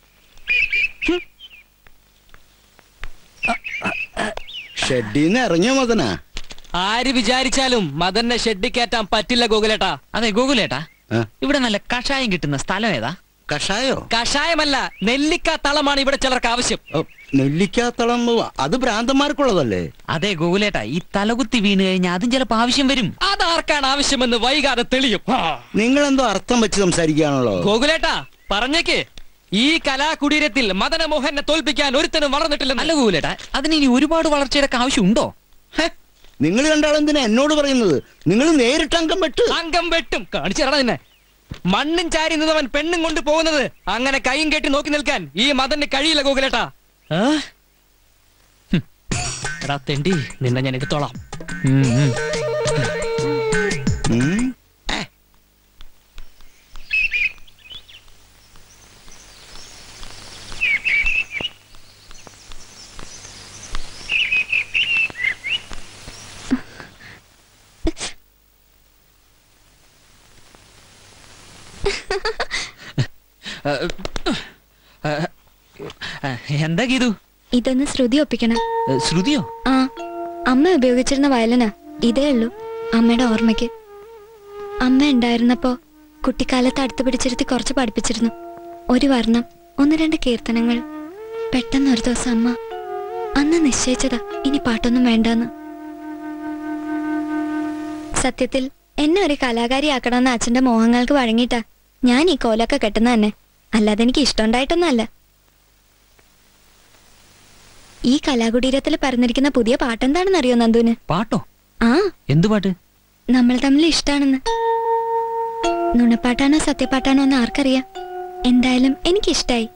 ഷെഡിന്ന് ഇറങ്ങിയ മതനാ ആര് വിചാരിച്ചാലും മദനെ ഷെഡി കയറ്റാൻ പറ്റില്ല ഗോകുലേട്ടാ അതെ ഗോകുലേട്ടാ ആ, ഇവിടെ നല്ല കഷായം കിട്ടുന്ന സ്ഥലം ഏതാ കഷായോ കഷായമല്ല നെല്ലിക്ക തളമാണ് ഇവിടെ ചിലർക്ക് ആവശ്യം ഓ, നെല്ലിക്കാത്തളം അത് ഭ്രാന്തന്മാർക്കുള്ളതല്ലേ അതെ ഗോകുലേട്ടാ ഈ തലകുത്തി വീണ് കഴിഞ്ഞാൽ അതും ചിലപ്പോ ആവശ്യം വരും അതാർക്കാണ് ആവശ്യമെന്ന് വൈകാതെ തെളിയും ആ. നിങ്ങൾ എന്തോ അർത്ഥം വെച്ച് സംസാരിക്കുകയാണല്ലോ ഗോകുലേട്ടാ പറഞ്ഞേക്ക് ഈ കലാകുടീരത്തിൽ മദനമോഹനെ തോൽപ്പിക്കാൻ ഒരുത്തനും വളർന്നിട്ടില്ല അല്ല ഗോകുലേട്ടാ അതിന് ഇനി ഒരുപാട് വളർച്ചയുടെ ആവശ്യമുണ്ടോ ഹെ, നിങ്ങൾ കണ്ടാളെന്തിനാ എന്നോട് പറയുന്നത് നിങ്ങൾ നേരിട്ട് അംഗം വെട്ട് അംഗം വെട്ടും കാണിച്ചേടാ നിന്നെ മണ്ണും ചാരി നിന്നവൻ പെണ്ണും കൊണ്ട് പോകുന്നത് അങ്ങനെ കൈയും കെട്ടി നോക്കി നിൽക്കാൻ ഈ മദന് കഴിയില്ല ഗോകുലേട്ടാ ആ? ഹും. എടാ തെണ്ടി നിന്നെ ഞാൻ എടുത്തോളാം ഉം, ഉം. ഉം. ആ, എന്താ ഗീതു ഇതൊന്ന് ശ്രുതി ഒപ്പിക്കണം ഏ, ശ്രുതിയോ ആ അമ്മ ഉപയോഗിച്ചിരുന്ന വയലനാ ഇതേ ഉള്ളൂ അമ്മയുടെ ഓർമ്മയ്ക്ക് അമ്മ ഉണ്ടായിരുന്നപ്പോ കുട്ടിക്കാലത്ത് അടുത്ത് പിടിച്ചിരുത്തി കുറച്ച് പഠിപ്പിച്ചിരുന്നു ഒരു വർണ്ണം ഒന്ന് രണ്ട് കീർത്തനങ്ങൾ പെട്ടെന്ന് ഒരു ദിവസം അമ്മ അന്ന് നിശ്ചയിച്ചതാ ഇനി പാട്ടൊന്നും വേണ്ടെന്ന് സത്യത്തിൽ എന്നെ ഒരു കലാകാരിയാക്കണമെന്ന് അച്ഛന്റെ മോഹങ്ങൾക്ക് വഴങ്ങിയിട്ടാ ഞാൻ ഈ കോലൊക്കെ കെട്ടുന്ന തന്നെ അല്ലാതെ എനിക്ക് ഇഷ്ടമുണ്ടായിട്ടൊന്നുമല്ല ഈ കലാകുടീരത്തിൽ പറഞ്ഞിരിക്കുന്ന പുതിയ പാട്ടെന്താണെന്ന് അറിയോ നന്ദുവിന് പാട്ടോ ആ എന്തു പാട്ട് നമ്മൾ തമ്മിൽ ഇഷ്ടാണെന്ന് നുണപ്പാട്ടാണോ സത്യപ്പാട്ടാണോ എന്ന് ആർക്കറിയാം എന്തായാലും എനിക്കിഷ്ടായി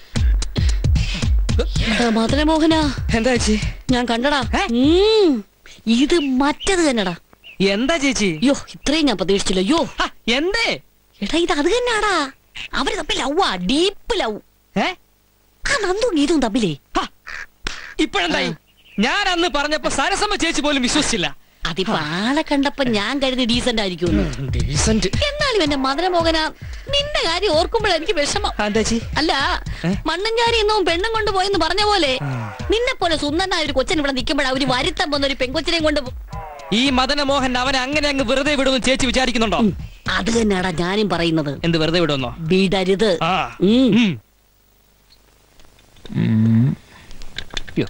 എടാ മദനമോഹന എന്താ ചേച്ചി ഞാൻ കണ്ടടാ ഉം. ഇത് മറ്റത് തന്നെടാ എന്താ ചേച്ചി അയ്യോ ഇത്രയും ഞാൻ പ്രതീക്ഷിച്ചില്ല അയ്യോ ഹ, എന്തേ എടാ ഇത് അത് തന്നെയാടാ അവര് തമ്മിൽ ലവ്വാ ഡീപ്പ് ലവ് ഏ ആ നന്ദും ഗീതും തമ്മിലേ ഹ, ഇപ്പോഴെന്തായി ഞാൻ അന്ന് പറഞ്ഞപ്പോ സരസമ്മ ചേച്ചി പോലും വിശ്വസിച്ചില്ല അതിപ്പോ ആളെ കണ്ടപ്പോ ഞാൻ കരുതി ഡീസന്റ് ആയിരിക്കും ഡീസന്റ് എന്നാലും എന്റെ മദനമോഹന നിന്റെ കാര്യം ഓർക്കുമ്പോഴാ എനിക്ക് വിഷമം എന്താ ചേച്ചി അല്ല ഏ? മണ്ണഞ്ചാരി എന്നും പെണ്ണും കൊണ്ട് പോയെന്ന് പറഞ്ഞ പോലെ നിന്നെ പോലെ സുന്ദരനായ ഒരു കൊച്ചൻ ഇവിടെ നിൽക്കുമ്പോഴാ ഒരു വരുത്തം വന്ന ഒരു പെങ്കൊച്ചിനെയും കൊണ്ട് പോ- ഈ മദനമോഹൻ അവനെ അങ്ങനെ അങ്ങ് വെറുതെ വിടുമെന്ന് ചേച്ചി വിചാരിക്കുന്നുണ്ടോ അത് തന്നെയാടാ ഞാനും പറയുന്നത് എന്ത് വെറുതെ വിടുമെന്നോ വിടരുത് ആ ഉം. ഉം. യ്യോ.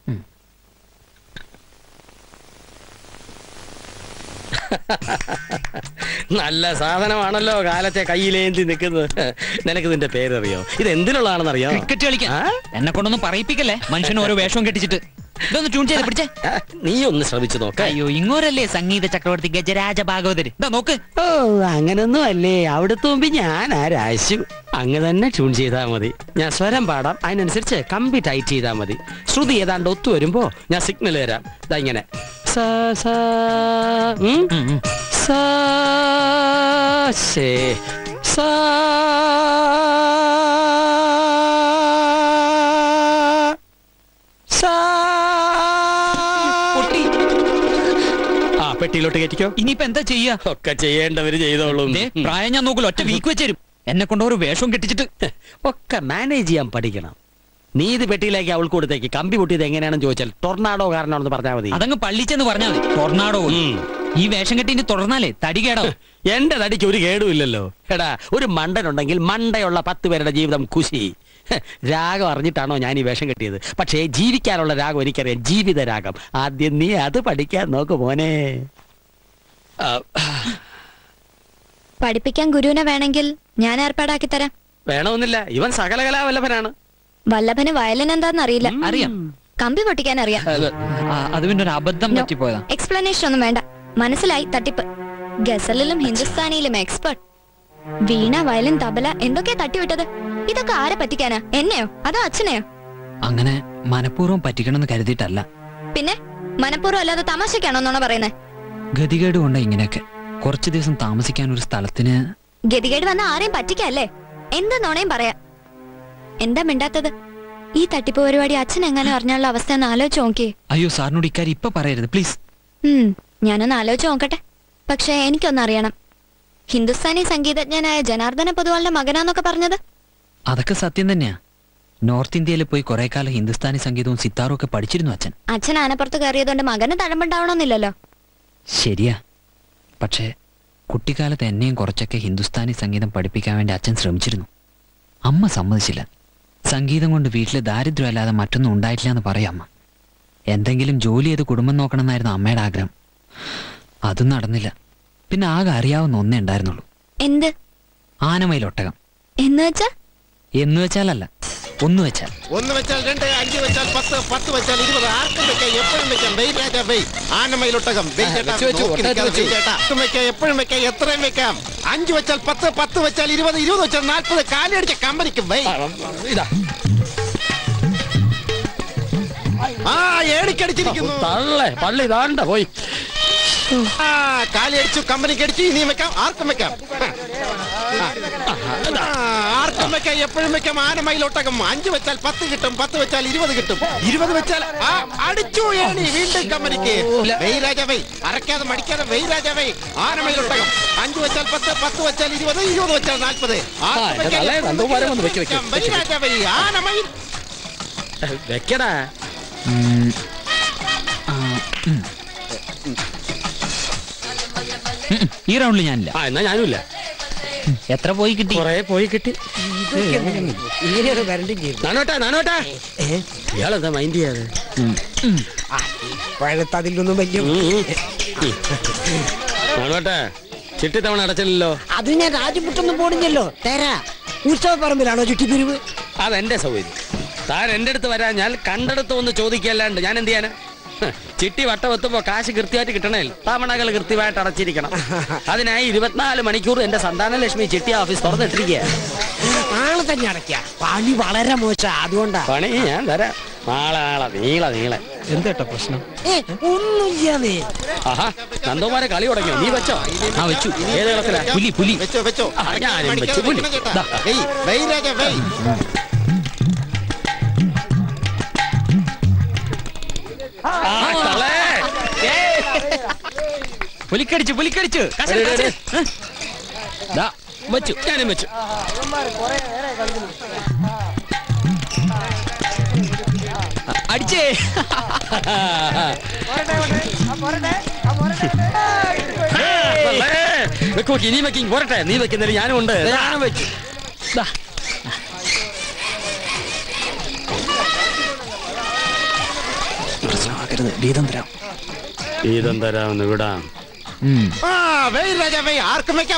നല്ല സാധനമാണല്ലോ കാലത്തെ കയ്യിലേന്തി നിൽക്കുന്നത് നിനക്ക് ഇതിന്റെ പേരറിയോ ഇത് എന്തിനുള്ളതാണെന്ന് അറിയോ ക്രിക്കറ്റ് കളിക്കാൻ ആ? എന്നെ കൊണ്ടൊന്നും പറയിപ്പിക്കല്ലേ മനുഷ്യന് ഓരോ വേഷവും കെട്ടിച്ചിട്ട് ഇതൊന്ന് ട്യൂൺ ചെയ്ത് പിടിച്ചേ ആ, നീ ഒന്ന് ശ്രമിച്ചു നോക്ക അയ്യോ ഇങ്ങോരല്ലേ സംഗീത ചക്രവർത്തി ഗജരാജ ഭാഗവതര് ഇതാ നോക്ക് ഓ അങ്ങനൊന്നും അല്ലേ അവിടുത്തെ മുമ്പ് ഞാൻ ആരാശു അങ്ങ് തന്നെ ട്യൂൺ ചെയ്താൽ മതി ഞാൻ സ്വരം പാടാം അതിനനുസരിച്ച് കമ്പി ടൈറ്റ് ചെയ്താൽ മതി ശ്രുതി ഏതാണ്ട് ഒത്തു വരുമ്പോ ഞാൻ സിഗ്നൽ തരാം ഇതാ ഇങ്ങനെ സ, സ, ഉം? ഉം, ഉം. സ, ശേ, സ, സ. പൊട്ടി ആ പെട്ടിയിലോട്ട് കയറ്റിക്കോ ഇനിയിപ്പോ എന്താ ചെയ്യാ ഒക്കെ ചെയ്യേണ്ടവര് ചെയ്തോളും ദേ, പ്രായം ഞാൻ നോക്കൂല ഒറ്റ വീക്ക് വെച്ചേരും എന്നെ കൊണ്ട് ഒരു വേഷവും കെട്ടിച്ചിട്ട് ഒക്കെ മാനേജ് ചെയ്യാൻ പഠിക്കണം നീ ഇത് പെട്ടിയിലേക്ക് അവൾക്ക് കൊടുത്തേക്ക് കമ്പി പൊട്ടിയത് എങ്ങനെയാണെന്ന് ചോദിച്ചാൽ ടൊർണാഡോ കാരണമാണെന്ന് പറഞ്ഞാൽ മതി അതങ്ങ് പള്ളിച്ചെന്ന് പറഞ്ഞാൽ മതി ടൊർണാഡോ ഉം. ഈ വേഷം കെട്ടി ഇനി തുടർന്നാലേ തടി കേടോ എന്റെ തടിക്ക് ഒരു കേടുമില്ലല്ലോ എടാ ഒരു മണ്ടനുണ്ടെങ്കിൽ മണ്ടയുള്ള പത്ത് പേരുടെ ജീവിതം കുശി ഹ്, രാഗം അറിഞ്ഞിട്ടാണോ ഞാൻ ഈ വേഷം കെട്ടിയത് പക്ഷേ ജീവിക്കാനുള്ള രാഗം എനിക്കറിയാം ജീവിത രാഗം ആദ്യം നീ അത് പഠിക്കാൻ നോക്ക് മോനെ ആ, പഠിപ്പിക്കാൻ ഗുരുവിനെ വേണമെങ്കിൽ ഞാൻ ഏർപ്പാടാക്കി തരാം വേണമെന്നില്ല ഇവൻ സകലകലാവല്ലഭനാണ് വല്ലഭന് വയലിൻ എന്താന്ന് അറിയില്ല അറിയാം കമ്പി പൊട്ടിക്കാൻ അറിയാം അത് ആ, അത് പിന്നെ ഒരു അബദ്ധം No. പറ്റിപ്പോയതാ എക്സ്പ്ലനേഷൻ ഒന്നും വേണ്ട മനസ്സിലായി തട്ടിപ്പ് ഗസലിലും ഹിന്ദുസ്ഥാനിയിലും എക്സ്പെർട്ട് വീണ വയലിൻ തബല എന്തൊക്കെയാ തട്ടിവിട്ടത് ഇതൊക്കെ ആരെ പറ്റിക്കാനാ എന്നെയോ അതോ അച്ഛനെയോ അങ്ങനെ മനഃപൂർവ്വം പറ്റിക്കണമെന്ന് കരുതിയിട്ടല്ല പിന്നെ മനഃപൂർവ്വം അല്ലാതെ തമാശക്കാണോ എന്നാണോ പറയുന്നത് ഗതികേട് കൊണ്ട് ഇങ്ങനെയൊക്കെ കുറച്ചു ദിവസം താമസിക്കാൻ ഒരു സ്ഥലത്തിന് ഗതികേട് വന്ന ആരെയും പറ്റിക്കല്ലേ എന്ത് നോണയും പറയാം എന്താ മിണ്ടാത്തത് ഈ തട്ടിപ്പ് പരിപാടി അച്ഛൻ എങ്ങനെ അറിഞ്ഞാലുള്ള അവസ്ഥ ഒന്ന് ആലോചിച്ച് നോക്കിയേ അയ്യോ സാറിനോട് ഇക്കാര്യം ഇപ്പൊ പറയരുത് പ്ലീസ് ഉം ഞാനൊന്ന് ആലോചിച്ച് നോക്കട്ടെ പക്ഷേ എനിക്കൊന്നറിയണം ഹിന്ദുസ്ഥാനി സംഗീതജ്ഞനായ ജനാർദ്ദന പൊതുവാളുടെ മകനാന്നൊക്കെ പറഞ്ഞത് അതൊക്കെ സത്യം തന്നെയാ നോർത്ത് ഇന്ത്യയിൽ പോയി കുറെ കാലം ഹിന്ദുസ്ഥാനി സംഗീതവും സിത്താറും ഒക്കെ പഠിച്ചിരുന്നു അച്ഛൻ അച്ഛൻ ആനപ്പുറത്ത് കയറിയതുകൊണ്ട് മകന് തഴമ്പുണ്ടാവണമെന്നില്ലല്ലോ ശരിയാ പക്ഷേ കുട്ടിക്കാലത്ത് എന്നെയും കുറച്ചൊക്കെ ഹിന്ദുസ്ഥാനി സംഗീതം പഠിപ്പിക്കാൻ വേണ്ടി അച്ഛൻ ശ്രമിച്ചിരുന്നു അമ്മ സമ്മതിച്ചില്ല സംഗീതം കൊണ്ട് വീട്ടിൽ ദാരിദ്ര്യം അല്ലാതെ മറ്റൊന്നും ഉണ്ടായിട്ടില്ല എന്ന് പറയാം അമ്മ എന്തെങ്കിലും ജോലി ചെയ്ത് കുടുംബം നോക്കണമെന്നായിരുന്നു അമ്മയുടെ ആഗ്രഹം അതും നടന്നില്ല പിന്നെ ആകെ അറിയാവുന്ന ഒന്നേ ഉണ്ടായിരുന്നുള്ളൂ എന്ത് ആനമയിലൊട്ടകം എന്ന് വെച്ചാ എന്ന് വെച്ചാലല്ല ഒന്ന് വെച്ചാൽ ഒന്ന് വെച്ചാൽ രണ്ട് അഞ്ച് വെച്ചാൽ പത്ത് പത്ത് വെച്ചാൽ ഇരുപത് ആർക്കും വെക്കാം എപ്പോഴും വെക്കാം വെയ് രാജാ വെയ് ആനമയിലൊട്ടകം വെയ് ചേട്ടാ, വെച്ച് വെച്ചു, നോക്കി ഒട്ടകത്ത് നിൽക്കാതെ വെച്ചു. വെയ് ചേട്ടാ. ആർക്കും വെക്കാം എപ്പോഴും വെക്കാം എത്രയും വെക്കാം അഞ്ച് വെച്ചാൽ പത്ത് പത്ത് വെച്ചാൽ ഇരുപത് ഇരുപത് വെച്ചാൽ നാൽപ്പത് കാലടിച്ച കമ്പനിക്ക് വെയ് ഇതാ ആ ഏടിക്കടിച്ചിരിക്കുന്നു തള്ളേ പള്ളി താണ്ട പോയി ആ കാലടിച്ചു കമ്പനിക്ക് അടിച്ചു ഇനിയും വെക്കാം ആർക്കും വെക്കാം ആ, ആർക്കും വെക്കാം എപ്പോഴും വെക്കാം ആനമയിലൊട്ടകം അഞ്ച് വെച്ചാൽ പത്ത് കിട്ടും പത്ത് വെച്ചാൽ ഇരുപത് കിട്ടും ഇരുപത് വെച്ചാൽ ആ അടിച്ചു ഏണി വീണ്ടും കമ്പനിക്ക് വെയ് രാജാവേ അരക്കാതെ മടിക്കാതെ വെയ് രാജാവേ ആനമയിലൊട്ടകം അഞ്ച് വെച്ചാൽ പത്ത് പത്ത് വെച്ചാൽ ഇരുപത് ഇരുപത് വെച്ചാൽ നാൽപ്പത് ആർക്കും എന്റെ വെക്കാം, തലേ എപ്പോഴും നന്ദകുമാരൻ വന്ന് വെക്കാം, വെക്ക്, വെക്ക്, വെയ് വെക്ക്. രാജാവേ ആനമയിൽ വെക്കടാ ഉം, ആ, ഉം. ഉം, ഉം, ഈ റൗണ്ടിൽ ഞാനില്ല ആ എന്നാ ഞാനുമില്ല എത്ര പോയി കിട്ടി കൊറേ പോയി കിട്ടി നാനോട്ടാ നാനോട്ടാ ഇയാളെന്താ മൈൻഡ് ചെയ്യാതെ പഴത്തതിലൊന്നും വലിയ നാനോട്ടാ ചിട്ടി തവണ അടച്ചില്ലല്ലോ അത് ഞാൻ രാജപുട്ടൊന്നും പോണില്ലല്ലോ തരാ ഉത്സവ പറമ്പിലാണോ ചുറ്റിപ്പിരിവ് അതെന്റെ സൗകര്യം താൻ എന്റെ അടുത്ത് വരാൻ ഞാൻ കണ്ടെടുത്ത് ഒന്ന് ചോദിക്കല്ലാണ്ട് ഞാൻ എന്ത് ചെയ്യാനാ ഹ്, ചിട്ടി വട്ടം എത്തുമ്പോ കാശ് കൃത്യമായിട്ട് കിട്ടണേ തവണകൾ കൃത്യമായിട്ട് അടച്ചിരിക്കണം അതിനായി ഇരുപത്തിനാല് മണിക്കൂർ എന്റെ സന്താന ലക്ഷ്മി ചിട്ടി ഓഫീസ് തുറന്നിട്ടിരിക്കുക ആള് തന്നെ അടയ്ക്ക പണി വളരെ മോശ അതുകൊണ്ടാ പണി ഞാൻ തരാം നാളെ നാളെ നീള നീളെ എന്താ പ്രശ്നം ഒന്നുമില്ലാതെ ആഹാ നന്ദകുമാരെ കളി തുടങ്ങിയോ നീ വെച്ചോ ആ വെച്ചു ഏത് കളത്തിലാ പുലി പുലി വെച്ചോ വെച്ചോ ആ, ഞാനും വെച്ചു പുലി ദാ. വെയ് വെയ് രാജ വെയ് ആ, തള്ളേ. പുലിക്കടിച്ചു പുലിക്കടിച്ചു കസൽ, എടേ, എടേ, കസൽ. ദാ, വെച്ചു ഞാനും വെച്ചു അടിച്ചേ തള്ളേ. വെക്ക് വെക്ക്, ഇനി വെക്കിങ് പോരട്ടെ നീ വെക്കുന്നതിന് ഞാനും ഉണ്ട് ഞാനും വെച്ചു ദാ. പ്രശ്നമാക്കരുത് ഗീതം തരാം ഗീതം തരാമെന്ന് വിടാം ഉം. ആ വെയ് രാജ വെയ് ആർക്കും വെക്കാം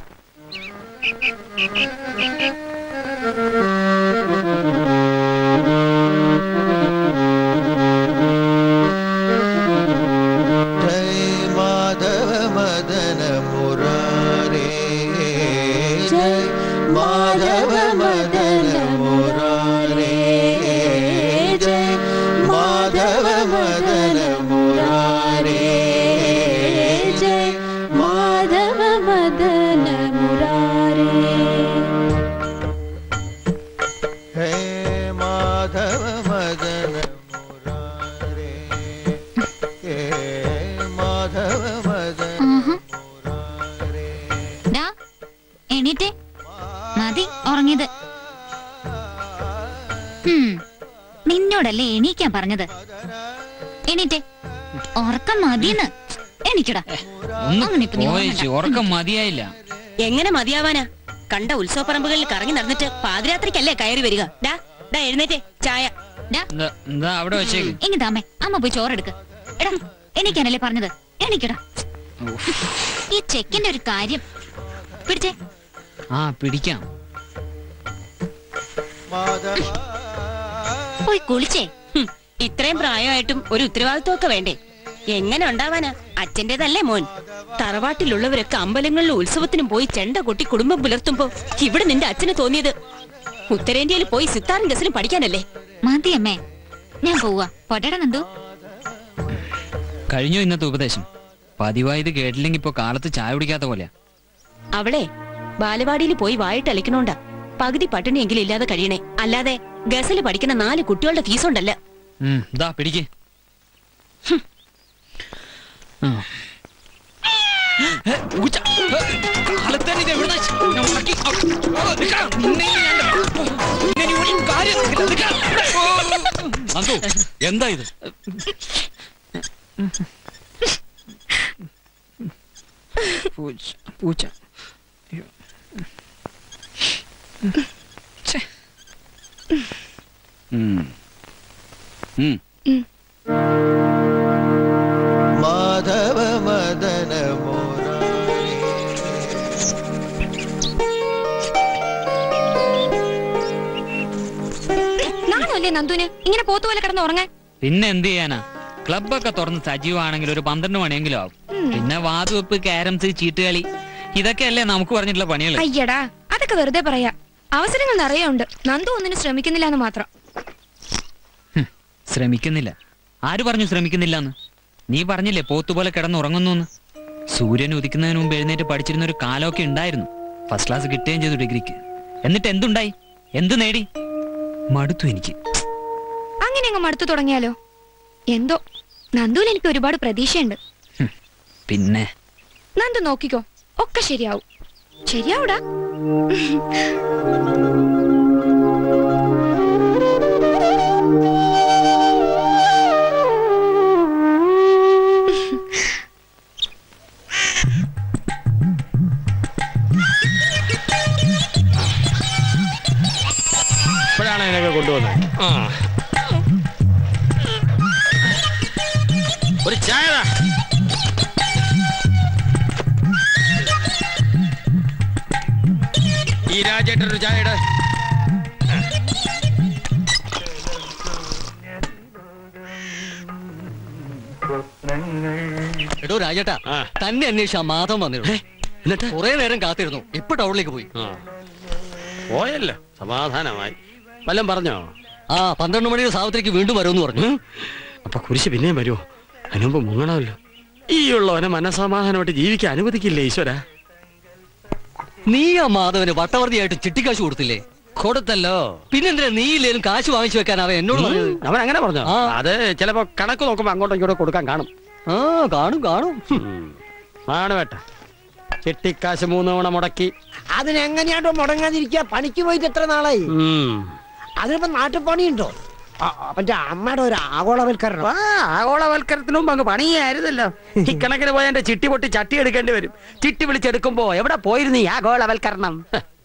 जय माधव मदन मुरारे जय माधव मदन मुरारे जय माधव मदन मुरारे जय മാധവ മദന മുരാരേ हे माधव मदन मुरारे हे माधव मदन मुरारे ഡാ എണീറ്റേ മതി ഉറങ്ങിയത് ഹും, നിന്നോടല്ലേ എണീക്കാൻ പറഞ്ഞത് എണീറ്റേ ഉറക്കം മതിന്ന് എണീക്കടാ ഒന്ന് അങ്ങനെ ഇപ്പൊ നീ പോയേച്ച് ഉറങ്ങണ്ട. ഉറക്കം മതിയായില്ല എങ്ങനെ മതിയാവാനാ കണ്ട ഉത്സവപ്പറമ്പുകളിൽ കറങ്ങി നടന്നിട്ട് പാതിരാത്രിക്കല്ലേ കയറി വരിക ഡാ ഡാ എഴുന്നേറ്റേ ചായ ഡാ എന്താ എന്താ അവിടെ വെച്ചേക്ക് എങ്ങി താമേ അമ്മ പോയി ചോറെടുക്ക് എടാ എണീക്കാനല്ലേ പറഞ്ഞത് എണീക്കടാ ഈ ചെക്കിന്റെ ഒരു കാര്യം പിടിച്ചേ ആ പിടിക്കാം माधव പോയി കുളിച്ചേ ഹും, ഇത്രയും പ്രായമായിട്ടും ഒരു ഉത്തരവാദിത്വമൊക്കെ വേണ്ടേ എങ്ങനെ ഉണ്ടാവാനാ അച്ഛന്റേതല്ലേ മോൻ തറവാട്ടിലുള്ളവരൊക്കെ അമ്പലങ്ങളിലും ഉത്സവത്തിനും പോയി ചെണ്ട കൊട്ടി കുടുംബം പുലർത്തുമ്പോ ഇവിടെ നിന്റെ അച്ഛന് തോന്നിയത് ഉത്തരേന്ത്യയിൽ പോയി സിത്താറും ഗസലും പഠിക്കാനല്ലേ മതി അമ്മേ ഞാൻ പോവാ പൊട്ടട നന്ദു കഴിഞ്ഞു ഇന്നത്തെ ഉപദേശം പതിവായി ഇത് കേട്ടില്ലെങ്കിൽ ഇപ്പൊ കാലത്ത് ചായ കുടിക്കാത്ത പോലെയാ അവളെ ബാലവാടിയിൽ പോയി വായിട്ട് അളിക്കണോണ്ടാ പകുതി പട്ടിണിയെങ്കിലും ഇല്ലാതെ കഴിയണേ അല്ലാതെ ഗസല് പഠിക്കുന്ന നാല് കുട്ടികളുടെ ഫീസ് ഉണ്ടല്ല ഉം, ദാ പിടിക്ക് ആ. ഏ, ഊച്ച. ഏ, കാലത്തേന് ഇത് എവിടുന്നാ ശ്- ഞാൻ ഉണക്കി. ഔ, ഓ, നിക്കണം. നിന്നെ ഇനി ഞാൻ- നിന്നെ ഇനി ഒരു കാര്യം നടക്കില്ല. നിക്കണം. ഓ. നന്ദു എന്താ ഇത് പൂച്ച പൂച്ച അയ്യോ. ഛെ. ഉം. ഉം. माधव मदन मुरारे നാണല്ലേ നന്ദുന് ഇങ്ങനെ പോത്തുപോലെ കിടന്ന് ഉറങ്ങാൻ പിന്നെ എന്ത് ചെയ്യാനാ ക്ലബൊക്കെ തുറന്ന് സജീവമാണെങ്കിൽ ഒരു പന്ത്രണ്ട് മണിയെങ്കിലും ആവും പിന്നെ വാതുവെപ്പ് ക്യാരംസ് ചീട്ടുകളി ഇതൊക്കെയല്ലേ നമുക്ക് പറഞ്ഞിട്ടുള്ള പണികൾ അയ്യടാ അതൊക്കെ വെറുതെ പറയാ അവസരങ്ങൾ നിറയെ ഉണ്ട് നന്ദു ഒന്നിനും ശ്രമിക്കുന്നില്ല എന്ന് മാത്രം ശ്രമിക്കുന്നില്ല ആര് പറഞ്ഞു ശ്രമിക്കുന്നില്ലെന്ന് നീ പറഞ്ഞില്ലേ പോത്തുപോലെ കിടന്നുറങ്ങുന്നു സൂര്യൻ ഉദിക്കുന്നതിന് മുമ്പ് എഴുന്നേറ്റ് പഠിച്ചിരുന്ന ഒരു കാലമൊക്കെ ഉണ്ടായിരുന്നു ഫസ്റ്റ് ക്ലാസ് കിട്ടുകയും ചെയ്തു ഡിഗ്രിക്ക് എന്നിട്ട് എന്തുണ്ടായി എന്ത് നേടി മടുത്തു എനിക്ക് അങ്ങനെ അങ്ങ് മടുത്തു തുടങ്ങിയാലോ എന്തോ നന്ദുവിൽ എനിക്ക് ഒരുപാട് പ്രതീക്ഷയുണ്ട് പിന്നെ നന്ദു നോക്കിക്കോ ഒക്കെ ശരിയാവും ശരിയാവൂടാ ഇപ്പോഴാണ് അതിനൊക്കെ കൊണ്ടുവന്നത് ആ ഒരു ചായ താ. ഈ രാജേട്ടൻ ഒരു ചായ ഇട്. എടോ രാജേട്ടാ ആ. തന്നെ അന്വേഷിച്ച മാധവൻ വന്നിരുന്നു എന്നിട്ട് കുറെ നേരം കാത്തിരുന്നു ഇപ്പൊ ടൗണിലേക്ക് പോയി ആ. പോയല്ലോ സമാധാനമായി വല്ലതും പറഞ്ഞോ ആ പന്ത്രണ്ട് മണിയുടെ സാവത്തേക്ക് വീണ്ടും വരുമെന്ന് പറഞ്ഞു അപ്പൊ കുരിശ് പിന്നെയും വരുമോ അതിനുമ്പ് മുങ്ങണമല്ലോ ഈ ഉള്ളവനെ മനസമാധാനമായിട്ട് ജീവിക്കാൻ അനുവദിക്കില്ലേ ഈശ്വര നീ ആ മാധവന് വട്ടവർത്തിയായിട്ട് ചിട്ടിക്കാശ് കൊടുത്തില്ലേ കൊടുത്തല്ലോ പിന്നെന്തിനാ നീ ഇല്ലേലും കാശ് വാങ്ങിച്ചു വെക്കാൻ അവൻ എന്നോട് പറഞ്ഞത് അവൻ അങ്ങനെ പറഞ്ഞു ആ. അത് ചിലപ്പോ കണക്ക് നോക്കുമ്പോ അങ്ങോട്ടും ഇങ്ങോട്ടും കൊടുക്കാൻ കാണും ആ കാണും കാണും ആണ് വേട്ട ചിട്ടിക്കാശ് മൂന്ന് തവണ മുടക്കി അതിനെങ്ങനെയാണ്ടോ മുടങ്ങാതിരിക്കുക പണിക്ക് പോയിട്ട് എത്ര നാളായി ഉം. അതിനിപ്പോ നാട്ടിൽ പണിയുണ്ടോ ആ, മറ്റേ അമ്മയുടെ ഒരു ആഗോളവൽക്കരണം ആ, ആഗോളവൽക്കരണത്തിന് മുമ്പ് അങ്ങ് പണിയായിരുന്നല്ലോ ഇക്കണക്കിന് പോയ എന്റെ ചിട്ടി പൊട്ടി ചട്ടി എടുക്കേണ്ടി വരും ചിട്ടി വിളിച്ചെടുക്കുമ്പോ എവിടെ പോയിരുന്നു ഈ ആഗോളവൽക്കരണം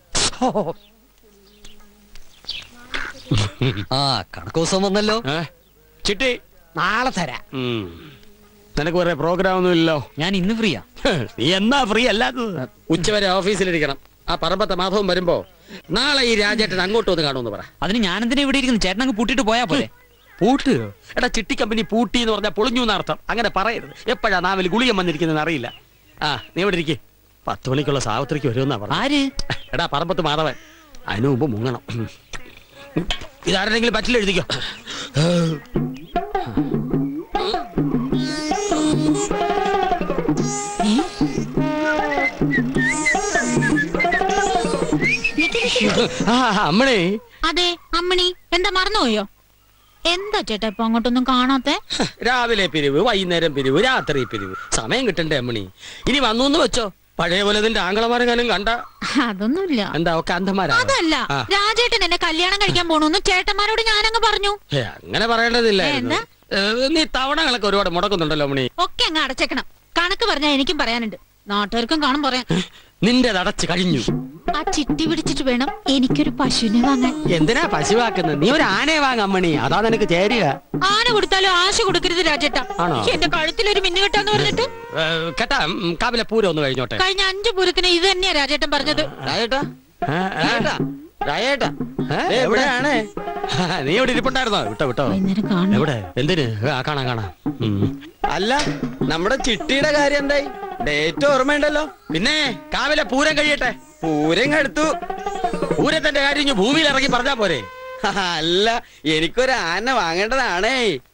ആ കണക്ക് ദിവസം വന്നല്ലോ ഏ? ചിട്ടി നാളെ തരാം ഉം. നിനക്ക് വേറെ പ്രോഗ്രാം ഒന്നും ഇല്ലല്ലോ ഞാൻ ഇന്ന് ഫ്രീയാ നീ എന്നാ ഫ്രീ അല്ലാത്തത് ഉച്ചവരെ ഓഫീസിലിരിക്കണം ആ പറമ്പത്തെ മാധവൻ വരുമ്പോ നാളെ ഈ രാജേട്ടൻ അങ്ങോട്ട് വന്ന് കാണുമെന്ന് പറ അതിന് ഞാനെന്തിനാ ഇവിടെ ഇരിക്കുന്നു ചേട്ടൻ അങ്ങ് പൂട്ടിട്ട് പോയാ പോലെ പൂട്ട് എടാ ചിട്ടി കമ്പനി പൂട്ടി എന്ന് പറഞ്ഞാൽ പൊളിഞ്ഞു എന്നർത്ഥം അങ്ങനെ പറയരുത് എപ്പോഴാ നാവിൽ ഗുളികം വന്നിരിക്കുന്നത് അറിയില്ല ആ നീ ഇവിടെ ഇരിക്കേ പത്ത് മണിക്കുള്ള സാവത്രിക്ക് വരുമെന്നാ പറഞ്ഞു ആര് എടാ പറമ്പത്ത് മാധവൻ അതിനു മുമ്പ് മുങ്ങണം ഇതാരെങ്കിലും പറ്റില്ല എഴുതിക്കോ ആ അമ്മണേ അതെ അമ്മണി എന്താ മറന്നുപോയോ എന്താ ചേട്ടാ ഇപ്പൊ അങ്ങോട്ടൊന്നും കാണാത്തെ രാവിലെ പിരിവ് വൈകുന്നേരം പിരിവ് രാത്രി പിരിവ് സമയം കിട്ടണ്ടേ അമ്മണി ഇനി വന്നു എന്ന് വെച്ചോ പഴയ പോലെ നിന്റെ ആംഗളമാരെങ്ങാനും കണ്ട അതൊന്നുമില്ല എന്താ ഒക്കെ അന്ധമാരാ അതല്ല ആ. രാജേട്ടൻ എന്നെ കല്യാണം കഴിക്കാൻ പോണെന്ന് ചേട്ടന്മാരോട് ഞാനങ്ങ് പറഞ്ഞു ഏ, അങ്ങനെ പറയേണ്ടതില്ലായിരുന്നു എന്താ? ഏ, നീ തവണകളൊക്കെ ഒരുപാട് മുടക്കുന്നുണ്ടല്ലോ അമ്മണി ഒക്കെ അങ്ങ് അടച്ചേക്കണം കണക്ക് പറഞ്ഞാൽ എനിക്കും പറയാനുണ്ട് നാട്ടുകാർക്കും കാണും പറയാൻ നിന്റെ അടച്ച് കഴിഞ്ഞു ആ ചിട്ടി പിടിച്ചിട്ട് വേണം എനിക്കൊരു പശുവിനെ വാങ്ങാൻ എന്തിനാ പശുവാക്കുന്നത് നീ ഒരു ആനയെ വാങ്ങ അമ്മണി അതാ നിനക്ക് ചേരുക ആന കൊടുത്താലും ആശ കൊടുക്കരുത് രാജേട്ടാ ആണോ? എന്റെ കഴുത്തിൽ ഒരു മിന്നു കെട്ടാന്ന് പറഞ്ഞിട്ട് ഏ, കേട്ടാ ഉം, കാവിലെ പൂരം ഒന്ന് കഴിഞ്ഞോട്ടെ കഴിഞ്ഞ അഞ്ചു പൂരത്തിന് ഇത് തന്നെയാ രാജേട്ടൻ പറഞ്ഞത് രാജേട്ടാ ഏ, ഏ, രാജേട്ടാ ഏ, എവിടെയാണ് നീ ഇവിടെ ഇരിപ്പുണ്ടായിരുന്നോ വിട്ടോ വിട്ടോ വൈകുന്നേരം കാണും എവിടെ എന്തിന് ആ കാണാം കാണാം ഉം. അല്ല നമ്മുടെ ചിട്ടിയുടെ കാര്യം എന്തായി ഡേറ്റ് ഓർമ്മയുണ്ടല്ലോ പിന്നെ കാവിലെ പൂരം കഴിയട്ടെ പൂരം എടുത്തു പൂരത്തിന്റെ കാര്യം ഇഞ്ഞ് ഭൂമിയിൽ ഇറങ്ങി പറഞ്ഞാ പോരെ അല്ല എനിക്കൊരു ആന വാങ്ങേണ്ടതാണേ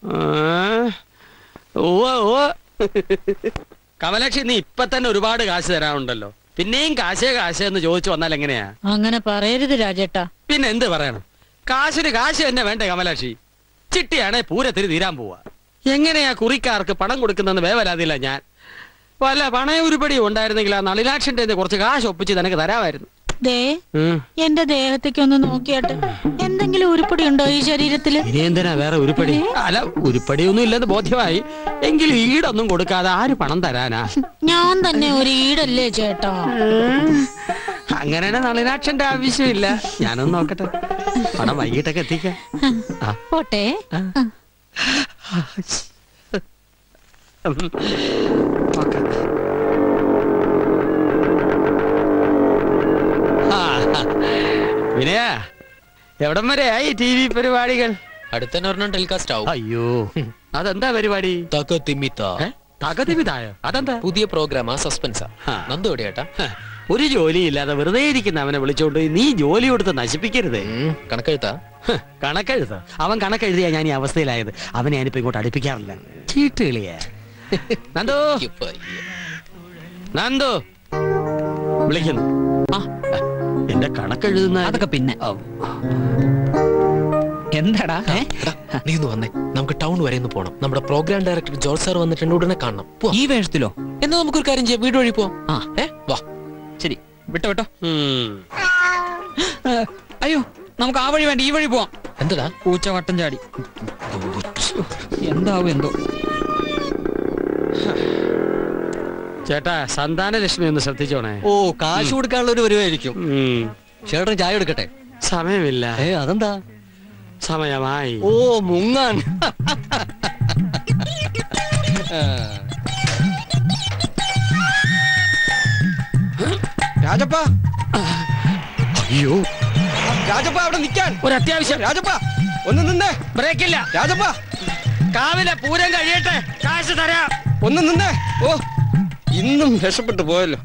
ഓ ഓ കമലാക്ഷി നീ ഇപ്പൊ തന്നെ ഒരുപാട് കാശ് തരാനുണ്ടല്ലോ പിന്നെയും കാശേ കാശേ എന്ന് ചോദിച്ചു വന്നാൽ എങ്ങനെയാ അങ്ങനെ പറയരുത് രാജേട്ടാ പിന്നെ എന്ത് പറയണം കാശിന് കാശ് തന്നെ വേണ്ടേ കമലാക്ഷി ചിട്ടിയാണേ പൂരത്തിന് തീരാൻ പോവാ എങ്ങനെയാ കുറിക്കാർക്ക് പണം കൊടുക്കുന്നെന്ന് വേവലാതില്ല ഞാൻ വല്ല പണയ ഉരുപടി ഉണ്ടായിരുന്നെങ്കിൽ ആ നളിനാക്ഷന്റെ കയ്യിന്ന് കുറച്ച് കാശ് ഒപ്പിച്ച് നിനക്ക് തരാമായിരുന്നു ദേ ഉം. എന്റെ ദേഹത്തേക്ക് ഒന്ന് നോക്കിയാട്ടെ എന്തെങ്കിലും ഉരുപ്പടി ഉണ്ടോ ഈ ശരീരത്തില് ഇനി എന്തിനാ വേറെ ഉരുപ്പടി അല്ല ഉരുപ്പടിയൊന്നും ഇല്ലെന്ന് ബോധ്യമായി എങ്കിലും ഈടൊന്നും കൊടുക്കാതെ ആര് പണം തരാനാ ഞാൻ തന്നെ ഒരു ഈടല്ലേ ചേട്ടാ അങ്ങനെ നളിനാക്ഷന്റെ ആവശ്യമില്ല ഞാനൊന്ന് നോക്കട്ടെ പണം വൈകിട്ടൊക്കെ എത്തിക്കാം ആ പോട്ടെ ആ, വിനയ എവിടം വരെ ആയി ടി വി പരിപാടികൾ അടുത്തന്നെ ഒരെണ്ണം ടെലികാസ്റ്റ് ആവും അയ്യോ അതെന്താ പരിപാടി തകതിമിത്ത ഏ? തകതിമിതായോ അതെന്താ പുതിയ പ്രോഗ്രാം ആ സസ്പെൻസാ ആ. നന്ദു എവിടെയാട്ടാ ഹ, ഒരു ജോലിയില്ലാതെ വെറുതെ ഇരിക്കുന്ന അവനെ വിളിച്ചോണ്ട് നീ ജോലി കൊടുത്ത് നശിപ്പിക്കരുതേ കണക്കെഴുത്താ ഹ്, കണക്കെഴുത്ത് അവൻ കണക്കെഴുതിയാ ഞാൻ ഈ അവസ്ഥയിലായത് അവനെ ഞാനിപ്പോ ഇങ്ങോട്ട് അടുപ്പിക്കാറില്ല ചീട്ട് കളിയാ നന്ദു നന്ദു വിളിക്കുന്നു ആ, എന്റെ കണക്കെഴുതുന്ന അതൊക്കെ പിന്നെ എന്താടാ ഏ? നീ ഒന്ന് വന്നേ നമുക്ക് ടൗൺ വരെ ഒന്ന് പോണം നമ്മുടെ പ്രോഗ്രാം ഡയറക്ടർ ജോർജ് സാർ വന്നിട്ടുണ്ട് ഉടനെ കാണണം പോവാം. ഈ വേഷത്തിലോ എന്നാ നമുക്കൊരു കാര്യം ചെയ്യാം വീട് വഴി പോവാം ആ ഏ വാ ശരി വിട്ടോ വിട്ടോ ഉം. ഏ, അയ്യോ നമുക്ക് ആ വഴി വേണ്ട ഈ വഴി പോവാം എന്താ പൂച്ച വട്ടം ചാടി എന്താവും എന്തോ ചേട്ടാ സന്താനലക്ഷ്മി ഒന്ന് ശ്രദ്ധിച്ചോണേ ഓ കാശ് കൊടുക്കാനുള്ള ഒരു വരുമായിരിക്കും ഉം. ചേട്ടൻ ചായ എടുക്കട്ടെ സമയമില്ല ഏ അതെന്താ സമയമായി ഓ മുങ്ങാൻ രാജപ്പ അയ്യോ രാജപ്പ അവിടെ നിൽക്കാൻ ഒരു അത്യാവശ്യം രാജപ്പ ഒന്ന് നിന്നേ ബ്രേക്കില്ല രാജപ്പ കാവിലെ പൂരം കഴിയട്ടെ കാശ് തരാം ഒന്ന് നിന്നേ ഓ ഇന്നും രക്ഷപ്പെട്ടു പോയല്ലോ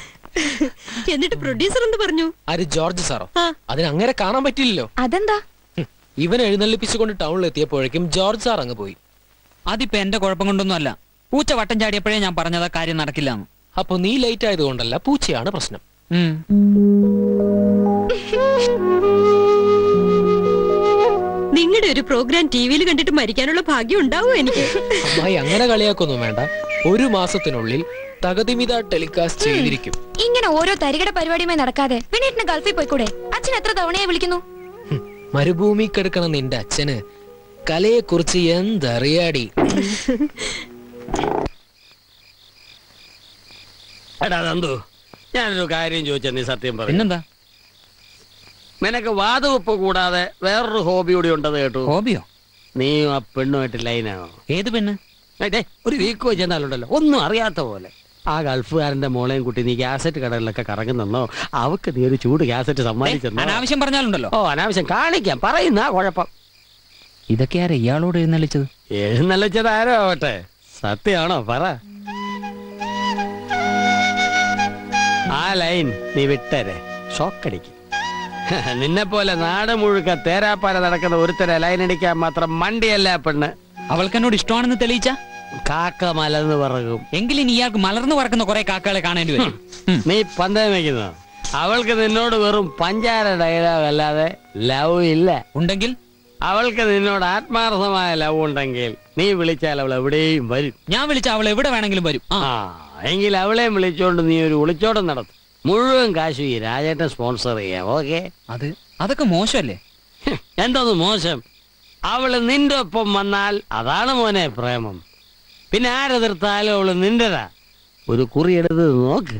എന്നിട്ട് പ്രൊഡ്യൂസർ എന്ത് പറഞ്ഞു ആര് ജോർജ് സാറോ അതിന് അങ്ങനെ കാണാൻ പറ്റില്ലല്ലോ അതെന്താ ഇവൻ എഴുന്നള്ളിപ്പിച്ചുകൊണ്ട് ടൗണിൽ എത്തിയപ്പോഴേക്കും ജോർജ് സാർ അങ്ങ് പോയി അതിപ്പോ എന്റെ കുഴപ്പം കൊണ്ടൊന്നും അല്ല പൂച്ച വട്ടം ചാടിയപ്പോഴേ ഞാൻ പറഞ്ഞതാ കാര്യം നടക്കില്ല അപ്പൊ നീ ലേറ്റ് ആയതുകൊണ്ടല്ല പൂച്ചയാണ് പ്രശ്നം നിങ്ങളുടെ ഒരു പ്രോഗ്രാം ടി വിയിൽ കണ്ടിട്ട് മരിക്കാനുള്ള ഭാഗ്യം ഉണ്ടാവും എനിക്ക് അമ്മായി അങ്ങനെ കളിയാക്കൊന്നും വേണ്ട ഒരു മാസത്തിനുള്ളിൽ തകതിമിത ടെലികാസ്റ്റ് ചെയ്തിരിക്കും ഇങ്ങനെ ഓരോ തരികട പരിപാടിയുമായി നടക്കാതെ വിനീട്ടിന് ഗൾഫിൽ പോയിക്കൂടെ അച്ഛൻ എത്ര തവണയെ വിളിക്കുന്നു മരുഭൂമി കിടക്കണ നിന്റെ അച്ഛന് കലയെ കുറിച്ച് എന്തറിയാടി എടാ നന്ദു ഞാനൊരു കാര്യം ചോദിച്ചാ നീ സത്യം പറഞ്ഞു പിന്നെന്താ നിനക്ക് വാതുവെപ്പ് കൂടാതെ വേറൊരു ഹോബി കൂടി ഉണ്ടെന്ന് കേട്ടു ഹോബിയോ നീ ആ പെണ്ണുമായിട്ട് ലൈനാണോ ഏത് പെണ്ണ് ഏ, ഒരു വീക്ക് വെച്ചെന്നാലുണ്ടല്ലോ ഒന്നും അറിയാത്ത പോലെ ആ ഗൾഫുകാരന്റെ മോളെയും കുട്ടി നീ ഗ്യാസറ്റ് കടകളിലൊക്കെ കറങ്ങുന്നെന്നോ അവക്ക് നീ ഒരു ചൂട് ഗ്യാസറ്റ് സമ്മാനിച്ചെന്നോ അനാവശ്യം പറഞ്ഞാലുണ്ടല്ലോ ഓ അനാവശ്യം കാണിക്കാം പറയുന്ന കുഴപ്പം ഇതൊക്കെ ആരാ ഇയാളോട് എഴുന്നള്ളിച്ചത് എഴുന്നള്ളിച്ചത് ആരോ ആവട്ടെ സത്യമാണോ പറ ആ ലൈൻ നീ വിട്ടരെ ഷോക്കടിക്കും നിന്നെ പോലെ നാട് മുഴുക്ക തേരാപ്പാര നടക്കുന്ന ഒരുത്തരെ ലൈൻ അടിക്കാൻ മാത്രം മണ്ടിയല്ല ആ പെണ്ണ് അവൾക്ക് എന്നോട് ഇഷ്ടമാണെന്ന് തെളിയിച്ച കാക്ക മലന്ന് പറകും എങ്കിലും ഇയാൾക്ക് മലർന്നു പറക്കുന്ന കുറെ കാക്കകളെ കാണേണ്ടി വരും നീ പന്തയം വെക്കുന്നു അവൾക്ക് നിന്നോട് വെറും പഞ്ചാര ഡയലോഗ് അല്ലാതെ ലവ് ഇല്ല ഉണ്ടെങ്കിൽ അവൾക്ക് നിന്നോട് ആത്മാർത്ഥമായ ലവ് ഉണ്ടെങ്കിൽ നീ വിളിച്ചാൽ അവൾ എവിടെയും വരും ഞാൻ വിളിച്ച അവൾ എവിടെ വേണമെങ്കിലും വരും ആ എങ്കിൽ അവളെയും വിളിച്ചോണ്ട് നീ ഒരു ഒളിച്ചോടം നടത്തും മുഴുവൻ കാശ് ഈ രാജേട്ടൻ സ്പോൺസർ ചെയ്യാം ഓക്കെ അത് അതൊക്കെ മോശമല്ലേ എന്തോന്ന് മോശം അവള് നിന്റെ ഒപ്പം വന്നാൽ അതാണ് മോനെ പ്രേമം പിന്നെ ആരെതിർത്താലും അവള് നിന്റെതാ ഒരു കുറി എടുത്ത് നോക്ക്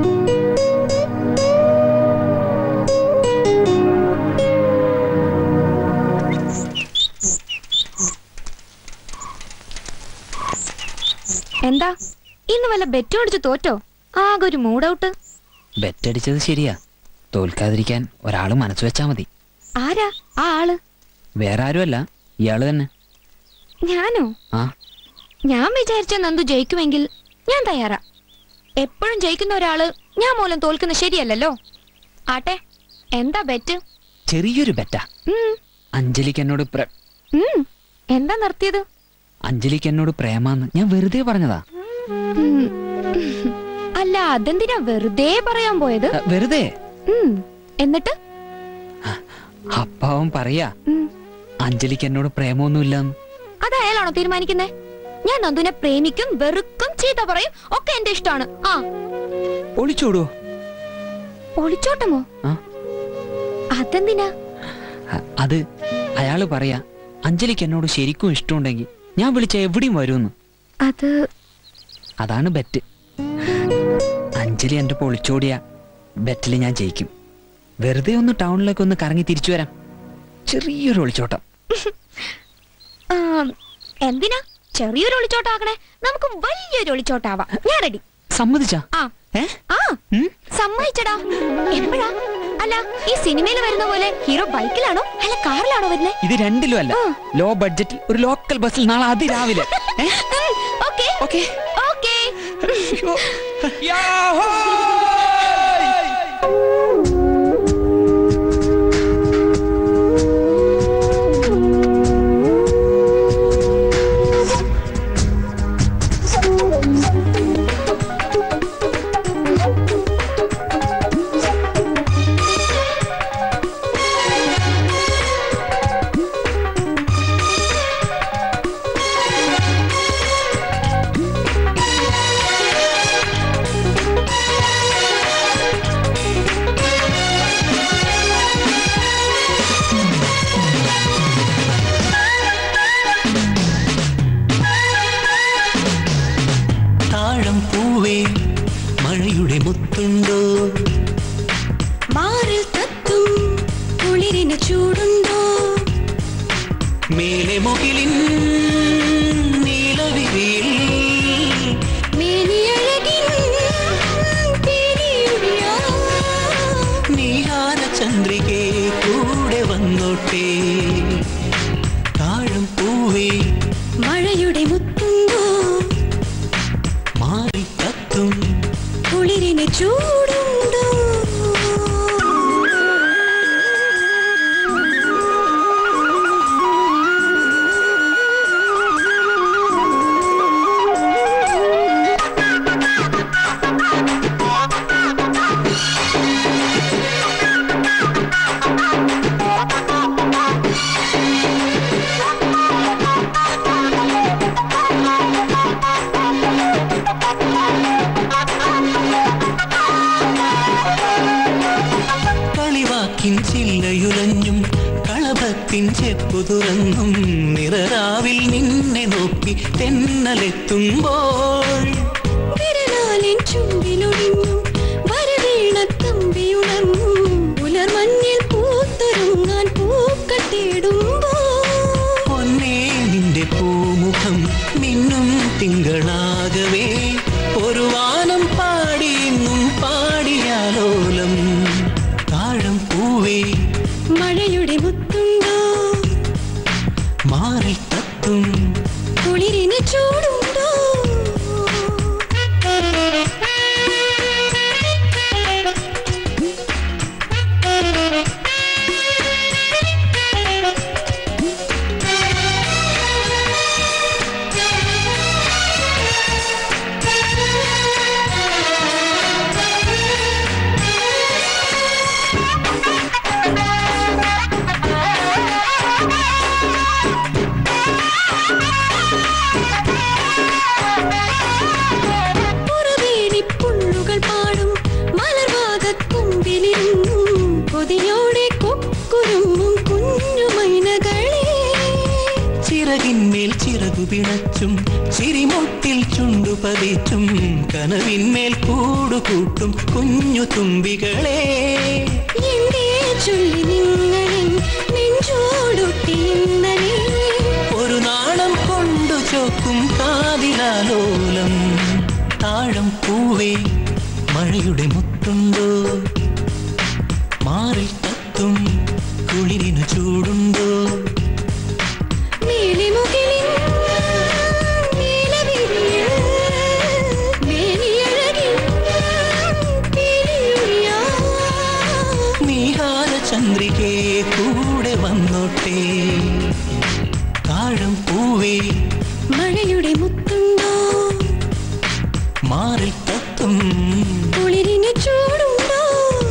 എന്താ ഇന്ന് വല്ല ബെറ്റും അടിച്ച് തോറ്റോ ആകെ ഒരു മൂഡ് ഔട്ട് ബെറ്റടിച്ചത് ശരിയാ തോൽക്കാതിരിക്കാൻ ഒരാള് മനസ്സ് വെച്ചാ മതി ആരാ ആ ആള് വേറെ ആരുമല്ല ഇയാള് തന്നെ ഞാനോ ആ ഞാൻ വിചാരിച്ച നന്ദു ജയിക്കുമെങ്കിൽ ഞാൻ തയ്യാറാ എപ്പോഴും ജയിക്കുന്ന ഒരാള് ഞാൻ മൂലം തോൽക്കുന്ന ശരിയല്ലല്ലോ ആട്ടെ എന്താ ബെറ്റ് ചെറിയൊരു ബെറ്റാ ഉം, അഞ്ജലിക്ക് എന്നോട് പ്ര- ഉം. എന്താ നിർത്തിയത് അഞ്ജലിക്ക് എന്നോട് പ്രേമാന്ന് ഞാൻ വെറുതെ പറഞ്ഞതാ ഉം. അല്ല അതെന്തിനാ വെറുതെ പറയാൻ പോയത് അ, വെറുതെ ഉം. എന്നിട്ട് അപ്പാവൻ പറയാ അഞ്ജലിക്ക് എന്നോട് പ്രേമൊന്നുമില്ലെന്ന് അത് അയാളാണോ തീരുമാനിക്കുന്നേ ഞാൻ നന്ദുവിനെ പ്രേമിക്കും വെറുക്കും ചീത്ത പറയും ഒക്കെ എന്റെ ഇഷ്ടമാണ് ആ ഒളിച്ചോടുവോ ഒളിച്ചോട്ടമോ ആ. അതെന്തിനാ അ- അത് അയാള് പറയാ അഞ്ജലിക്ക് എന്നോട് ശരിക്കും ഇഷ്ടമുണ്ടെങ്കിൽ ഞാൻ വിളിച്ച എവിടെയും വരുമെന്ന് അത് അതാണ് ബെറ്റ് അഞ്ജലി എന്റെ പൊളിച്ചോടിയ ബെറ്റിൽ ഞാൻ ജയിക്കും വെറുതെ ഒന്ന് ടൗണിലേക്ക് ഒന്ന് കറങ്ങി തിരിച്ചു വരാം ചെറിയൊരു ഒളിച്ചോട്ടം ആ, എന്തിനാ ചെറിയൊരു ഒളിച്ചോട്ടാക്കണേ നമുക്ക് വലിയൊരു ഒളിച്ചോട്ടാവാം ഞാൻ റെഡി സമ്മതിച്ചാ ആ ആ സമ്മതിച്ചടാ എപ്പോഴാ അല്ല ഈ സിനിമയിൽ വരുന്ന പോലെ ഹീറോ ബൈക്കിലാണോ അല്ല കാറിലാണോ വരുന്നേ ഇത് രണ്ടിലും അല്ല ലോ ബഡ്ജറ്റിൽ ഒരു ലോക്കൽ ബസ്സിൽ നാളെ അതിരാവിലെ ഓക്കെ ഓക്കെ ഓക്കെ താഴം പൂവേ മഴയുടെ മുത്തുണ്ടോ മാറിൽ തത്തും കുളിരിന് ചൂടുണ്ടോ മേലെ മുകിലിൻ നീലവിരിയിൽ മേനിയഴകിൻ പീലിയുഴിയാ. നീഹാര ചന്ദ്രികെ കൂടെ വന്നോട്ടെ താഴം പൂവേ മഴയുടെ മുത്തുണ്ടോ മാറി കത്തും മിന്നലെത്തുമ്പോൾ വിരലാലിൻ ചുണ്ടിലൊഴിഞ്ഞു വരവീണ തമ്പിയുണർന്നു പുലർമഞ്ഞിൽ പൂത്തൊരുങ്ങാൻ പൂക്കൾ തേടുമ്പോ പൊന്നേ നിന്റെ പൂമുഖം മിന്നും തിങ്കളാകവേ ഒരു വാനം പാടിയെന്നും പാടിയാലോലം താഴം പൂവേ മഴയുടെ മുത്തുണ്ടോ മാറി തത്തും കുളിരിന് ചൂടുണ്ടോ പുറവേണിപ്പുള്ളുകൾ പാടും മലർവാകക്കൊമ്പിലിരുന്നും കൊതിയോടെ കൊക്കുരുങ്ങും കുഞ്ഞുമൈനകളെ ചിറകിന്മേൽ ചിറകു പിണച്ചും ചിരിമൊട്ടിൽ ചുണ്ടു പതിച്ചും കനവിന്മേൽ കൂടുകൂട്ടും കുഞ്ഞു തുമ്പികളെ എന്തേ ചൊല്ലി നിങ്ങളിൽ നെഞ്ചോടൊട്ടി ഇന്നലെ ഒരു നാണം കൊണ്ടു ചോക്കും കാതിലാലോലം താഴം പൂവേ മഴയുടെ മുത്തുണ്ടോ മാറിൽ തത്തും കുളിരിനു ചൂടുണ്ടോ നീലിമുകിലിൻ നീലവിരിയിൽ മേനിയഴകിൽ പിരിയുറിയാം. നീഹാര ചന്ദ്രികേ കൂടെ വന്നോട്ടെ താഴം പൂവേ മഴയുടെ മുത്തുണ്ടോ മാറിൽ തത്തും കുളിരിന് ചൂടുണ്ടോ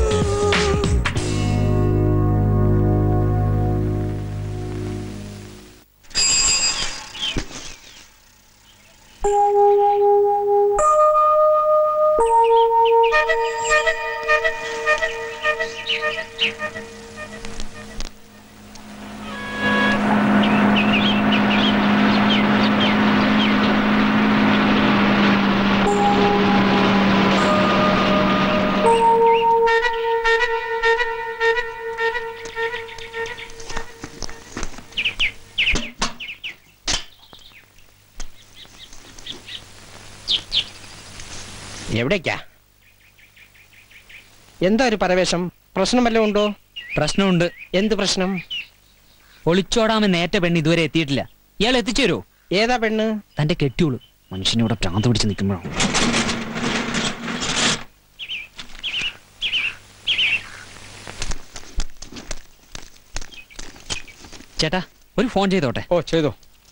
എവിടേക്കാ എന്താ ഒരു പരവേശം പ്രശ്നം വല്ലതും ഉണ്ടോ പ്രശ്നമുണ്ട് എന്ത് പ്രശ്നം ഒളിച്ചോടാമെന്ന് ഏറ്റ പെണ്ണ് ഇതുവരെ എത്തിയിട്ടില്ല ഇയാൾ എത്തിച്ചു തരുമോ ഏതാ പെണ്ണ് തന്റെ കെട്ടിയോള് മനുഷ്യനിവിടെ പ്രാന്ത് പിടിച്ച് നിൽക്കുമ്പോഴാണ് ചേട്ടാ ഒരു ഫോൺ ചെയ്തോട്ടെ ഓ ചെയ്തോ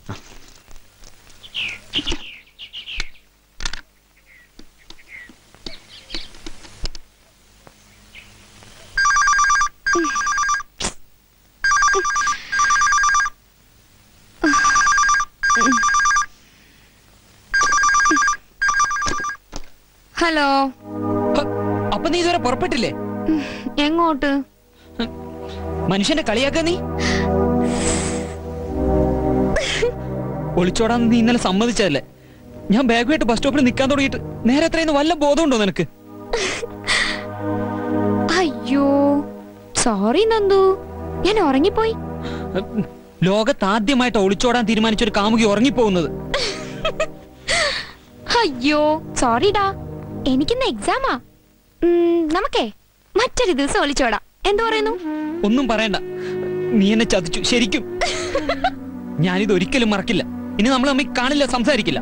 ഹലോ അപ്പൊ നീ ഇതുവരെ പുറപ്പെട്ടില്ലേ എങ്ങോട്ട് മനുഷ്യനെ കളിയാക്ക നീ ഒളിച്ചോടാൻ നീ ഇന്നലെ സമ്മതിച്ചതല്ലേ ഞാൻ ബാഗുമായിട്ട് ബസ് സ്റ്റോപ്പിൽ നിൽക്കാൻ തുടങ്ങിയിട്ട് നേരെ എത്രയെന്ന് വല്ല ബോധമുണ്ടോ നിനക്ക് അയ്യോ സോറി നന്ദു ഞാൻ ഉറങ്ങിപ്പോയി ലോകത്ത് ആദ്യമായിട്ട് ഒളിച്ചോടാൻ തീരുമാനിച്ച ഒരു കാമുകി ഉറങ്ങിപ്പോകുന്നത് അയ്യോ സോറിടാ എനിക്കിന്ന് എക്സാമാ ഉം, നമുക്കേ മറ്റൊരു ദിവസം ഒളിച്ചോടാം എന്തു പറയുന്നു ഒന്നും പറയണ്ട നീ എന്നെ ചതിച്ചു ശരിക്കും ഞാനിത് ഒരിക്കലും മറക്കില്ല ഇനി നമ്മൾ തമ്മിൽ കാണില്ല സംസാരിക്കില്ല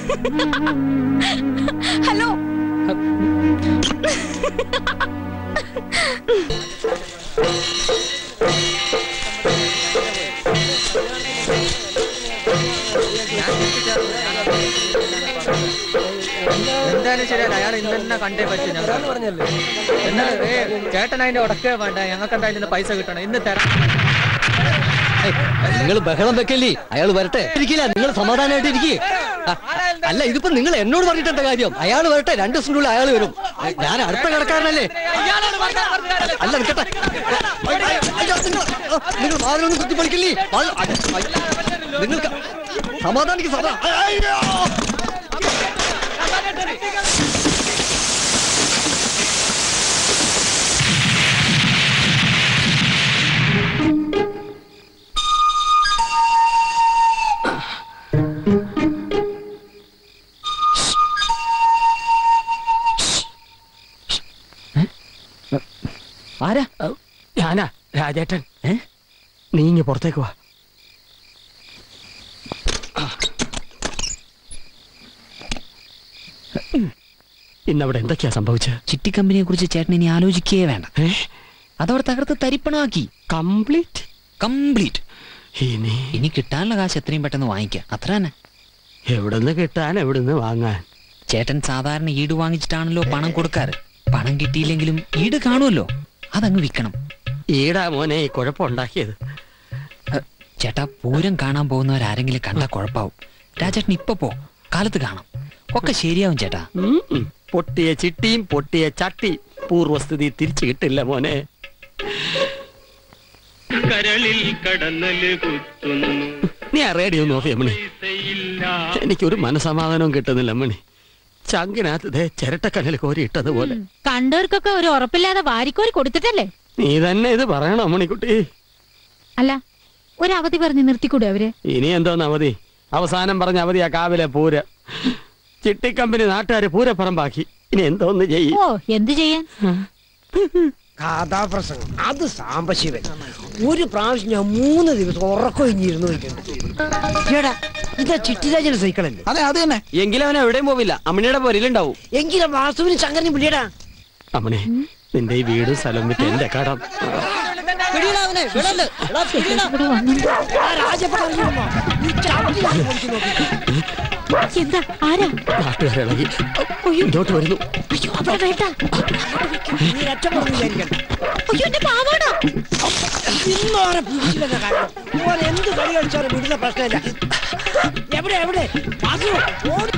ഹലോ എന്തായാലും ശരിയല്ല അയാൾ ഇന്ന് തന്നെ കണ്ടേ പറ്റും ഞങ്ങൾ ചേട്ടൻ അതിന്റെ ഉടക്കേ വേണ്ട ഞങ്ങൾക്ക് എന്തായാലും ഇന്ന് പൈസ കിട്ടണം ഇന്ന് തരാം നിങ്ങൾ ബഹളം വെക്കല്ലേ അയാൾ വരട്ടെ ഇരിക്കില്ല നിങ്ങൾ സമാധാനമായിട്ട് ഇരിക്കേ അല്ല ഇതിപ്പോ നിങ്ങൾ എന്നോട് പറഞ്ഞിട്ട് എന്താ കാര്യം അയാൾ വരട്ടെ രണ്ട് ദിവസത്തിനുള്ളിൽ അയാൾ വരും ഞാൻ അടുത്ത കടക്കാരനല്ലേ അല്ല നിൽക്കട്ടെ അയ്യോ, നിങ്ങൾ നിങ്ങൾ വാതിലൊന്നും കുത്തി പഠിക്കില്ലേ നിങ്ങൾക്ക് സമാധാനിക്ക് സദാ ആരാ ഞാനാ രാജേട്ടൻ ഏ നീ ഇങ്ങ് പുറത്തേക്ക് വാ ഇന്നവിടെ എന്തൊക്കെയാ സംഭവിച്ചത് ചിട്ടി കമ്പനിയെ കുറിച്ച് ചേട്ടൻ ഇനി ആലോചിക്കുകയേ വേണ്ട അതവിടെ തകർത്ത് തരിപ്പണമാക്കി കംപ്ലീറ്റ് കംപ്ലീറ്റ് ഇനി ഇനി കിട്ടാനുള്ള കാശ് എത്രയും പെട്ടെന്ന് വാങ്ങിക്കാം അത്ര തന്നെ എവിടുന്ന് കിട്ടാൻ എവിടുന്ന് വാങ്ങാൻ ചേട്ടൻ സാധാരണ ഈട് വാങ്ങിച്ചിട്ടാണല്ലോ പണം കൊടുക്കാറ് പണം കിട്ടിയില്ലെങ്കിലും ഈട് കാണുമല്ലോ അതങ്ങ് വിൽക്കണം ഈടാ മോനെ ഈ കുഴപ്പമുണ്ടാക്കിയത് ചേട്ടാ പൂരം കാണാൻ പോകുന്നവരാരെങ്കിലും കണ്ടാ കുഴപ്പാവും രാജേട്ടൻ ഇപ്പൊ പോ കാലത്ത് കാണാം ഒക്കെ ശരിയാവും ചേട്ടാ ഉം, ഉം. പൊട്ടിയ ചിട്ടിയും പൊട്ടിയ ചട്ടി പൂർവസ്ഥിതി തിരിച്ചു കിട്ടില്ല മോനെ കരളിൽ കടന്നല് കുത്തുന്നു നീ ആ റേഡിയോ ഒന്ന് ഓഫ് ചെയ്യാം മണി എനിക്കൊരു മനസമാധാനവും കിട്ടുന്നില്ല മണി ചങ്കിനകത്ത് ദേ ചിരട്ടക്കനൽ കോരി ഇട്ടതുപോലെ കണ്ടവർക്കൊക്കെ ഒരു ഉറപ്പില്ലാതെ വാരിക്കോരി കൊടുത്തിട്ടല്ലേ നീ തന്നെ ഇത് പറയണോ മണിക്കുട്ടി അല്ല ഒരു അവധി പറഞ്ഞ് നിർത്തിക്കൂടെ അവര് ഇനി എന്തോന്ന് അവധി അവസാനം പറഞ്ഞ അവധി ആ കാവിലെ പൂര ചിട്ടിക്കമ്പനി നാട്ടുകാര് പൂരപ്പറമ്പാക്കി ഇനി എന്തോന്ന് ചെയ്യും ഓ എന്ത് ചെയ്യാൻ കഥാപ്രസംഗം അത് സാംബശിവൻ ഒരു പ്രാവശ്യം ഞാൻ മൂന്ന് ദിവസം ഉറക്കൊഴിഞ്ഞിരുന്നു ചേടാ ഇതാ ചിട്ടിരാജന്റെ സൈക്കിളല്ലേ അതെ അത് തന്നെ എങ്കിലും അവൻ എവിടെയും പോവില്ല അമ്മണിയുടെ പൊരിലുണ്ടാവും എങ്കിലും വാസുവിന് ശങ്കരനും പിടിയടാ അമ്മണി നിന്റെ ഈ വീടും സ്ഥലം വിട്ട് എന്റെ കടം എന്താ ആരാ നാട്ടുകാരിളകി ഇങ്ങോട്ട് വരുന്നു അവിടെ വേണ്ട നീ രക്ഷപ്പെടുന്നു വിചാരിക്കണം അയ്യോ എന്റെ പാവാട ഇന്നോരെ പൂച്ചില്ലെന്ന കാരണം ഓൻ എന്ത് കളി കളിച്ചാലും വിടുന്ന പ്രശ്നമില്ല എവിടെ എവിടെ വാസു ഓടി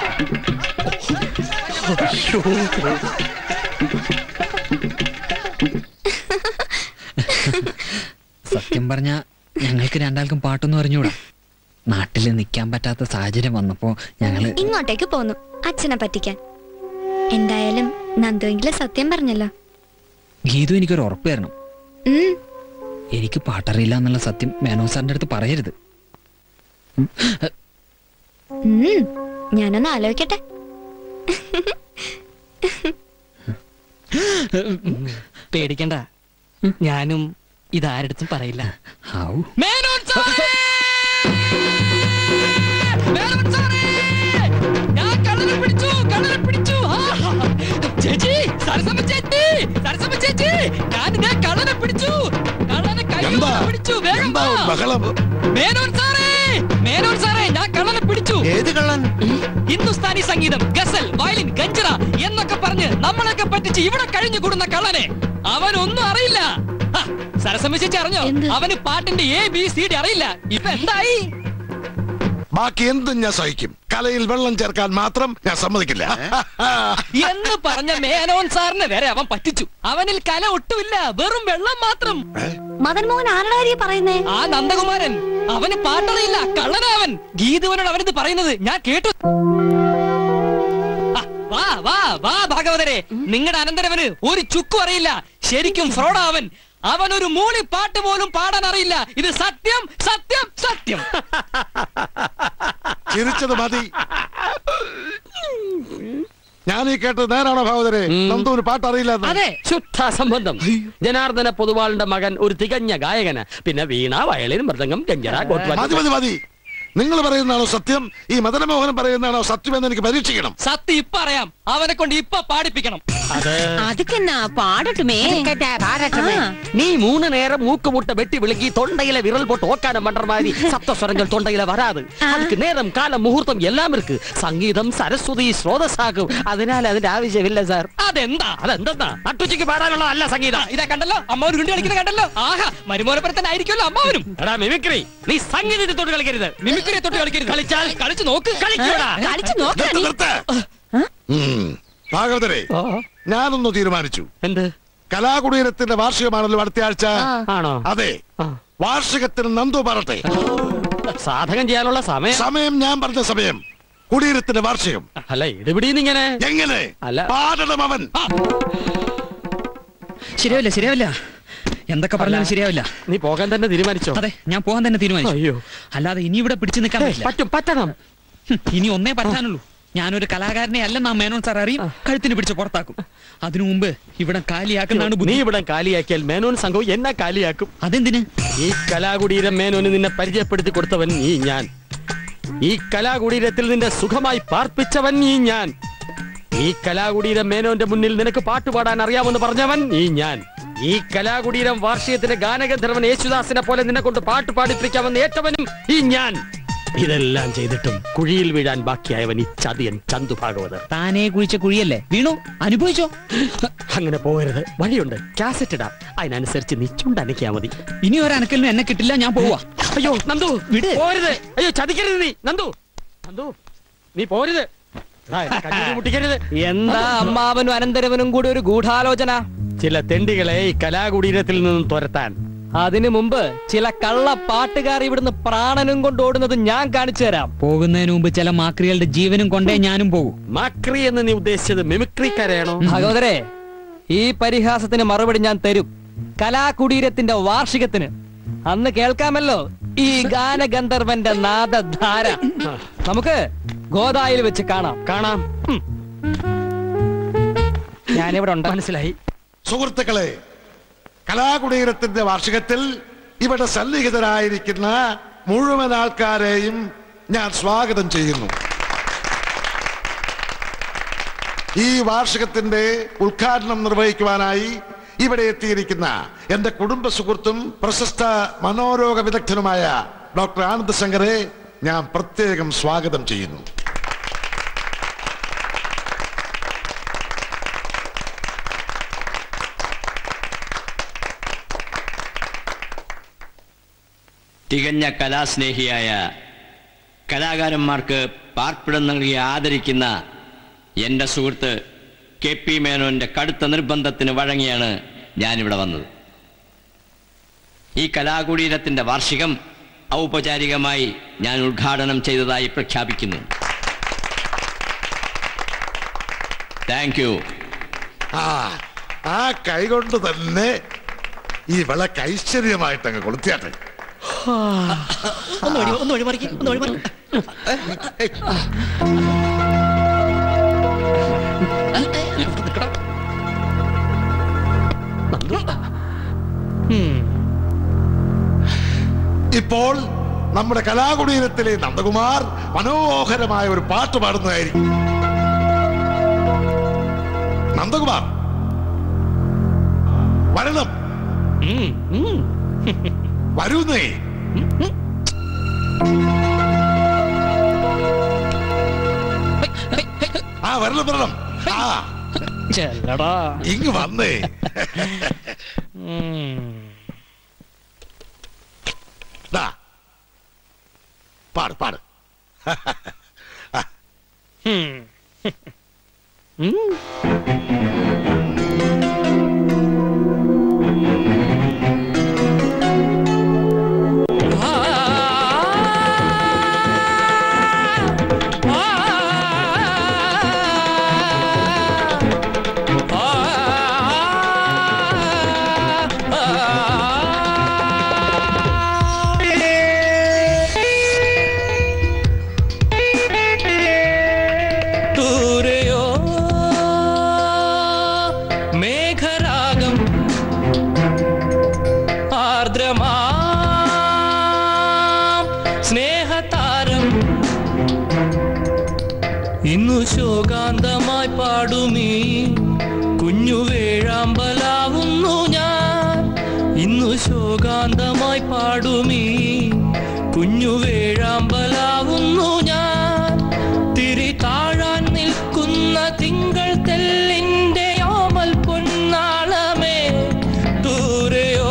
സത്യം പറഞ്ഞ ഞങ്ങൾക്ക് രണ്ടാൾക്കും പാട്ടൊന്നും അറിഞ്ഞൂടാ നാട്ടിൽ നിൽക്കാൻ പറ്റാത്ത സാഹചര്യം വന്നപ്പോ ഞങ്ങള് ഇങ്ങോട്ടേക്ക് പോന്നു അച്ഛനെ പറ്റിക്കാൻ എന്തായാലും നന്ദുവെങ്കിലും സത്യം പറഞ്ഞല്ലോ ഗീതു എനിക്കൊരു ഉറപ്പ് തരണം ഉം എനിക്ക് പാട്ടറിയില്ല എന്നുള്ള സത്യം മേനോ സാറിന്റെ അടുത്ത് പറയരുത് ഉം ഞാനൊന്ന് ആലോചിക്കട്ടെ പേടിക്കണ്ട ഞാനും ഇതാരടുത്തും പറയില്ല ഹാവൂ മേനോൻ സാറേ! മേനോൻ സാറേ! ഞാൻ കള്ളനെ പിടിച്ചു കള്ളനെ പിടിച്ചു ആ! ചേച്ചി സരസമ്മ ചേച്ചി സരസമ്മ ചേച്ചി ഞാൻ ഇതേ കള്ളനെ പിടിച്ചു കള്ളനെ കൈയോടെ പിടിച്ചു വേഗം വാ. മേനോൻ സാറേ മേനോൻ സാറേ ഞാൻ കള്ളനെ പിടിച്ചു ഏത് കള്ളൻ ഹിന്ദുസ്ഥാനി സംഗീതം ഗസൽ വയലിൻ ഗഞ്ചറ എന്നൊക്കെ പറഞ്ഞ് നമ്മളൊക്കെ പറ്റിച്ച് ഇവിടെ കഴിഞ്ഞു കൂടുന്ന കള്ളനെ അവനൊന്നും അറിയില്ല ഹ, സരസമ്മ ചേച്ചി അറിഞ്ഞോ അവന് പാട്ടിന്റെ എ ബി സി ഡി അറിയില്ല ഇപ്പൊ എന്തായി ബാക്കി എന്തും ഞാൻ സഹിക്കും കലയിൽ വെള്ളം ചേർക്കാൻ മാത്രം ഞാൻ സമ്മതിക്കില്ല എന്ന് പറഞ്ഞ മേനോൻ സാറിനെ വരെ അവൻ പറ്റിച്ചു അവനിൽ കല ഒട്ടുമില്ല വെറും വെള്ളം മാത്രം മദൻ മോഹൻ ആരുടെ കാര്യം പറയുന്നേ ആ നന്ദകുമാരൻ അവന് പാട്ടറിയില്ല കള്ളനാവൻ ഗീതുവനോട് അവനിത് പറയുന്നത് ഞാൻ കേട്ടു ആ, വാ വാ വാ ഭാഗവതരെ നിങ്ങളുടെ അനന്തരവന് ഒരു ചുക്കും അറിയില്ല ശരിക്കും ഫ്രോഡാ അവൻ അവൻ ഒരു മൂളി പാട്ട് പോലും പാടാൻ അറിയില്ല ഇത് സത്യം സത്യം സത്യം ചിരിച്ചത് മതി ഞാൻ ഈ കേട്ടത് നേരാണോ ഭാവതരെ നന്ദുവിന് പാട്ട് അറിയില്ല അതെ ശുദ്ധ സംബന്ധം ജനാർദ്ദന പൊതുവാളിന്റെ മകൻ ഒരു തികഞ്ഞ ഗായകന് പിന്നെ വീണ വയലിൻ മൃദംഗം ഗഞ്ചറ മതി മതി മതി നിങ്ങൾ പറയുന്നതാണോ സത്യം ഈ മദനമോഹൻ പറയുന്നതാണോ സത്യം എന്ന് എനിക്ക് പരീക്ഷിക്കണം സത്യം ഇപ്പൊ അറിയാം അവനെ കൊണ്ട് ഇപ്പൊ പാടിപ്പിക്കണം அதுக்குன்னா பாடட்டுமே ஆ. നീ മൂന്ന് നേരം മൂക്കുമുട്ട വെട്ടി വിളുക്കി തൊണ്ടയിലെ വിരൽ പോട്ട് ഓക്കാനം മണ്ടർമാരി സപ്തസ്വരങ്ങൾ തൊണ്ടയില വരാത് அதுக்கு നേരം കാലം മുഹൂർത്തം എല്ലാം ഇருக்கு സംഗീതം സരസ്വതി സ്രോതസ്സാകും അതിനാൽ അതിന്റെ ആവശ്യമില്ല സാർ അതെന്താ അതെന്താ നട്ടുച്ചയ്ക്ക് പാടാനുള്ള അല്ല സംഗീതം ഇതാ കണ്ടല്ലോ അമ്മ ഒരു കളിക്കുന്നത് കണ്ടല്ലോ ആഹാ മരുമോനപ്പുറത്തന്നെ ആയിരിക്കുമല്ലോ അമ്മാവനും എടാ മിമിക്രി നീ സംഗീതത്തെ തൊട്ട് കളിക്കരുത് മിമിക്രിയെ തൊട്ട് കളിക്കരുത് കളിച്ചാൽ കളിച്ചു നോക്ക് കളിക്കൂടാ. കളിച്ചു നോക്കാം നിർത്ത്, നിർത്ത്. ഉം. ഭാഗവതരെ ഞാനൊന്ന് തീരുമാനിച്ചു എന്ത് കലാകുടീരത്തിന്റെ വാർഷികമാണല്ലോ അടുത്ത ആഴ്ച ആണോ അതെ വാർഷികത്തിന് നന്ദു പറട്ടെ സാധകം ചെയ്യാനുള്ള സമയം സമയം ഞാൻ പറഞ്ഞ സമയം കുടിയിരുത്തിന്റെ വാർഷികം അല്ല ഇടിപിടിന്നിങ്ങനെ എങ്ങനെ അല്ല പാടണം അവൻ ശരിയാവില്ല ശരിയാവില്ല എന്തൊക്കെ പറഞ്ഞാലും ശരിയാവില്ല നീ പോകാൻ തന്നെ തീരുമാനിച്ചോ അതെ ഞാൻ പോകാൻ തന്നെ തീരുമാനിച്ചു അയ്യോ അല്ലാതെ ഇനി ഇവിടെ പിടിച്ചു നിൽക്കാൻ ഏയ്, പറ്റില്ല പറ്റും പറ്റണം ഹും, ഇനി ഒന്നേ പറ്റാനുള്ളൂ ഞാനൊരു കലാകാരനെ അല്ലെന്ന് ആ മേനോൻ സാർ അറിയും കഴുത്തിന് പിടിച്ച് പുറത്താക്കും അതിനു മുമ്പ് ഇവിടെ കാലിയാക്കുന്നതാണ് നീ ബുദ്ധി ഇവിടെ കാലിയാക്കിയാൽ മേനോൻ സംഘവും എന്നെ കാലിയാക്കും അതെന്തിന് ഈ കലാകുടീരം മേനോന് നിന്നെ പരിചയപ്പെടുത്തി കൊടുത്തവൻ ഈ ഞാൻ ഈ കലാകുടീരത്തിൽ നിന്റെ സുഖമായി പാർപ്പിച്ചവൻ ഈ ഞാൻ ഈ കലാകുടീരം മേനോന്റെ മുന്നിൽ നിനക്ക് പാട്ടുപാടാൻ അറിയാമെന്ന് പറഞ്ഞവൻ ഈ ഞാൻ ഈ കലാകുടീരം വാർഷികത്തിന്റെ ഗാനഗന്ധർവൻ യേശുദാസിനെ പോലെ നിന്നെ കൊണ്ട് പാട്ട് പാടിപ്പിക്കാമെന്ന് ഏറ്റവനും ഈ ഞാൻ ഇതെല്ലാം ചെയ്തിട്ടും കുഴിയിൽ വീഴാൻ ബാക്കിയായവൻ ഈ ചതിയൻ ചന്തു ഭാഗവതർ താനേ കുഴിച്ച കുഴിയല്ലേ വീണു അനുഭവിച്ചോ അങ്ങനെ പോകരുത് വഴിയുണ്ട് കാസറ്റ് ഇടാം അതിനനുസരിച്ച് നീ ചുണ്ടനക്കിയാ മതി ഇനി ഒരു അനക്കലിനും എന്നെ കിട്ടില്ല ഞാൻ പോവാ അയ്യോ നന്ദു വിട്. പോരുത് അയ്യോ ചതിക്കരുത് നീ നന്ദു നന്ദു നീ പോരുത് എടാ, എന്നെ കണ്ണീര് മുട്ടിക്കരുത് എന്താ അമ്മാവനും അനന്തരവനും കൂടി ഒരു ഗൂഢാലോചന ചില തെണ്ടികളെ ഈ കലാകുടീരത്തിൽ നിന്നും തുരത്താൻ അതിനു മുമ്പ് ചില കള്ള പാട്ടുകാർ ഇവിടുന്ന് പ്രാണനും കൊണ്ട് ഓടുന്നത് ഞാൻ കാണിച്ചു തരാം പോകുന്നതിന് മുമ്പ് ചില മാക്രികളുടെ ജീവനും കൊണ്ടേ ഞാനും പോകും മാക്രി എന്ന് നീ ഉദ്ദേശിച്ചത് മിമിക്രിക്കാരെയാണോ ഭഗവതരെ ഈ പരിഹാസത്തിന് മറുപടി ഞാൻ തരും കലാകുടീരത്തിന്റെ വാർഷികത്തിന് അന്ന് കേൾക്കാമല്ലോ ഈ ഗാനഗന്ധർവന്റെ നാദധാര നമുക്ക് ഗോദായിൽ വെച്ച് കാണാം കാണാം ഞാനിവിടെ ഉണ്ട് മനസ്സിലായി സുഹൃത്തുക്കളെ കലാകുടീരത്തിന്റെ വാർഷികത്തിൽ ഇവിടെ സന്നിഹിതരായിരിക്കുന്ന മുഴുവൻ ആൾക്കാരെയും ഞാൻ സ്വാഗതം ചെയ്യുന്നു ഈ വാർഷികത്തിന്റെ ഉദ്ഘാടനം നിർവഹിക്കുവാനായി ഇവിടെ എത്തിയിരിക്കുന്ന എന്റെ കുടുംബ സുഹൃത്തും പ്രശസ്ത മനോരോഗ വിദഗ്ധനുമായ ഡോക്ടർ ആനന്ദ് ശങ്കറെ ഞാൻ പ്രത്യേകം സ്വാഗതം ചെയ്യുന്നു തികഞ്ഞ കലാസ്നേഹിയായ കലാകാരന്മാർക്ക് പാർപ്പിടം നൽകി ആദരിക്കുന്ന എൻ്റെ സുഹൃത്ത് കെ പി മേനോന്റെ കടുത്ത നിർബന്ധത്തിന് വഴങ്ങിയാണ് ഞാനിവിടെ വന്നത് ഈ കലാകുടീരത്തിന്റെ വാർഷികം ഔപചാരികമായി ഞാൻ ഉദ്ഘാടനം ചെയ്തതായി പ്രഖ്യാപിക്കുന്നു താങ്ക് യു ആ ആ കൈകൊണ്ട് തന്നെ ഈ വിളക്ക് ഐശ്വര്യമായിട്ട് അങ്ങ് കൊളുത്തിയാട്ടെ ഒന്ന് വഴി ഒന്ന് വഴി മറിക്ക് ഒന്ന് വഴി മറിക്ക് ഇപ്പോൾ നമ്മുടെ കലാകുടീരത്തിലെ നന്ദകുമാർ മനോഹരമായ ഒരു പാട്ട് പാടുന്നതായിരിക്കും നന്ദകുമാർ വരണം വരൂന്നേ ആ വരണം വരണം ആ ചെല്ലടാ ഇങ്ങ് വന്നേ ദാ. പാട് പാട് ദൂരെയോ മേഘരാഗം ആർദ്രമാ സ്നേഹതാരം ഇന്നു ശോകാന്തമായി പാടുമീ കുഞ്ഞു വേഴാമ്പലാവുന്നു ഞാൻ ഇന്നു ശോകാന്തമായി പാടുമീ കുഞ്ഞു വേഴാമ്പലാവുന്നു ഞാൻ തിരി താഴാൻ നിൽക്കുന്ന തിങ്കൾ തെല്ലിന്റെ ഓമൽ പൊന്നാളമേ ദൂരെയോ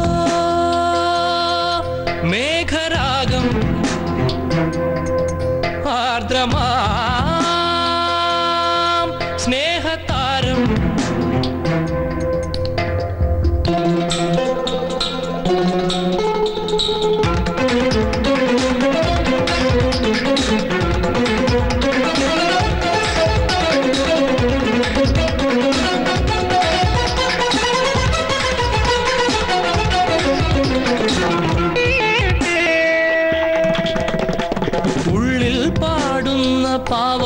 മേഘരാഗം ആർദ്രമാം സ്നേഹതാരം Thank you.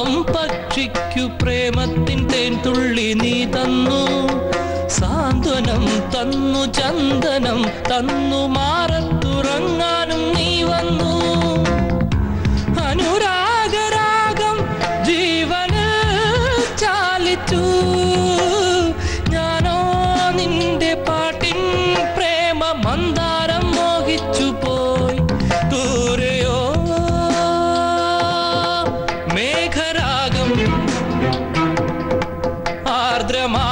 പാവം പക്ഷിക്കു പ്രേമത്തിൻ തേൻ തുള്ളി നീ തന്നു സാന്ത്വനം തന്നു ചന്ദനം തന്നു മാറത്തുറങ്ങാനും നീ വന്നു അനുരാഗരാഗം ജീവന് ചാലിച്ചു ഞാനോ നിന്റെ പാട്ടിൻ പ്രേമ മന്ദാരം മോഹിച്ചു പോയി ദൂരെയോ മേഘരാഗം ആർദ്രമാ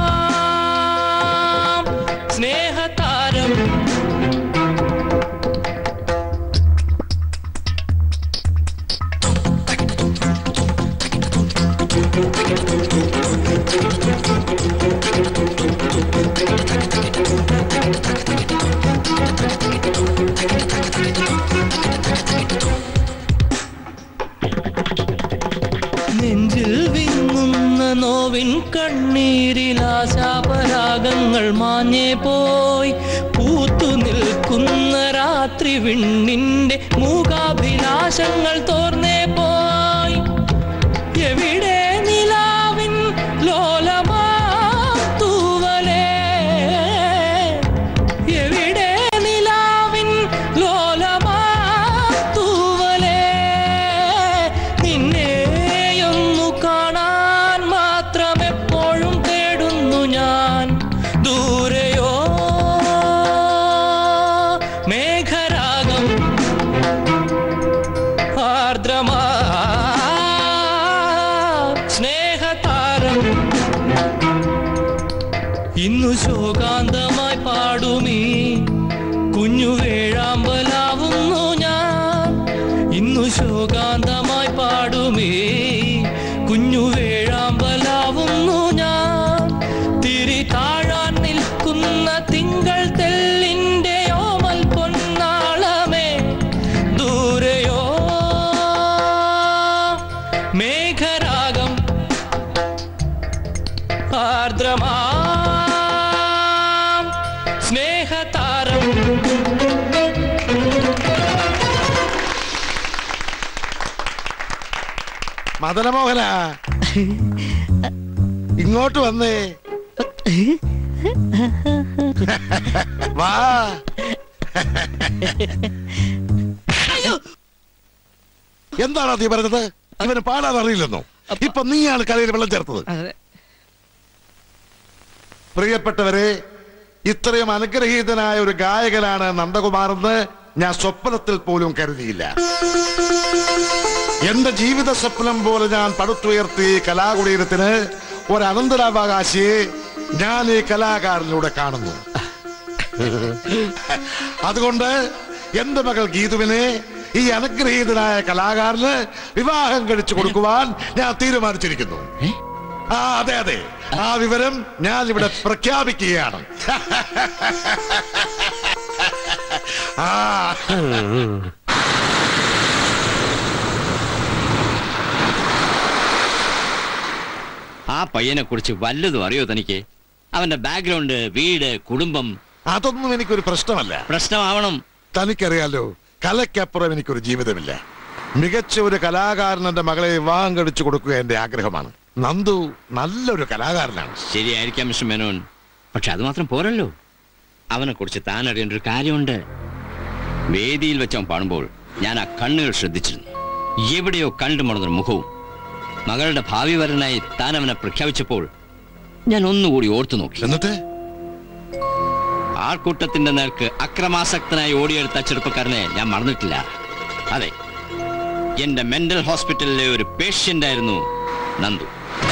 സ്നേഹതാരം നെഞ്ചിൽ വിങ്ങുന്ന നോവിൻ കണ്ണീരിൽ ആശാപരാഗങ്ങൾ മാഞ്ഞേ പോയി പൂത്തു നിൽക്കുന്ന രാത്രി വിണ്ണിന്റെ മൂകാഭിലാഷങ്ങൾ തോർന്നേ പോയി എവിടെ നിലാവിൻ ലോലമാ തൂവലേ എവിടെ നിലാവിൻ ലോലമാ തൂവലേ നിന്നെയൊന്നു കാണാൻ മാത്രം എപ്പോഴും തേടുന്നു ഞാൻ ദൂരെയോ മേഘരാഗം ആർദ്രമാ സ്നേഹതാരം ഇന്നു ശോകാന്തമായി പാടുമീ കുഞ്ഞു വേഴാമ്പലാവുന്നു ഞാൻ ഇന്നു ശോകാന്തമായി പാടുമേ കുഞ്ഞു വേഴാമ്പലാവുന്നു ഞാൻ തിരി താഴാൻ നിൽക്കുന്ന തിങ്കൾ തെല്ലിന്റെ ഓമൽ പൊന്നാളമേ ദൂരെയോ മേഘരാഗം ആർദ്രമാ സ്നേഹതാരം മദനമോഹന ഇങ്ങോട്ട് വന്നേ വാ എന്താണ് നീ പറഞ്ഞത് ഇവന് പാടാൻ അറിയില്ലെന്നോ ഇപ്പൊ നീയാണ് കലയിൽ വെള്ളം ചേർത്തത് പ്രിയപ്പെട്ടവരെ ഇത്രയും അനുഗ്രഹീതനായ ഒരു ഗായകനാണ് നന്ദകുമാറെന്ന് ഞാൻ സ്വപ്നത്തിൽ പോലും കരുതിയില്ല എന്റെ ജീവിത സ്വപ്നം പോലെ ഞാൻ പടുത്തുയർത്തി ഈ കലാകുടീരത്തിന് ഒരു അനന്തരാവകാശിയെ ഞാൻ ഈ കലാകാരനിലൂടെ കാണുന്നു അതുകൊണ്ട് എന്റെ മകൾ ഗീതുവിനെ ഈ അനുഗ്രഹീതനായ കലാകാരന് വിവാഹം കഴിച്ചു കൊടുക്കുവാൻ ഞാൻ തീരുമാനിച്ചിരിക്കുന്നു ആ അതെ അതെ ആ വിവരം ഞാൻ ഇവിടെ പ്രഖ്യാപിക്കുകയാണ് ആ ആ പയ്യനെ കുറിച്ച് വല്ലതും അറിയോ തനിക്ക് അവന്റെ ബാക്ക്ഗ്രൗണ്ട് വീട് കുടുംബം അതൊന്നും എനിക്കൊരു പ്രശ്നമല്ല പ്രശ്നമാവണം തനിക്കറിയാലോ കലയ്ക്കപ്പുറം എനിക്കൊരു ജീവിതമില്ല മികച്ച ഒരു കലാകാരൻ എന്റെ മകളെ വിവാഹം കഴിച്ചു കൊടുക്കുക എന്റെ ആഗ്രഹമാണ് നന്ദു നല്ലൊരു കലാകാരനാണ് ശരിയായിരിക്കാം മിസ്റ്റർ മേനോൻ പക്ഷെ അത് മാത്രം പോരല്ലോ അവനെ കുറിച്ച് താൻ അറിയേണ്ട ഒരു കാര്യമുണ്ട് വേദിയിൽ വെച്ച് അവൻ പാടുമ്പോൾ ഞാൻ ആ കണ്ണുകൾ ശ്രദ്ധിച്ചിരുന്നു എവിടെയോ കണ്ടുമണന്നൊരു മുഖവും മകളുടെ ഭാവി വരനായി താൻ അവനെ പ്രഖ്യാപിച്ചപ്പോൾ ഞാൻ ഒന്നുകൂടി ഓർത്തു നോക്കി എന്നിട്ട് ആൾക്കൂട്ടത്തിന്റെ നേർക്ക് അക്രമാസക്തനായി ഓടിയെടുത്ത ചെറുപ്പക്കാരനെ ഞാൻ മറന്നിട്ടില്ല അതെ എന്റെ മെന്റൽ ഹോസ്പിറ്റലിലെ ഒരു പേഷ്യന്റ് ആയിരുന്നു നന്ദു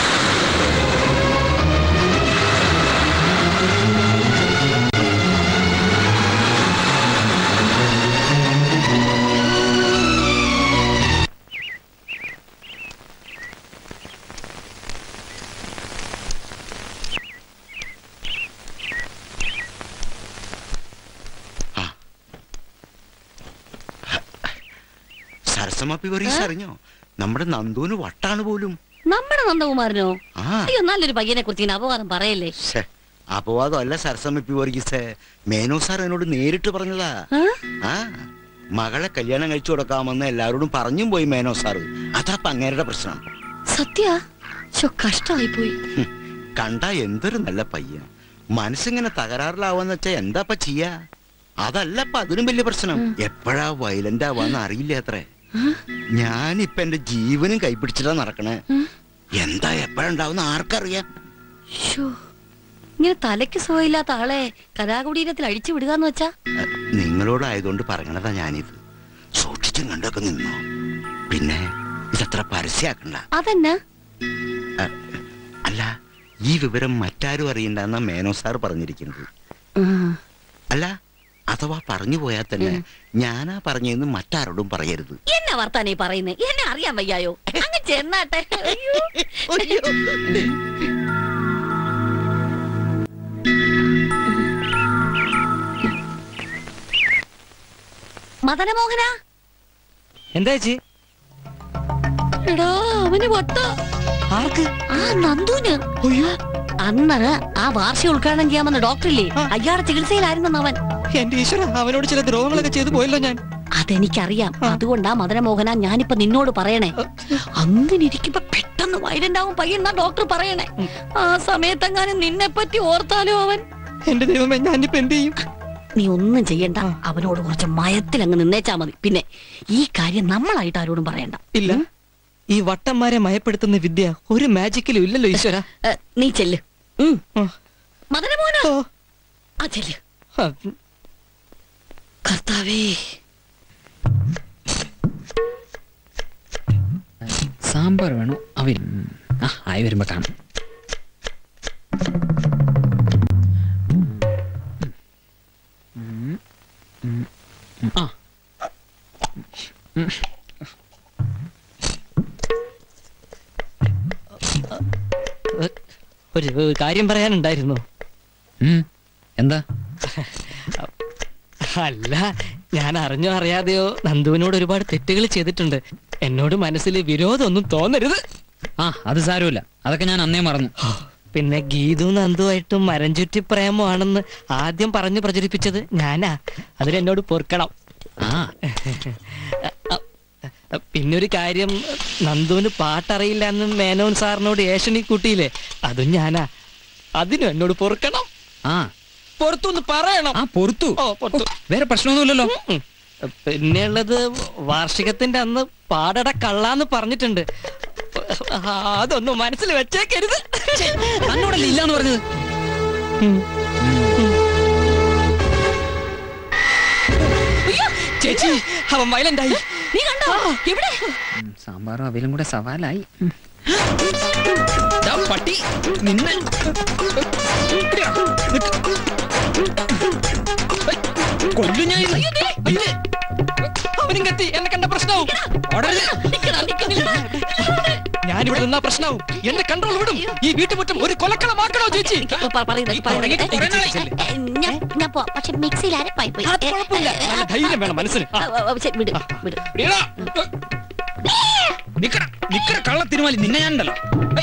സരസമാപ്പി പറീസ് അറിഞ്ഞോ നമ്മുടെ നന്ദുവിന് വട്ടാണ് പോലും നമ്മുടെ നന്ദകുമാരനോ ആ. അയ്യോ നല്ലൊരു പയ്യനെ കുറിച്ച് ഇങ്ങനെ അപവാദം പറയല്ലേ ശ്ശെ, അപവാദമല്ല സരസമ്മപ്പി വർഗീസ് മേനോ സാർ എന്നോട് നേരിട്ട് പറഞ്ഞതാ ആ മകളെ കല്യാണം കഴിച്ചു കൊടുക്കാമെന്ന് എല്ലാവരോടും പറഞ്ഞും പോയി മേനോ സാറ് അതാ അങ്ങേരുടെ പ്രശ്നം സത്യ കഷ്ടമായി പോയി കണ്ട എന്തൊരു നല്ല പയ്യൻ മനസ്സിങ്ങനെ തകരാറിലാവാന്ന് വെച്ചാ എന്താപ്പ ചെയ്യാ അതല്ലപ്പ അതിനും വലിയ പ്രശ്നം എപ്പോഴാ വയലന്റ് ആവാന്ന് അറിയില്ല അത്രേ ഞാനിപ്പൊ എന്റെ ജീവനും കൈപിടിച്ചിട്ടാ നടക്കണേ എന്താ എപ്പോഴുണ്ടാവുന്ന ആർക്കറിയാം ശ്ശോ, ഇങ്ങനെ തലയ്ക്ക് സുഖമില്ലാത്ത ആളെ കലാകുടീരത്തിൽ അഴിച്ചു വിടുക വെച്ചാ നിങ്ങളോടായതുകൊണ്ട് പറയണതാ ഞാനിത് സൂക്ഷിച്ചും കണ്ടൊക്കെ നിന്നു പിന്നെ ഇതത്ര പരസ്യാക്കണ്ട അതെന്നാ അ, അല്ല ഈ വിവരം മറ്റാരും അറിയണ്ടെന്ന മേനോ സാർ പറഞ്ഞിരിക്കുന്നത് അല്ല അഥവാ പറഞ്ഞു പോയാൽ തന്നെ ഞാനാ പറഞ്ഞെന്ന് മറ്റാരോടും പറയരുത് എന്നാ വർത്താനേ പറയുന്നേ എന്നെ അറിയാൻ വയ്യായോ അങ്ങ് ചെന്നാട്ടെ അയ്യോ. മദനമോഹന എന്താ ചേച്ചി എടാ അവന് വട്ട ആർക്ക് ആ നന്ദുന് അന്ന് ആ വാർഷിക ഉദ്ഘാടനം ചെയ്യാമെന്ന ഡോക്ടറില്ലേ അയാളുടെ ചികിത്സയിലായിരുന്നു അവൻ എന്റെ ഈശ്വര അവനോട് ചില ദ്രോഹങ്ങളൊക്കെ ചെയ്തു പോയല്ലോ ഞാൻ അതെനിക്കറിയാം അതുകൊണ്ടാ മദനമോഹന ഞാനിപ്പോ നിന്നോട് പറയണേ അങ്ങനെ ഇരിക്കുമ്പോ പെട്ടെന്ന് വയലന്റ് ആവും പയ്യെന്നാ ഡോക്ടർ പറയണേ ആ സമയത്തെങ്ങാനും നിന്നെ പറ്റി ഓർത്താലോ അവൻ എന്റെ ദൈവമേ ഞാനിപ്പോ എന്ത് ചെയ്യും നീ ഒന്നും ചെയ്യണ്ട അവനോട് കുറച്ച് മയത്തിൽ അങ്ങ് നിന്നേച്ചാ മതി പിന്നെ ഈ കാര്യം നമ്മളായിട്ട് ആരോടും പറയണ്ട ഇല്ല ഈ വട്ടന്മാരെ മയപ്പെടുത്തുന്ന വിദ്യ ഒരു മാജിക്കിലും ഇല്ലല്ലോ ഈശ്വര ഏ, നീ ചെല്ല് ഉം. മദനമോഹന ആ ചെല്ല് കർത്താവേ സാമ്പാർ വേണോ അവൻ ആ ആയി വരുമ്പോ കാണാം ഉം. ഉം. ഉം. ആ ഉം. ഒരു ഒരു കാര്യം പറയാനുണ്ടായിരുന്നു എന്താ അല്ല ഞാൻ അറിഞ്ഞോ അറിയാതെയോ നന്ദുവിനോട് ഒരുപാട് തെറ്റുകൾ ചെയ്തിട്ടുണ്ട് എന്നോട് മനസ്സിൽ വിരോധമൊന്നും തോന്നരുത് ആ അത് സാരമില്ല അതൊക്കെ ഞാൻ അന്നേ മറന്നു പിന്നെ ഗീതു നന്ദുവായിട്ടും മരം ചുറ്റി പ്രേമമാണെന്ന് ആദ്യം പറഞ്ഞു പ്രചരിപ്പിച്ചത് ഞാനാ അതിനെന്നോട് പൊറുക്കണം ആ പിന്നെ ഒരു കാര്യം നന്ദുവിന് പാട്ടറിയില്ല എന്ന് മേനോൻ സാറിനോട് ഏഷണി കൂട്ടിയില്ലേ അതും ഞാനാ അതിനും എന്നോട് പൊറുക്കണം ആ പുറത്തുനിന്ന് പറയണം ആ പൊറത്തു ഓ പുറത്തു വേറെ പ്രശ്നമൊന്നുമില്ലല്ലോ പിന്നെ ഉള്ളത് വാർഷികത്തിന്റെ അന്ന് പാടട കള്ളാന്ന് പറഞ്ഞിട്ടുണ്ട് ആ, അതൊന്നും മനസ്സിൽ വെച്ചേക്കരുത് തന്നോടല്ലേ ഇല്ലാന്ന് പറഞ്ഞത് ചേച്ചി അവൻ വയലന്റ് ആയി നീ കണ്ടോ എവിടെ ഉം, സാമ്പാറും അവലും കൂടെ സവാലായി ഉം. ദാ പട്ടി നിന്നെ കൊല്ലു ഞാൻ ഇന്ന്. അയ്യേ. അവനും കത്തി എന്നെ കണ്ട പ്രശ്നവും ഞാനിവിടെ നിന്നാ പ്രശ്നവും എന്റെ കൺട്രോൾ വിടും ഈ വീട്ടുമുറ്റം ഒരു കൊലക്കളമാക്കണോ ചേച്ചി പറയുന്നത് പറയുന്നത് ഞാൻ ഞാൻ പോ പക്ഷെ മിക്സിയിൽ അരപ്പായി പോയി അത് കുഴപ്പമില്ല. നല്ല ധൈര്യം വേണം മനസ്സിന് ആ. ആ, ആ, ശരി, വിട് വിട് എടീടാ. നിക്കട നിക്കട കള്ള തിരുമാലി നിന്നെ ഞാനുണ്ടല്ലോ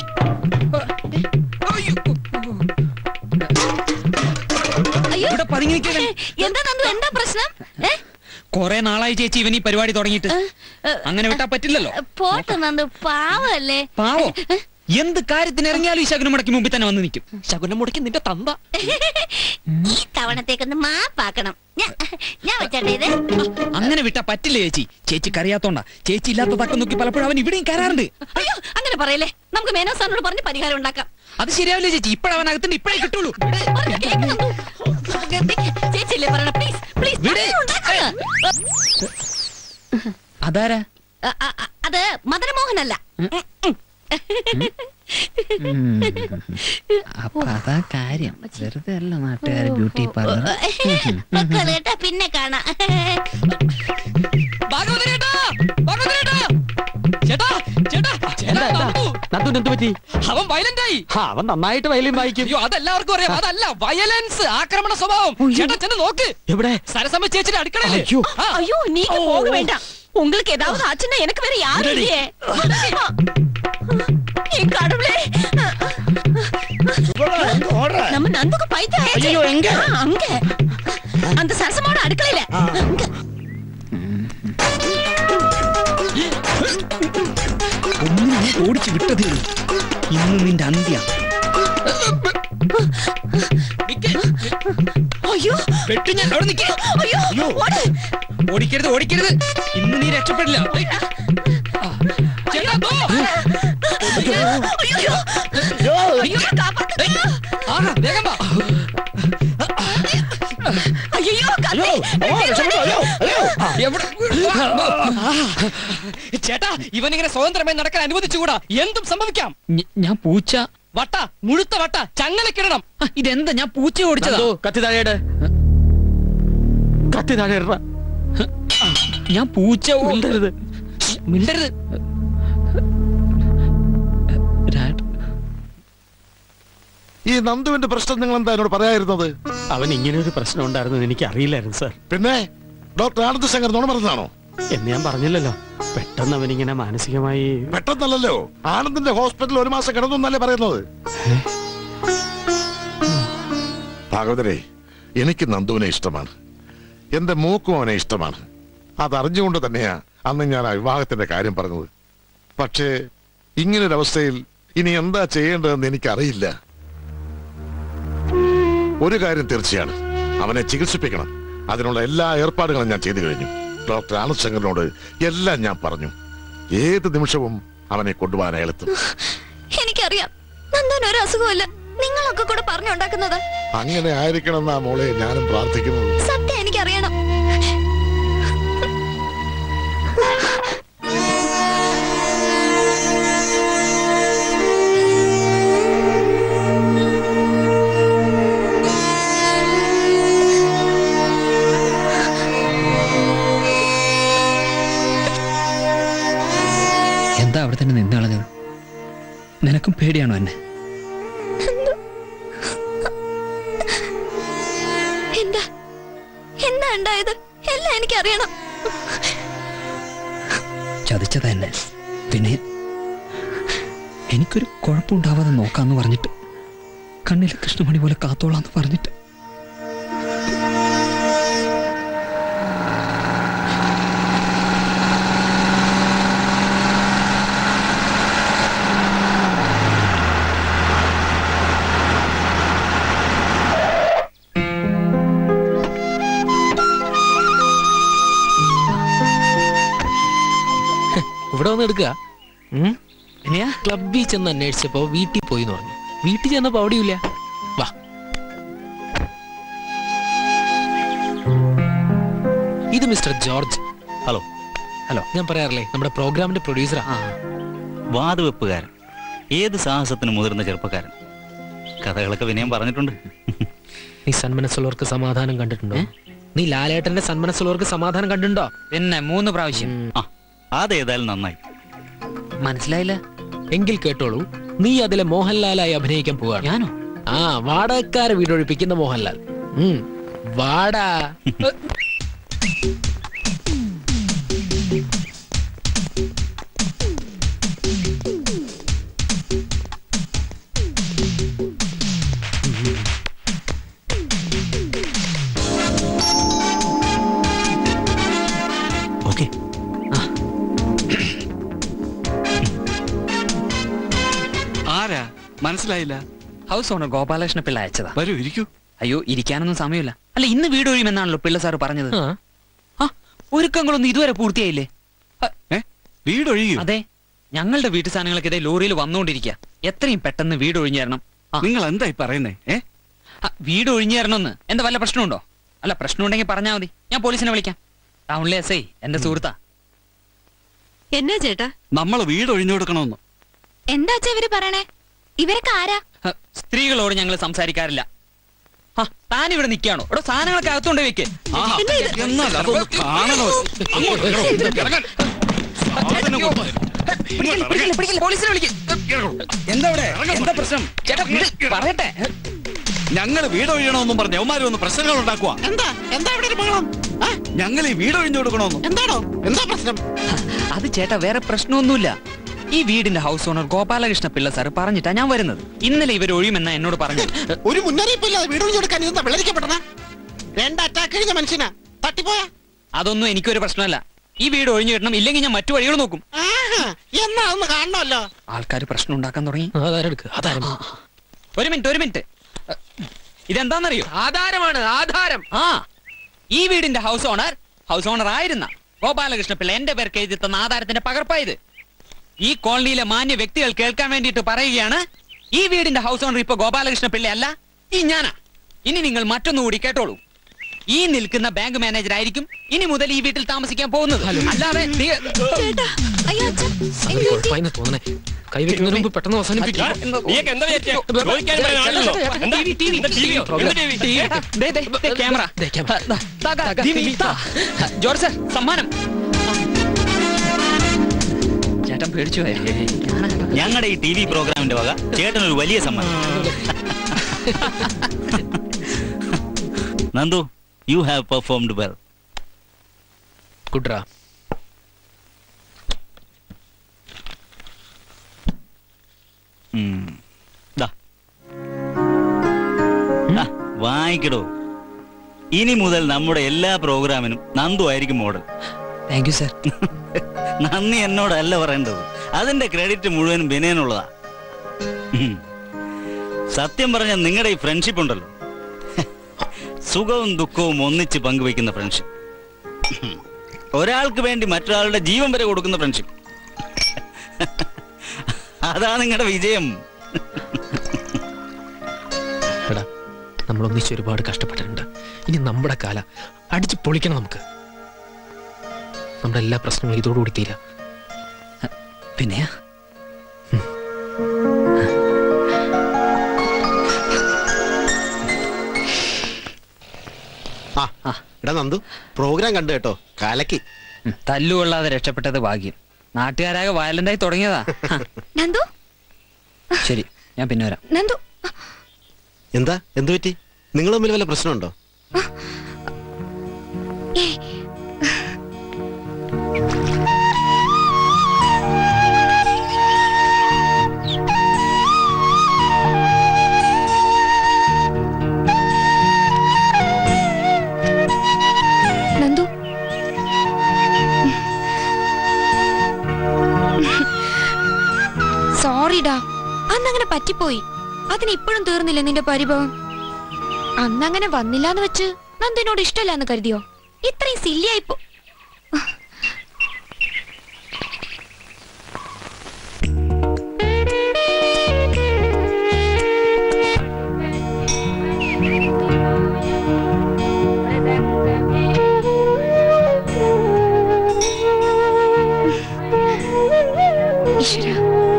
അയ്യോ ഇവിടെ പതുങ്ങി നിൽക്കാൻ എന്താ നന്ദു എന്താ പ്രശ്നം ഏ? കൊറേ നാളായി ചേച്ചി ഇവൻ ഈ പരിപാടി തുടങ്ങിയിട്ട് അങ്ങനെ വിട്ടാ പറ്റില്ലല്ലോ പോട്ടെ നന്ദു പാവല്ലേ പാവോ എന്ത് കാര്യത്തിന് ഇറങ്ങിയാലും ഈ ശകുനം മുടക്കി മുമ്പിൽ തന്നെ വന്ന് നിൽക്കും ശകുനം മുടക്കി നിന്റെ തന്ത ഈ തവണത്തേക്കൊന്ന് മാപ്പാക്കണം ഞാൻ- ഞാൻ വെച്ചേട്ടെ ഇത് അങ്ങനെ വിട്ടാ പറ്റില്ല ചേച്ചി ചേച്ചിക്ക് അറിയാത്തോണ്ടാ ചേച്ചി ഇല്ലാത്ത തക്കം നോക്കി പലപ്പോഴും അവൻ ഇവിടെയും കയറാറുണ്ട് അയ്യോ അങ്ങനെ പറയല്ലേ നമുക്ക് മേനോ സാറിനോട് പറഞ്ഞ് പരിഹാരം ഉണ്ടാക്കാം അത് ശരിയാവില്ല ചേച്ചി ഇപ്പഴവൻ അകത്തുണ്ട് ഇപ്പഴേ കിട്ടുള്ളൂ പറഞ്ഞ് കേക്ക് നന്ദു. ചേച്ചിയല്ലേ പറയണ പ്ലീസ് പ്ലീസ് അതാരാ അത് മദനമോഹനല്ല അപ്പൊ അതാ കാര്യം വെറുതെ അല്ല നാട്ടുകാരെ ബ്യൂട്ടി പാർലർ മക്കളേട്ടാ പിന്നെ കാണാം ചേട്ടാ ചേട്ടാ ചേട്ടാ നന്ദു. നന്ദു എന്ത് പറ്റി അവൻ വയലന്റ് ആയി ആ, അവൻ നന്നായിട്ട് വയലിൻ വായിക്കും അയ്യോ അതെല്ലാവർക്കും അറിയാം അതല്ല വയലൻസ് ആക്രമണ സ്വഭാവം ചേട്ടാ ചെന്ന് നോക്ക് എവിടെ സരസമ്മ ചേച്ചിയുടെ അടുക്കളയില് അയ്യോ. ആ. ஐயோ நீங்க போக வேண்டாம் உங்களுக்கு ஏதாவது ஆச்சுன்னா எனக்கு வேற யாரும் இல்லடி. இல்லையே என் கடவுளே நம்ம நந்துக்கு பைத்தியம் ஆயிடுச்சு. ஐயோ, எங்க? ஆ, அங்க அந்த சரசமோட அடுக்கலையில அங்க ഒന്നും നീ ഓടിച്ചു വിട്ട തീർന്നു ഇന്ന് നിന്റെ അന്ത്യ അയ്യോ വെട്ടി ഞാൻ അവിടെ നിൽക്കേ അയ്യോ ഓട്. ഓടിക്കരുത് ഓടിക്കരുത് ഇന്ന് നീ രക്ഷപ്പെടില്ല ഏയ്. ആ. ചേട്ടാ, ദോ. അയ്യോ അയ്യോ കാപ്പാത്ത്. ആഹാ, വേഗം വാ. അയ്യോ കത്തി. എവിടെ? ചേട്ടാ ഇവനിങ്ങനെ സ്വതന്ത്രമായി നടക്കാൻ അനുവദിച്ചുകൂടാ എന്തും സംഭവിക്കാം ഞാൻ പൂച്ച വട്ട മുഴുത്ത വട്ട ചങ്ങലക്കിടണം ഇതെന്താ ഞാൻ പൂച്ച ഓടിച്ചതാ നന്ദു, കത്തി താഴെയിട് കത്തി താഴെ ഇടറ. ഞാൻ പൂച്ച ഓ- മിണ്ടരുത് മിണ്ടരുത് ഈ നന്ദുവിന്റെ പ്രശ്നം നിങ്ങൾ എന്താ എന്നോട് പറയായിരുന്നത് അവൻ ഇങ്ങനെ ഒരു പ്രശ്നം ഉണ്ടായിരുന്നു എനിക്ക് അറിയില്ലായിരുന്നു സാർ പിന്നെ ഡോക്ടർ ആനന്ദ ശങ്കർ നുണ പറഞ്ഞതാണോ എന്ന് ഞാൻ പറഞ്ഞില്ലല്ലോ പെട്ടെന്ന് അവനിങ്ങനെ മാനസികമായി പെട്ടെന്നല്ലല്ലോ ആനന്ദിന്റെ ഹോസ്പിറ്റലിൽ ഒരു മാസം കിടന്നു എന്നല്ലേ പറയുന്നത് ഭാഗവതരെ എനിക്ക് നന്ദുവിനെ ഇഷ്ടമാണ് എന്റെ മൂക്കും അവനെ ഇഷ്ടമാണ് അതറിഞ്ഞുകൊണ്ട് തന്നെയാ അന്ന് ഞാൻ ആ വിവാഹത്തിന്റെ കാര്യം പറഞ്ഞത് പക്ഷേ ഇങ്ങനൊരവസ്ഥയിൽ ഇനി എന്താ ചെയ്യേണ്ടതെന്ന് എനിക്കറിയില്ല ഒരു കാര്യം തീർച്ചയാണ് അവനെ ചികിത്സിപ്പിക്കണം അതിനുള്ള എല്ലാ ഏർപ്പാടുകളും ഞാൻ ചെയ്തു കഴിഞ്ഞു ഡോക്ടർ ആനന്ദ് ശങ്കറിനോട് എല്ലാം ഞാൻ പറഞ്ഞു ഏത് നിമിഷവും അവനെ കൊണ്ടുപോകാൻ അയാളെത്തും എനിക്കറിയാം നന്ദൻ ഒരു അസുഖമല്ല നിങ്ങളൊക്കെ കൂടെ പറഞ്ഞുണ്ടാക്കുന്നത് അങ്ങനെ ആയിരിക്കണം എന്നാ മോളെ ഞാനും പ്രാർത്ഥിക്കുന്നത് സത്യം എനിക്കറിയണം എന്താ അവിടെ തന്നെ നിന്ന് കളഞ്ഞത് നിനക്കും പേടിയാണോ എന്നെ എന്താ എന്താ ഉണ്ടായത് എല്ലാം എനിക്കറിയണം ചതിച്ചത് എന്നെ പിന്നെ എനിക്കൊരു കുഴപ്പമുണ്ടാവാതെ നോക്കാന്ന് പറഞ്ഞിട്ട് കണ്ണിലെ കൃഷ്ണമണി പോലെ കാത്തോളാന്ന് പറഞ്ഞിട്ട് ഇവിടെ വന്ന് എടുക്കുക ക്ലബിൽ ചെന്ന് അന്വേഷിച്ചപ്പോ വീട്ടിൽ പോയി എന്ന് പറഞ്ഞു വീട്ടിൽ ചെന്നപ്പോ അവിടെയില്ല വാ ഇത് മിസ്റ്റർ ജോർജ് ഹലോ ഹലോ ഞാൻ പറയാറില്ലേ നമ്മുടെ പ്രോഗ്രാമിന്റെ പ്രൊഡ്യൂസറാ വാതുവെപ്പുകാരൻ ഏത് സാഹസത്തിന് മുതിർന്ന ചെറുപ്പക്കാരൻ കഥകളൊക്കെ വിനയം പറഞ്ഞിട്ടുണ്ട് നീ സന്മനസ്സുള്ളവർക്ക് സമാധാനം കണ്ടിട്ടുണ്ടോ നീ ലാലേട്ടന്റെ സന്മനസ്സുള്ളവർക്ക് സമാധാനം കണ്ടിട്ടുണ്ടോ പിന്നെ മൂന്ന് പ്രാവശ്യം ആ അതേതായാലും നന്നായി മനസ്സിലായില്ല എങ്കിൽ കേട്ടോളൂ നീ അതിലെ മോഹൻലാലായി അഭിനയിക്കാൻ പോവാണ് ഞാനോ ആ വാടകക്കാരെ വീടൊഴിപ്പിക്കുന്ന മോഹൻലാൽ ഉം, വാടാ ഓക്കെ ആരാ മനസ്സിലായില്ല ഹൗസ് ഓണർ ഗോപാലകൃഷ്ണ പിള്ള അയച്ചതാ വരൂ ഇരിക്കൂ അയ്യോ ഇരിക്കാനൊന്നും സമയമില്ല അല്ല ഇന്ന് വീട് ഒഴിയുമെന്നാണല്ലോ പിള്ള സാറ് പറഞ്ഞത് ആ ഒരുക്കങ്ങളൊന്നും ഇതുവരെ പൂർത്തിയായില്ലേ വീട് ഒഴിയൂ അതെ ഞങ്ങളുടെ വീട്ടു സാധനങ്ങളൊക്കെ ഇതേ ലോറിയിൽ വന്നുകൊണ്ടിരിക്കുക എത്രയും പെട്ടെന്ന് വീട് ഒഴിഞ്ഞു തരണം നിങ്ങൾ എന്തായി പറയുന്നേ ഏ ആ, വീട് ഒഴിഞ്ഞു തരണമെന്ന് എന്താ വല്ല പ്രശ്നമുണ്ടോ അല്ല പ്രശ്നമുണ്ടെങ്കിൽ പറഞ്ഞാൽ മതി ഞാൻ പോലീസിനെ വിളിക്കാം ടൗണിലെ എസ് ഐ എന്റെ സുഹൃത്താ എന്നാ ചേട്ടാ നമ്മൾ വീട് ഒഴിഞ്ഞു കൊടുക്കണമെന്ന് എന്താ അച്ഛാ ഇവര് പറയണേ ഇവരൊക്കെ ആരാ ഹ, സ്ത്രീകളോട് ഞങ്ങൾ സംസാരിക്കാറില്ല ആ താൻ ഇവിടെ നിൽക്കുകയാണോ ഇവിടെ സാധനങ്ങളൊക്കെ അകത്തോണ്ട് വെക്ക് ആഹാ, എന്നാൽ അതൊന്ന് കാണണോ അങ്ങോട്ട് ഇറങ്ങ്. ഇറങ്ങാൻ. സാധനം കൊണ്ട് പിടിക്കല്ലേ, പിടിക്കല്ലേ, പിടിക്കല്ലേ, പോലീസിനെ വിളിക്ക് എന്താ ഇവിടെ എന്താ പ്രശ്നം ചേട്ടാ വിട്, പറയട്ടെ ഞങ്ങൾ വീട് ഒഴിയണമെന്നും പറഞ്ഞ് അവന്മാര് വന്ന് പ്രശ്നങ്ങൾ ഉണ്ടാക്കുക എന്താ എന്താ ഇവിടെ ഒരു ബഹളം ആ? ഞങ്ങൾ ഈ വീട് ഒഴിഞ്ഞു കൊടുക്കണമെന്ന് എന്താണോ എന്താ പ്രശ്നം അത് ചേട്ടാ വേറെ പ്രശ്നമൊന്നുമില്ല ഈ വീടിന്റെ house owner Gopalakrishna Pillai sir പറഞ്ഞിട്ടാ ഞാൻ വരുന്നത് ഇന്നലെ ഇവർ ഒഴിയുമെന്ന എന്നോട് പറഞ്ഞു ഒരു മുന്നറിയിപ്പില്ലാതെ വീട് ഒഴിഞ്ഞെടുക്കാൻ ഇതെന്താ വെള്ളരിക്കപ്പെട്ടതാ രണ്ട് അറ്റാക്ക് കഴിഞ്ഞ മനുഷ്യനാ തട്ടിപ്പോയാ അതൊന്നും എനിക്കൊരു പ്രശ്നമല്ല ഈ വീട് ഒഴിഞ്ഞു കിട്ടണം ഇല്ലെങ്കിൽ ഞാൻ മറ്റു വഴികൾ നോക്കും എന്നാ ഒന്ന് കാണണമല്ലോ ആൾക്കാർ പ്രശ്നം ഉണ്ടാക്കാൻ തുടങ്ങി അതാരെടുക്ക് അതാരം ഒരു മിനിറ്റ് ഒരു മിനിറ്റ് ഇതെന്താണെന്നറിയോ ആധാരമാണ് ആധാരം ആ ഈ വീടിന്റെ ഹൗസ് ഓണർ ഹൗസ് ഓണർ ആയിരുന്ന ഗോപാലകൃഷ്ണ പിള്ള എന്റെ പേർക്ക് എഴുതി തന്ന ആധാരത്തിന്റെ പകർപ്പായത് ഈ കോളനിയിലെ മാന്യ വ്യക്തികൾ കേൾക്കാൻ വേണ്ടിയിട്ട് പറയുകയാണ് ഈ വീടിന്റെ ഹൗസ് ഓണർ ഇപ്പൊ ഗോപാലകൃഷ്ണ പിള്ള അല്ല ഈ ഞാനാ ഇനി നിങ്ങൾ മറ്റൊന്നുകൂടി കേട്ടോളൂ ഈ നിൽക്കുന്ന ബാങ്ക് മാനേജർ ആയിരിക്കും ഇനി മുതൽ ഈ വീട്ടിൽ താമസിക്കാൻ പോകുന്നത് അല്ലാതെ നീ- കുഴപ്പമായി തോന്നണേ കൈവയ്ക്കുന്നതിന് മുമ്പ് പെട്ടെന്ന് അവസാനിപ്പിക്കും നീയൊക്കെ എന്താ വിചാരിച്ചേ? ചോദിക്കാൻ പറയാൻ ആളില്ലല്ലോ. എന്താ? എന്താ TV യോ? എന്ത് TV? ദേ, ദേ, ദേ, ക്യാമറ ദാ, ദാ, ദാ, ദീ, ദാ. ജോർജ് സർ സമ്മാനം ചേട്ടൻ പേടിച്ചു പോയോ? ഞങ്ങളുടെ ഈ ടി വി പ്രോഗ്രാമിന്റെ വക ചേട്ടനൊരു വലിയ സമ്മാനം Nandu you have performed well കുട്രാ വാങ്ങിക്കടോ ഇനി മുതൽ നമ്മുടെ എല്ലാ പ്രോഗ്രാമിനും നന്ദു ആയിരിക്കും മോഡൽ താങ്ക് യു സർ നന്ദി എന്നോടല്ല പറയേണ്ടത് അതിന്റെ ക്രെഡിറ്റ് മുഴുവനും ബിനയനുള്ളതാ ഉം. സത്യം പറഞ്ഞ നിങ്ങളുടെ ഈ ഫ്രണ്ട്ഷിപ്പ് ഉണ്ടല്ലോ സുഖവും ദുഃഖവും ഒന്നിച്ച് പങ്കുവെക്കുന്ന ഫ്രണ്ട്ഷിപ്പ് ഒരാൾക്ക് വേണ്ടി മറ്റൊരാളുടെ ജീവൻ വരെ കൊടുക്കുന്ന ഫ്രണ്ട്ഷിപ്പ് അതാ നിങ്ങളുടെ വിജയം എടാ നമ്മൾ ഒന്നിച്ച് ഒരുപാട് കഷ്ടപ്പെട്ടിട്ടുണ്ട് ഇനി നമ്മുടെ കാല അടിച്ചു പൊളിക്കണം നമുക്ക് നമ്മുടെ എല്ലാ പ്രശ്നങ്ങളും ഇതോടുകൂടി തീരാ പിന്നെ ആ എടാ നന്ദു പ്രോഗ്രാം കണ്ടു കേട്ടോ കാലക്കി തല്ലുകൊള്ളാതെ രക്ഷപ്പെട്ടത് ഭാഗ്യം നാട്ടുകാരാകെ വയലന്റായി തുടങ്ങിയതാ ഹ, നന്ദു ശരി ഞാൻ പിന്നെ വരാം നന്ദു എന്താ എന്തു പറ്റി നിങ്ങൾ തമ്മിൽ വല്ല പ്രശ്നമുണ്ടോ നന്ദു സോറിടാ അന്നങ്ങനെ പറ്റിപ്പോയി അതിന് ഇപ്പോഴും തീർന്നില്ല നിന്റെ പരിഭവം അന്നങ്ങനെ വന്നില്ലാന്ന് വെച്ച് നന്ദിനോട് ഇഷ്ടമല്ലാന്ന് കരുതിയോ ഇത്രയും സില്ലിയായിപ്പോ ഈശ്വരാ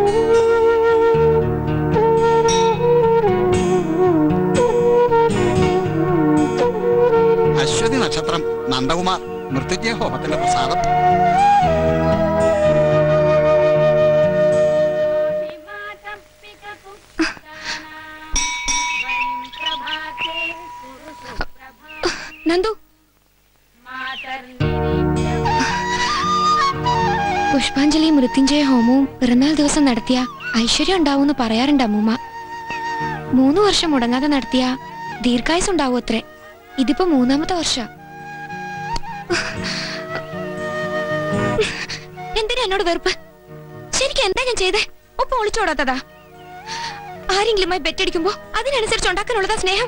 അശ്വതി നക്ഷത്രം നന്ദകുമാർ മൃത്യുഞ്ജയ ഹോമത്തിന്റെ പ്രസാദം നന്ദു പുഷ്പാഞ്ജലി മൃത്യുഞ്ജയ ഹോമവും പിറന്നാൾ ദിവസം നടത്തിയ ഐശ്വര്യം ഉണ്ടാവൂന്ന് പറയാറുണ്ട് അമ്മൂമ്മ മൂന്ന് വർഷം മുടങ്ങാതെ നടത്തിയ ദീർഘായുസ് ഉണ്ടാവും അത്രേ ഇതിപ്പോ മൂന്നാമത്തെ വർഷ എന്തിനാ എന്നോട് വെറുപ്പ് ശരിക്കും എന്താ ഞാൻ ചെയ്തേ ഒപ്പം ഒളിച്ചോടാത്തതാ ആരെങ്കിലുമായി ബെറ്റടിക്കുമ്പോ അതിനനുസരിച്ച് ഉണ്ടാക്കാനുള്ളതാ സ്നേഹം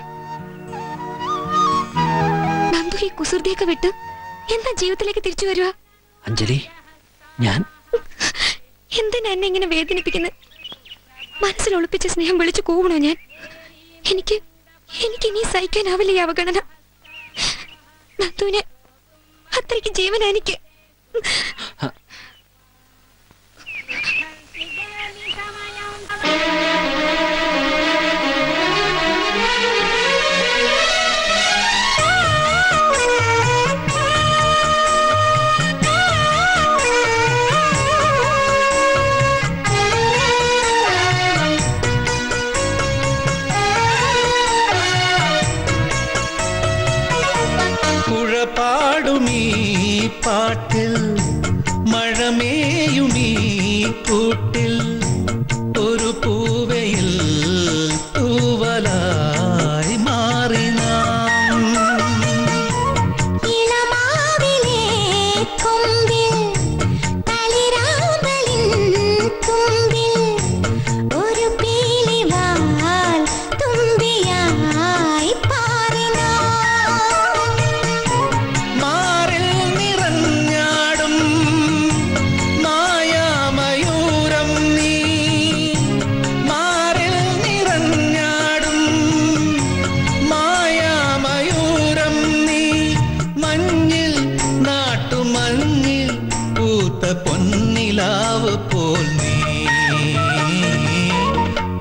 നന്ദു ഈ കുസൃതിയൊക്കെ വിട്ട് എന്താ ജീവിതത്തിലേക്ക് തിരിച്ചു വരുക അഞ്ജലി ഞാൻ എന്തിനാ എന്നെ ഇങ്ങനെ വേദനിപ്പിക്കുന്നത് മനസ്സിൽ ഒളിപ്പിച്ച സ്നേഹം വിളിച്ചു കൂവണോ ഞാൻ എനിക്ക് എനിക്ക് ഇനി സഹിക്കാനാവില്ല ഈ അവഗണന നന്ദുവിനെ അത്രയ്ക്ക് ജീവനാ എനിക്ക് പുഴ പാടുമീ പാട്ടിൽ മഴ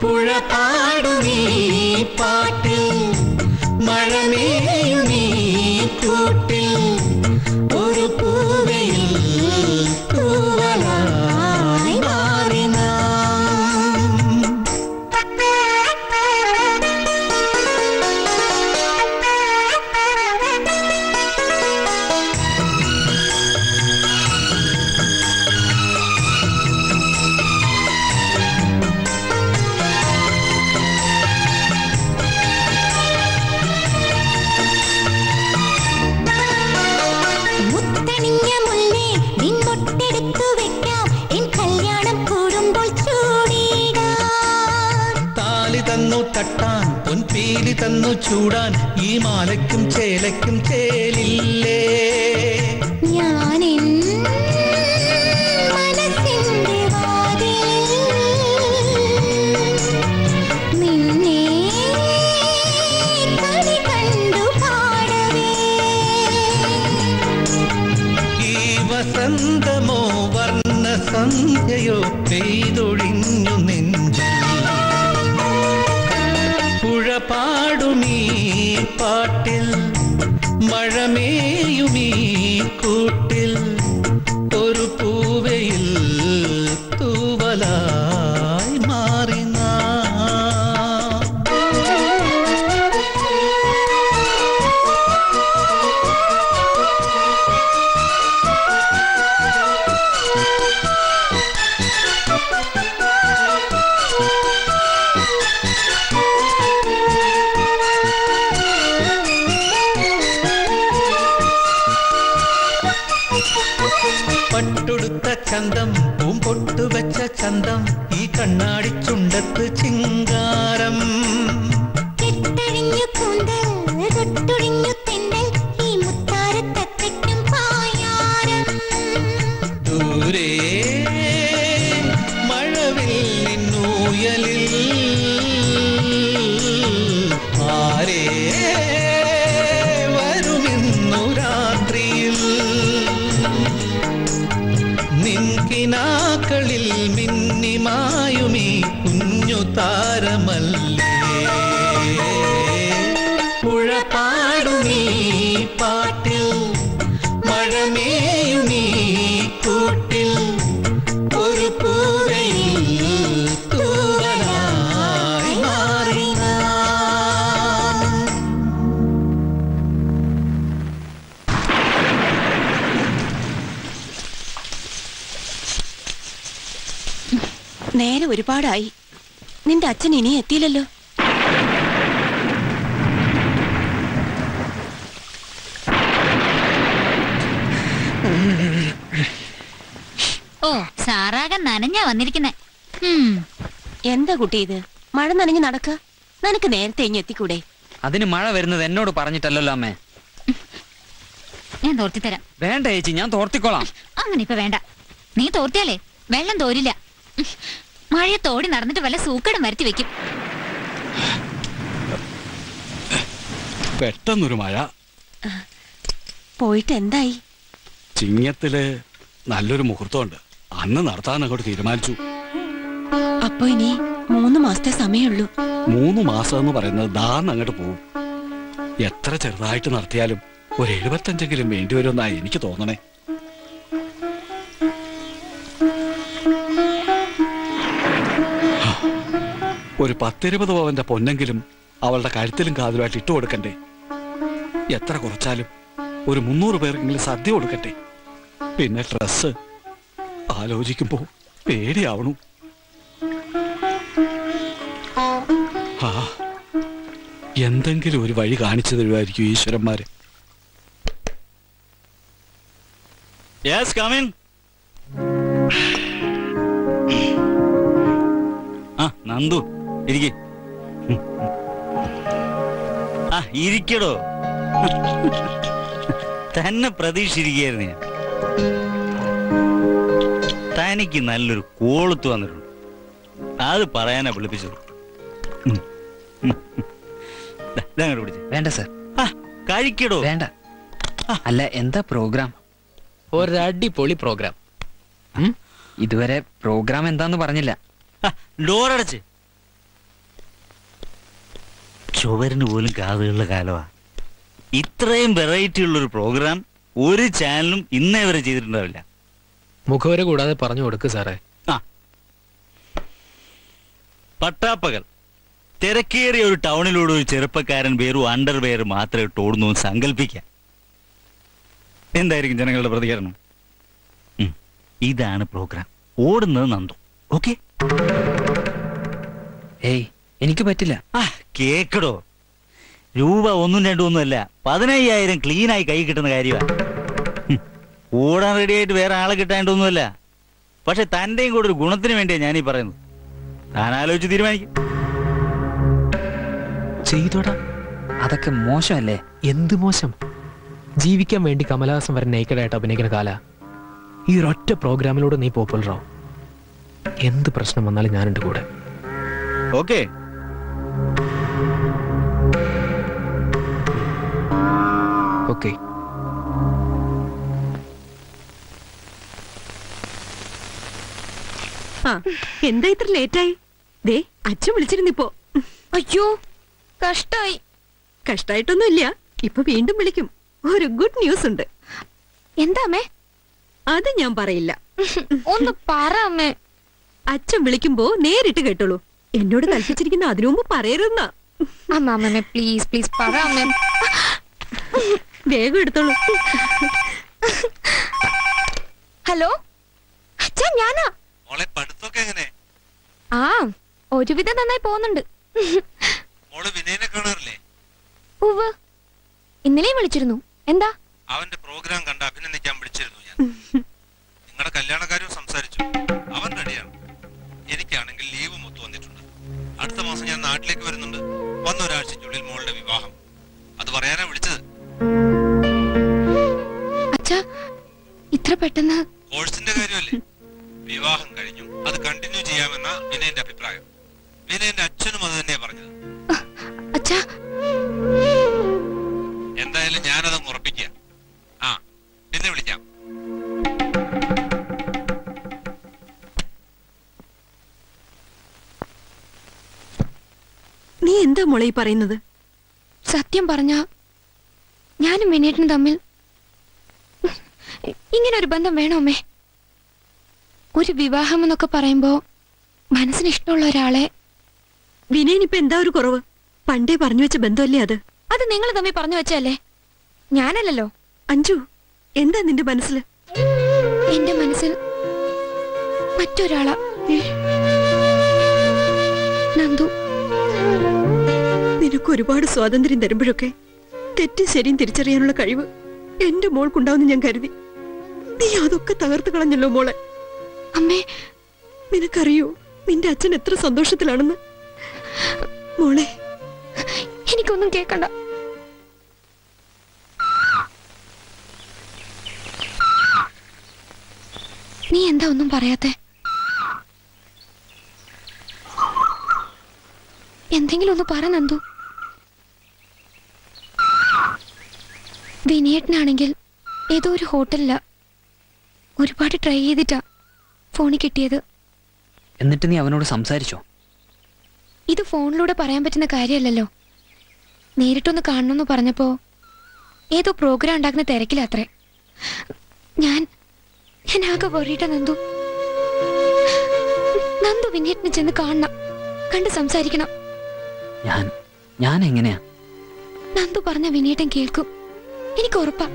പുഴ പാടുമീ പാട്ടിൽ മഴമേയുമീ കൂട്ടിൽ ഒരു പൂവയിൽ തൂവലായി മാറി നാം മുത്തണിഞ്ഞ മുല്ലേ നിൻ മൊട്ടെടുത്തു വെക്കാം എൻ കല്യാണം കൂടുമ്പോൾ ചൂടിടാം താലി തന്നു തട്ടാൻ പൊൻപീലി തന്നു ചൂടാൻ ഈ മാലയ്ക്കും ചേലയ്ക്കും ചേലില്ലേ ഞാനെൻ മനസ്സിന്റെ വാതിൽ നിന്നെ കണി കണ്ടു പാടവേ ഈ വസന്തമോ വർണ്ണ സന്ധ്യയോ പെയ്തൊഴിഞ്ഞു നെഞ്ചിൽ പുഴ പാടുമീ പാട്ടിൽ മഴമേയുമീ കൂട്ടിൽ ഒരു പൂവയിൽ തൂവലായി മാറി നാം പട്ടുടുത്ത ചന്തം പൂമ്പൊട്ടു വെച്ച ചന്തം ഈ കണ്ണാടി ചുണ്ടത്ത് ചിങ്കാരം കെട്ടഴിഞ്ഞു കൂന്തൽ തൊട്ടൊഴിഞ്ഞു തെന്നൽ ഈ മുത്താരത്തക്കറ്റും പായാരം ദൂരെ മഴവില്ലിന്നൂയലിൽ ആരേ വരുമിന്നു രാത്രിയിൽ നിൻകിനാക്കളിൽ മിന്നിമായുമീ കുഞ്ഞു താരമല്ലേ പുഴ പാടുമീ പാട്ടിൽ മഴമേയുമീ കൂട്ടിൽ ഒരു പൂവയിൽ തൂവലായി മാറി നാം. നേരെ ഒരുപാടായി നിന്റെ അച്ഛൻ ഇനി എത്തിയില്ലല്ലോ ഓ സാറാകൻ നനഞ്ഞാ വന്നിരിക്കുന്നെ എന്താ കുട്ടി ഇത് മഴ നനഞ്ഞ് നടക്ക നിനക്ക് നേരത്തെ ഇനി എത്തിക്കൂടെ അതിന് മഴ വരുന്നത് എന്നോട് പറഞ്ഞിട്ടല്ലല്ലോ അമ്മേ ഞാൻ തോർത്തി തരാം വേണ്ട ചേച്ചി ഞാൻ തോർത്തിക്കോളാം അങ്ങനെ ഇപ്പൊ വേണ്ട നീ തോർത്തിയാലേ വെള്ളം തോരില്ല മഴയെ തോടി നടന്നിട്ട് വല്ല സൂക്കടും വരുത്തി വെക്കും പെട്ടെന്നൊരു മഴ പോയിട്ട് എന്തായി ചിങ്ങത്തില് നല്ലൊരു മുഹൂർത്തമുണ്ട് അന്ന് നടത്താൻ അങ്ങോട്ട് തീരുമാനിച്ചു അപ്പൊ ഇനി മൂന്ന് മാസത്തെ സമയമുള്ളൂ മൂന്ന് മാസം എന്ന് പറയുന്നത് ദാന്ന് അങ്ങോട്ട് പോകും എത്ര ചെറുതായിട്ട് നടത്തിയാലും ഒരു എഴുപത്തഞ്ചെങ്കിലും വേണ്ടി വരുമെന്നാ എനിക്ക് തോന്നണേ ഒരു പത്തിരുപത് പവന്റെ പൊന്നെങ്കിലും അവളുടെ കഴുത്തിലും കാതിലുമായിട്ട് ഇട്ടു കൊടുക്കണ്ടേ എത്ര കുറച്ചാലും ഒരു മുന്നൂറ് പേർക്കെങ്കിലും സദ്യ കൊടുക്കട്ടെ പിന്നെ ഡ്രസ് ആലോചിക്കുമ്പോ പേടിയാവണു ആ എന്തെങ്കിലും ഒരു വഴി കാണിച്ചു തരുമായിരിക്കും ഈശ്വരന്മാര് യെസ് കമിൻ ആ നന്ദു ഇരിക്കെ ആ ഇരിക്കടോ തന്നെ പ്രതീക്ഷിച്ചിരിക്കുകയായിരുന്നു ഞാൻ തനിക്ക് നല്ലൊരു കോളുത്ത് വന്നിട്ടുണ്ട് അത് പറയാനാ വിളിപ്പിച്ചത് ഉം. ഉം. ദാ, ഇതങ്ങോട്ട് പിടിച്ച് വേണ്ട സർ കഴിക്കടോ വേണ്ട അല്ല എന്താ പ്രോഗ്രാം ഒരടിപൊളി പ്രോഗ്രാം ഇതുവരെ പ്രോഗ്രാം എന്താന്ന് പറഞ്ഞില്ല ഡോറടച്ച് ഷുവറിന് പോലും കാതുകളുടെ കാലമാ ഇത്രയും വെറൈറ്റി ഉള്ളൊരു പ്രോഗ്രാം ഒരു ചാനലും ഇന്നേ വരെ ചെയ്തിട്ടുണ്ടാവില്ല മുഖവര കൂടാതെ പറഞ്ഞു കൊടുക്ക് സാറേ പട്ടാപ്പകൽ തിരക്കേറിയ ഒരു ടൗണിലൂടെ ഒരു ചെറുപ്പക്കാരൻ വെറും അണ്ടർവെയർ മാത്രമേ ഇട്ട് ഓടുന്നു എന്ന് സങ്കല്പിക്കാം എന്തായിരിക്കും ജനങ്ങളുടെ പ്രതികരണം ഉം. ഇതാണ് പ്രോഗ്രാം ഓടുന്നത് നന്ദു ഓക്കെ ഏയ് എനിക്ക് പറ്റില്ല ആ കേക്കടോ രൂപ ഒന്നും രണ്ടും ഒന്നുമല്ല പതിനയ്യായിരം ക്ലീനായി കൈ കിട്ടുന്ന കാര്യമാണ് ഓടാൻ റെഡി ആയിട്ട് വേറെ ആളെ കിട്ടാണ്ടൊന്നുമല്ല പക്ഷെ തന്റെയും കൂടെ ഒരു ഗുണത്തിന് വേണ്ടിയാ ഞാനീ പറയുന്നത് താൻ ആലോചിച്ച് തീരുമാനിക്കും ചെയ്തോടാ അതൊക്കെ മോശമല്ലേ എന്ത് മോശം ജീവിക്കാൻ വേണ്ടി കമലഹാസൻ വരെ നേക്കഡായിട്ട് അഭിനയിക്കുന്ന കാല ഈ ഒരൊറ്റ പ്രോഗ്രാമിലൂടെ നീ പോപ്പുലറാവും എന്ത് പ്രശ്നം വന്നാലും ഞാനുണ്ട് കൂടെ ഓക്കെ ഓക്കെ ആ എന്താ ഇത്ര ലേറ്റായി ദേ അച്ഛൻ വിളിച്ചിരുന്നിപ്പോ അയ്യോ കഷ്ടായി കഷ്ടായിട്ടൊന്നുമില്ല ഇപ്പൊ വീണ്ടും വിളിക്കും ഒരു ഗുഡ് ന്യൂസ് ഉണ്ട് എന്താ അമ്മേ അത് ഞാൻ പറയില്ല ഒന്ന് പറ അമ്മേ അച്ഛൻ വിളിക്കുമ്പോ നേരിട്ട് കേട്ടോളൂ എന്നോട് കൽപ്പിച്ചിരിക്കുന്ന അതിനു മുമ്പ് പറയരുതെന്നാ അമ്മ അമ്മേ പ്ലീസ് പ്ലീസ് പറ അമ്മേ വേഗം എടുത്തോളൂ ഹലോ അച്ഛാ ഞാനാ മോളെ പഠിത്തമൊക്കെ എങ്ങനെ ആ ഒരുവിധം നന്നായി പോകുന്നുണ്ട് മോള് വിനയനെ കാണാറില്ലേ ഉവ് ഇന്നലെയും വിളിച്ചിരുന്നു എന്താ അവന്റെ പ്രോഗ്രാം കണ്ട് അഭിനന്ദിക്കാൻ വിളിച്ചിരുന്നു ഞാൻ നിങ്ങളുടെ കല്യാണക്കാരും സംസാരിച്ചു അവൻ റെഡിയാണ് എനിക്കാണെങ്കിൽ ലീവ് മൊത്തം വന്നിട്ടുണ്ട് അടുത്ത മാസം ഞാൻ നാട്ടിലേക്ക് വരുന്നുണ്ട് വന്ന ഒരാഴ്ചയ്ക്കുള്ളിൽ മോളുടെ വിവാഹം അത് പറയാനാ വിളിച്ചത് അച്ഛാ ഇത്ര പെട്ടെന്ന് കോഴ്സിന്റെ കാര്യമല്ലേ വിവാഹം കഴിഞ്ഞു അത് കണ്ടിന്യൂ ചെയ്യാമെന്ന വിനയന്റെ അഭിപ്രായം വിനയന്റെ അച്ഛനും അത് തന്നെയാ പറഞ്ഞത് അച്ഛാ എന്തായാലും ഞാനതങ്ങ് ഉറപ്പിക്കുക ആ പിന്നെ വിളിക്കാം നീ എന്താ മോളെ ഈ പറയുന്നത് സത്യം പറഞ്ഞ ഞാനും വിനേട്ടനും തമ്മിൽ ഇങ്ങനെ ഒരു ബന്ധം വേണോ അമ്മേ ഒരു വിവാഹം എന്നൊക്കെ പറയുമ്പോ മനസ്സിന് ഇഷ്ടമുള്ള ഒരാളെ വിനയനിപ്പോ എന്താ ഒരു കുറവ് പണ്ടേ പറഞ്ഞു വെച്ച ബന്ധമല്ലേ അത് അത് നിങ്ങൾ തമ്മിൽ പറഞ്ഞു വെച്ചല്ലേ ഞാനല്ലല്ലോ അഞ്ജു എന്താ നിന്റെ മനസ്സിൽ എന്റെ മനസ്സിൽ മറ്റൊരാളാ നന്ദു നിനക്ക് ഒരുപാട് സ്വാതന്ത്ര്യം തരുമ്പോഴൊക്കെ തെറ്റും ശരിയും തിരിച്ചറിയാനുള്ള കഴിവ് എന്റെ മോൾക്കുണ്ടാവുന്ന ഞാൻ കരുതി നീ അതൊക്കെ തകർത്ത് കളഞ്ഞല്ലോ മോളെ അമ്മേ നിനക്കറിയോ നിന്റെ അച്ഛൻ എത്ര സന്തോഷത്തിലാണെന്ന് മോളെ എനിക്കൊന്നും കേക്കണ്ട നീ എന്താ ഒന്നും പറയാത്തെ എന്തെങ്കിലും ഒന്ന് പറ നന്ദു വിനയേട്ടനാണെങ്കിൽ ഏതോ ഒരു ഹോട്ടലിലാ ഒരുപാട് ട്രൈ ചെയ്തിട്ടാ ഫോണിൽ കിട്ടിയത് എന്നിട്ട് നീ അവനോട് സംസാരിച്ചോ ഇത് ഫോണിലൂടെ പറയാൻ പറ്റുന്ന കാര്യമല്ലല്ലോ നേരിട്ടൊന്ന് കാണണമെന്ന് പറഞ്ഞപ്പോ ഏതോ പ്രോഗ്രാം ഉണ്ടാക്കുന്ന തിരക്കിലാത്രേ ഞാൻ ഞാൻ ആകെ worried-ആ നന്ദു നന്ദു വിനയറ്റിന് ചെന്ന് കാണണം കണ്ട് സംസാരിക്കണം ഞാൻ ഞാൻ എങ്ങനെയാ നന്ദു പറഞ്ഞ വിനയേട്ടൻ കേൾക്കും എനിക്ക് ഉറപ്പാ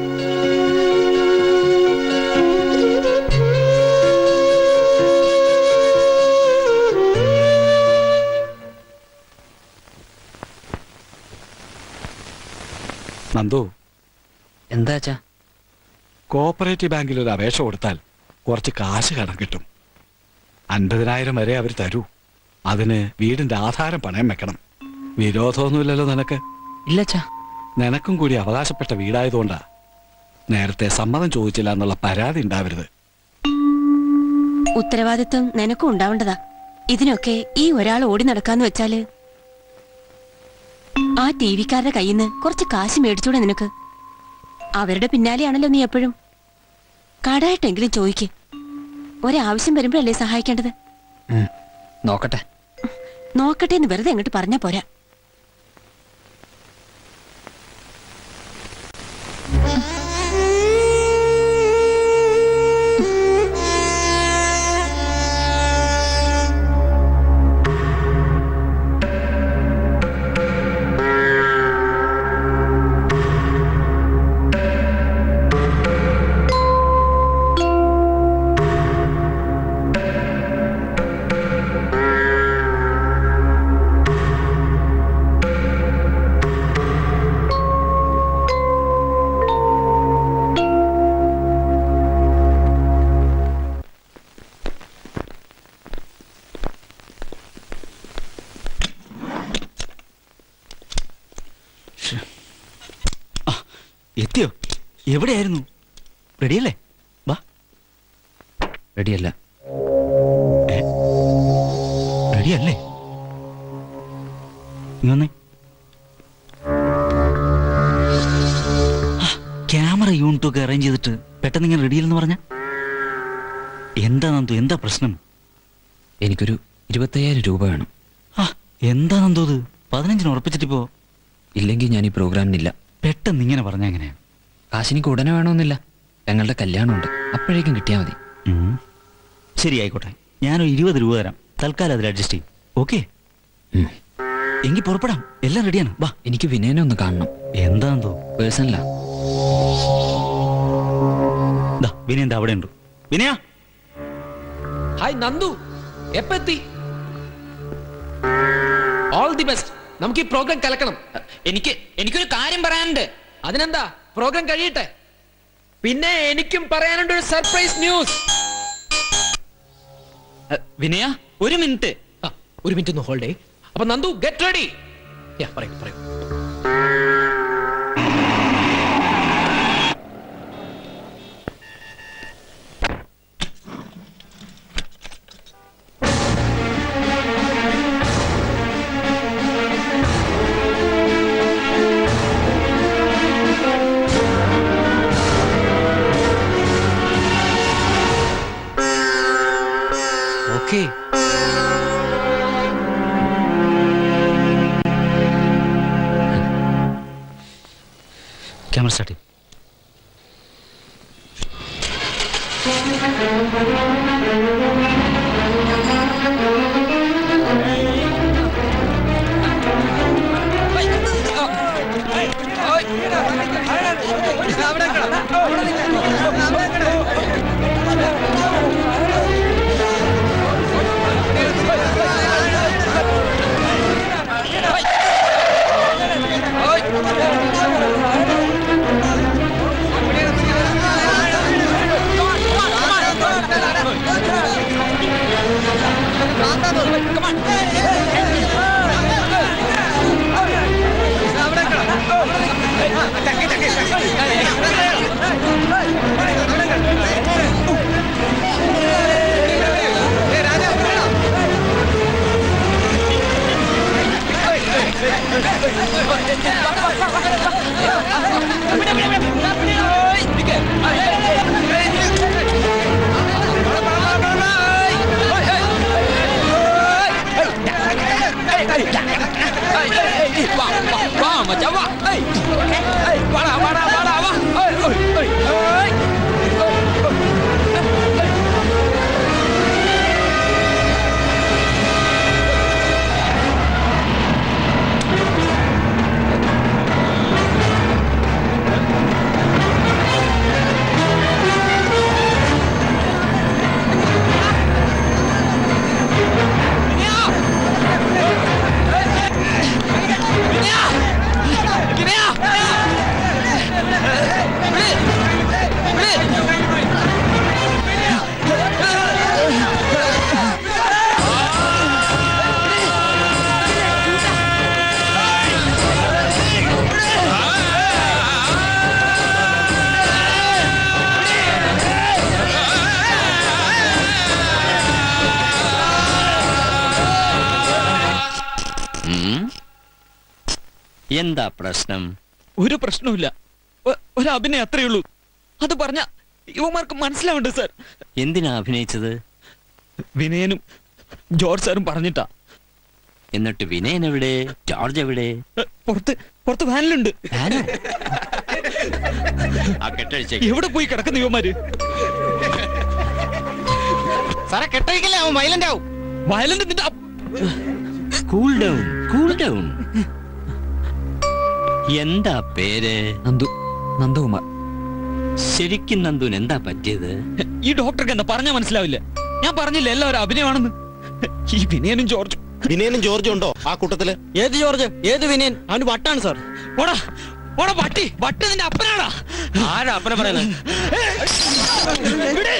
നന്ദു എന്താ അച്ഛാ കോഓപ്പറേറ്റീവ് ബാങ്കിൽ ഒരു അപേക്ഷ കൊടുത്താൽ കുറച്ച് കാശ് കടം കിട്ടും അൻപതിനായിരം വരെ അവർ തരൂ അതിന് വീടിന്റെ ആധാരം പണയം വെക്കണം വിരോധമൊന്നുമില്ലല്ലോ നിനക്ക് ഇല്ല അച്ഛാ നിനക്കും കൂടി അവകാശപ്പെട്ട വീടായതുകൊണ്ടാ നേരത്തെ സമ്മതം ചോദിച്ചില്ല എന്നുള്ള പരാതി ഉണ്ടാവരുത് ഉത്തരവാദിത്വം നിനക്കും ഉണ്ടാവേണ്ടതാ ഇതിനൊക്കെ ഈ ഒരാൾ ഓടി നടക്കാന്ന് വെച്ചാല് ആ ടി വിക്കാരുടെ കയ്യിൽ നിന്ന് കുറച്ച് കാശ് മേടിച്ചൂടെ നിനക്ക് അവരുടെ പിന്നാലെയാണല്ലോ നീ എപ്പോഴും കടായിട്ടെങ്കിലും ചോദിക്ക് ഒരാവശ്യം വരുമ്പോഴല്ലേ സഹായിക്കേണ്ടത് നോക്കട്ടെ നോക്കട്ടെ എന്ന് വെറുതെ അങ്ങോട്ട് പറഞ്ഞാ പോരാ ആ, എത്തിയോ എവിടെയായിരുന്നു റെഡിയല്ലേ വാ റെഡിയല്ല റെഡിയല്ലേ നീ വന്നേ ആ, ക്യാമറ യൂണിറ്റ് ഒക്കെ അറേഞ്ച് ചെയ്തിട്ട് പെട്ടെന്ന് ഇങ്ങനെ റെഡിയല്ലെന്ന് പറഞ്ഞ എന്താ നന്ദു എന്താ പ്രശ്നം എനിക്കൊരു ഇരുപത്തയ്യായിരം രൂപ വേണം ആ എന്താ നന്ദു ഇത് പതിനഞ്ചിന് ഉറപ്പിച്ചിട്ടിപ്പോ ഇല്ലെങ്കിൽ ഞാൻ ഈ പ്രോഗ്രാമിനില്ല പെട്ടെന്ന് ഇങ്ങനെ പറഞ്ഞ എങ്ങനെയാ കാശിനിക്ക് ഉടനെ വേണമെന്നില്ല ഞങ്ങളുടെ കല്യാണമുണ്ട് അപ്പോഴേക്കും കിട്ടിയാൽ മതി ഉം. ശരി ആയിക്കോട്ടെ ഞാനൊരു ഇരുപത് രൂപ തരാം തൽക്കാലം അതിൽ അഡ്ജസ്റ്റ് ചെയ്യും ഓക്കെ എങ്കിൽ പുറപ്പെടാം എല്ലാം റെഡിയാണ് വാ എനിക്ക് വിനയനെ ഒന്ന് കാണണം എന്താന്തോ പേഴ്സണലാ ദാ വിനയ എന്താ അവിടെ ഉണ്ട് വിനയ ഹായ് നന്ദു എപ്പ എത്തി ഓൾ ദി ബെസ്റ്റ് നമുക്ക് ഈ പ്രോഗ്രാം കലക്കണം എനിക്ക് എനിക്കൊരു കാര്യം പറയാനുണ്ട് അതിനെന്താ പ്രോഗ്രാം കഴിയട്ടെ പിന്നെ എനിക്കും പറയാനുണ്ട് ഒരു സർപ്രൈസ് ന്യൂസ് വിനയ ഒരു മിനിറ്റ് ഒരു മിനിറ്റ് ഒന്ന് ഹോൾഡേ അപ്പൊ നന്ദു ഗെറ്റ് റെഡി പറയൂ പറയൂ ഓക്കെ ക്യാമറ സ്റ്റാർട്ട് ചെയ്യും ഉം? എന്താ പ്രശ്നം ഒരു പ്രശ്നവുമില്ല ഒ- ഒരു അഭിനയം അത്രയേ ഉള്ളൂ അത് പറഞ്ഞ യുവമാർക്ക് മനസ്സിലാവുണ്ട് സാർ എന്തിനാ അഭിനയിച്ചത് വിനയനും ജോർജ് സാറും പറഞ്ഞിട്ടാ എന്നിട്ട് വിനയൻ എവിടെ ജോർജ് എവിടെ പുറത്ത് പുറത്ത് വാനിലുണ്ട് ആ കെട്ടഴിച്ചേക്ക് എവിടെ പോയി കിടക്കുന്ന യുവമാര് സാറേ കെട്ടഴിക്കല്ലേ അവൻ വയലന്റ് ആവും വയലന്റ് നിന്റെ കൂൾ ഡൗൺ കൂൾ ഡൗൺ എന്താ പേര് നന്ദു നന്ദകുമാർ ശരിക്കും നന്ദുൻ എന്താ പറ്റിയത് ഈ ഡോക്ടർക്ക് എന്താ പറഞ്ഞാ മനസ്സിലാവില്ല ഞാൻ പറഞ്ഞില്ല എല്ലാവരും അഭിനയമാണെന്ന് ഈ വിനയനും ജോർജും വിനയനും ജോർജും ഉണ്ടോ ആ കൂട്ടത്തില് ഏത് ജോർജ് ഏത് വിനയൻ അവന് വട്ടാണ് സാർ ഓടാ ഓടാ വട്ടി വട്ടി നിന്റെ അപ്പനാടാ ആരാ അപ്പനെ പറയുന്നത്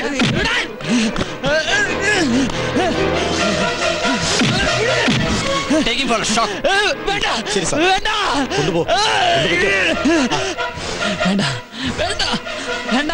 വിട്, വിടാൻ. Take him for a shot. വേണ്ട ശരി സാർ. വേണ്ട കൊണ്ടുപോ കൊണ്ടുപോയിക്കോ. വേണ്ട വേണ്ട വേണ്ട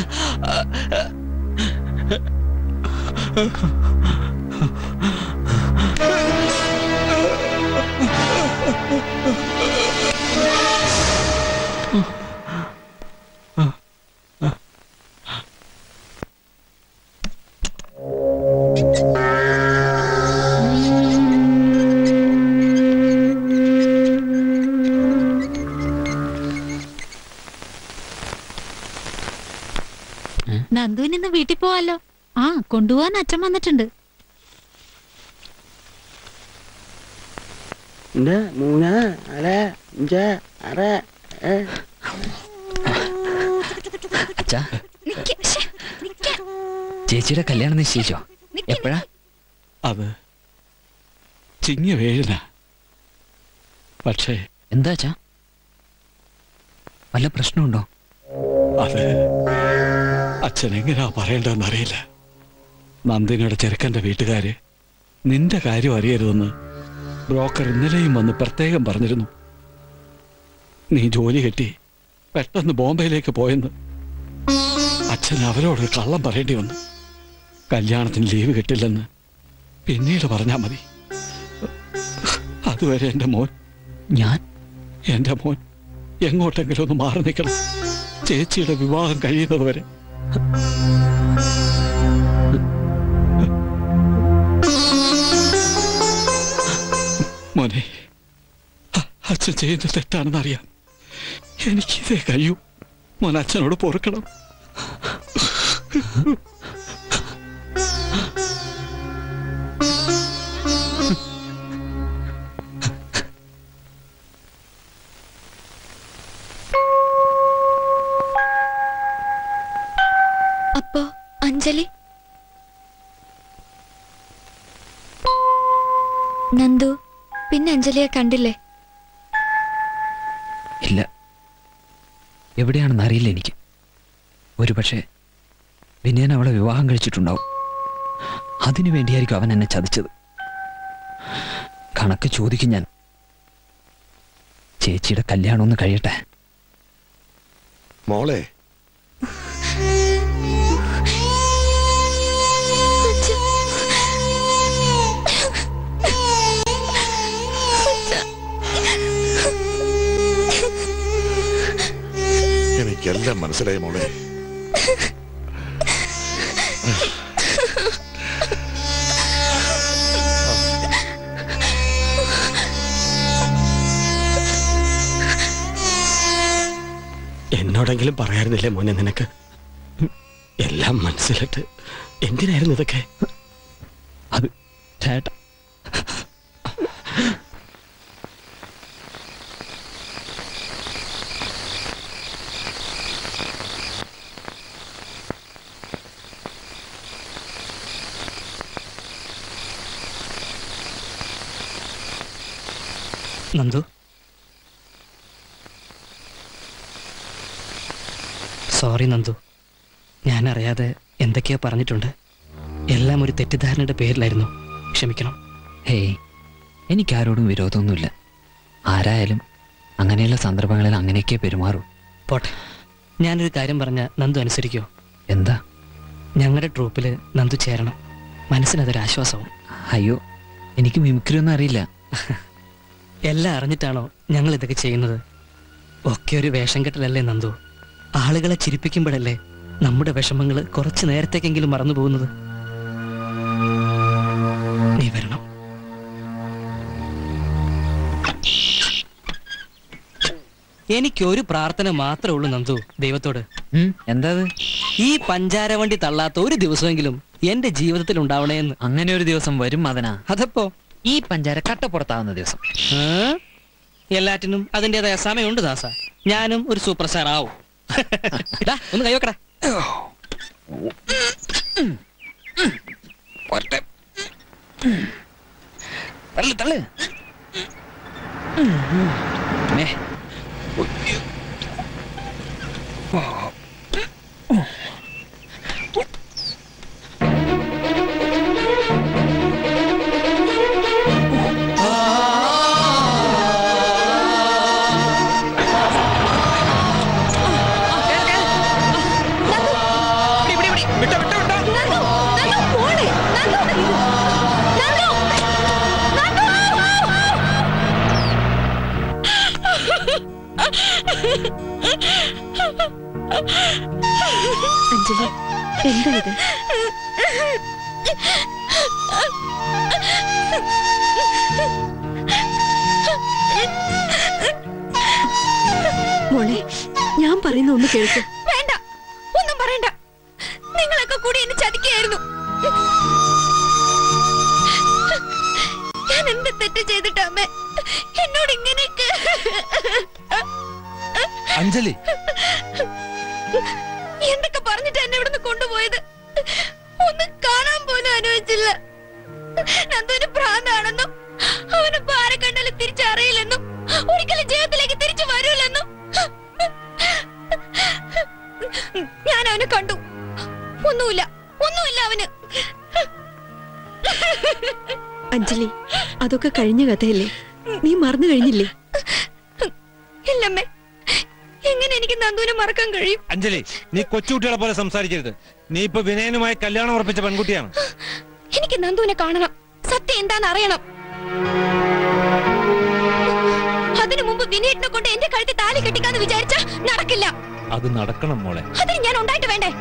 നന്ദുവിന് ഇന്ന് വീട്ടിൽ പോവാലോ ആ കൊണ്ടുപോവാൻ അച്ഛൻ വന്നിട്ടുണ്ട് രണ്ട് മൂന്ന് നാല് അഞ്ച് ആറ് ഏഴ് അച്ഛാ ചേച്ചിയുടെ കല്യാണം നിശ്ചയിച്ചോ എപ്പോഴാ അത് ചിങ്ങ വേഴന പക്ഷേ എന്താ അച്ഛാ വല്ല പ്രശ്നമുണ്ടോ അത് അച്ഛൻ എങ്ങനെയാ പറയേണ്ടതെന്ന് അറിയില്ല നന്ദിനിയുടെ ചെറുക്കന്റെ വീട്ടുകാര് നിന്റെ കാര്യം അറിയരുതെന്ന് ബ്രോക്കർ ഇന്നലെയും വന്ന് പ്രത്യേകം പറഞ്ഞിരുന്നു നീ ജോലി കെട്ടി പെട്ടെന്ന് ബോംബെയിലേക്ക് പോയെന്ന് അച്ഛൻ അവരോട് കള്ളം പറയേണ്ടി വന്നു കല്യാണത്തിന് ലീവ് കിട്ടില്ലെന്ന് പിന്നീട് പറഞ്ഞാ മതി അതുവരെ എന്റെ മോൻ ഞാൻ എന്റെ മോൻ എങ്ങോട്ടെങ്കിലും ഒന്ന് മാറി നിൽക്കണം ചേച്ചിയുടെ വിവാഹം കഴിയുന്നത് വരെ മോനെ അ- അച്ഛൻ ചെയ്യുന്നത് തെറ്റാണെന്ന് അറിയാം എനിക്കിതേ കഴിയൂ മോൻ അച്ഛനോട് പൊറുക്കണം അപ്പോ അഞ്ജലി നന്ദു പിന്നെ അഞ്ജലിയെ കണ്ടില്ലേ ഇല്ല എവിടെയാണെന്ന് അറിയില്ല എനിക്ക് ഒരുപക്ഷെ വിനയൻ അവളെ വിവാഹം കഴിച്ചിട്ടുണ്ടാവും അതിനു വേണ്ടിയായിരിക്കും അവൻ എന്നെ ചതിച്ചത് കണക്ക് ചോദിക്കും ഞാൻ ചേച്ചിയുടെ കല്യാണം ഒന്ന് കഴിയട്ടെ മോളെ എനിക്കെല്ലാം മനസ്സിലായി മോളെ എന്നോടെങ്കിലും പറയാറുന്നില്ലേ മോനെ നിനക്ക് എല്ലാം മനസ്സിലിട്ട് എന്തിനായിരുന്നു ഇതൊക്കെ അത് ചേട്ടാ നന്ദു സോറി നന്ദു ഞാൻ അറിയാതെ എന്തൊക്കെയോ പറഞ്ഞിട്ടുണ്ട് എല്ലാം ഒരു തെറ്റിദ്ധാരണയുടെ പേരിലായിരുന്നു ക്ഷമിക്കണം ഹേയ് എനിക്കാരോടും വിരോധമൊന്നുമില്ല ആരായാലും അങ്ങനെയുള്ള സന്ദർഭങ്ങളിൽ അങ്ങനെയൊക്കെ പെരുമാറൂ പോട്ടെ ഞാനൊരു കാര്യം പറഞ്ഞ നന്ദു അനുസരിക്കോ എന്താ ഞങ്ങളുടെ ട്രൂപ്പിൽ നന്ദു ചേരണം മനസ്സിനതൊരാശ്വാസവും അയ്യോ എനിക്ക് മിമിക്രി ഒന്നും അറിയില്ല എല്ലാം അറിഞ്ഞിട്ടാണോ ഞങ്ങൾ ഇതൊക്കെ ചെയ്യുന്നത് ഒക്കെ ഒരു വേഷം കെട്ടലല്ലേ നന്ദു ആളുകളെ ചിരിപ്പിക്കുമ്പോഴല്ലേ നമ്മുടെ വിഷമങ്ങൾ കുറച്ച് നേരത്തേക്കെങ്കിലും മറന്നു പോകുന്നത് നീ വരണം എനിക്കൊരു പ്രാർത്ഥന മാത്രമേ ഉള്ളൂ നന്ദു ദൈവത്തോട് എന്താ ഈ പഞ്ചാര വണ്ടി തള്ളാത്ത ഒരു ദിവസമെങ്കിലും എന്റെ ജീവിതത്തിൽ ഉണ്ടാവണേ എന്ന് അങ്ങനെ ഒരു ദിവസം വരും മദന അതപ്പോ ഈ പഞ്ചാര കട്ടപ്പുറത്താവുന്ന ദിവസം ആ? എല്ലാറ്റിനും അതിൻ്റെതായ സമയമുണ്ട് ദാസ ഞാനും ഒരു സൂപ്പർ സ്റ്റാർ ആവും ഡാ, ഒന്ന് കൈവക്കടാ തള്ളു തള്ളു മേ ആ മോളെ എന്താ ഇത് മോളെ ഞാൻ പറയുന്ന ഒന്ന് കേൾക്ക് വേണ്ട ഒന്നും പറയണ്ട നിങ്ങളൊക്കെ കൂടി എന്നെ ചതിക്കുകയായിരുന്നു ഞാൻ എന്ത് തെറ്റ് ചെയ്തിട്ടാ അമ്മേ എന്നോട് ഇങ്ങനെയൊക്കെ അഞ്ജലി എന്തൊക്കെ പറഞ്ഞിട്ട് എന്നെ ഇവിടുന്ന് കൊണ്ടുപോയത് ഒന്ന് കാണാൻ പോലും അനുവദിച്ചില്ല നന്ദുവിന് ഭ്രാന്താണെന്നും അവന് ആരെ കണ്ടാലും തിരിച്ചറിയില്ലെന്നും ഒരിക്കലും ജീവിതത്തിലേക്ക് തിരിച്ചു വരൂലെന്നും ഞാൻ അവനെ കണ്ടു ഒന്നുമില്ല ഒന്നുമില്ല അവന് അഞ്ജലി അതൊക്കെ കഴിഞ്ഞ കഥയല്ലേ നീ മറന്നു കഴിഞ്ഞില്ലേ ഇല്ലമ്മേ എങ്ങനെ എനിക്ക് നന്ദുവിനെ മറക്കാൻ കഴിയും അഞ്ജലി നീ കൊച്ചുകുട്ടികളെ പോലെ സംസാരിക്കരുത് നീ ഇപ്പൊ വിനയനുമായി കല്യാണം ഉറപ്പിച്ച പെൺകുട്ടിയാണ് എനിക്ക് നന്ദുവിനെ കാണണം സത്യം എന്താന്ന് അറിയണം അതിനു മുമ്പ് വിനേട്ടിനെ കൊണ്ട് എന്റെ കഴുത്തിൽ താലി കെട്ടിക്കാന്ന് വിചാരിച്ച നടക്കില്ല അത് നടക്കണം മോളെ അതിന് ഞാൻ ഉണ്ടായിട്ട് വേണ്ടേ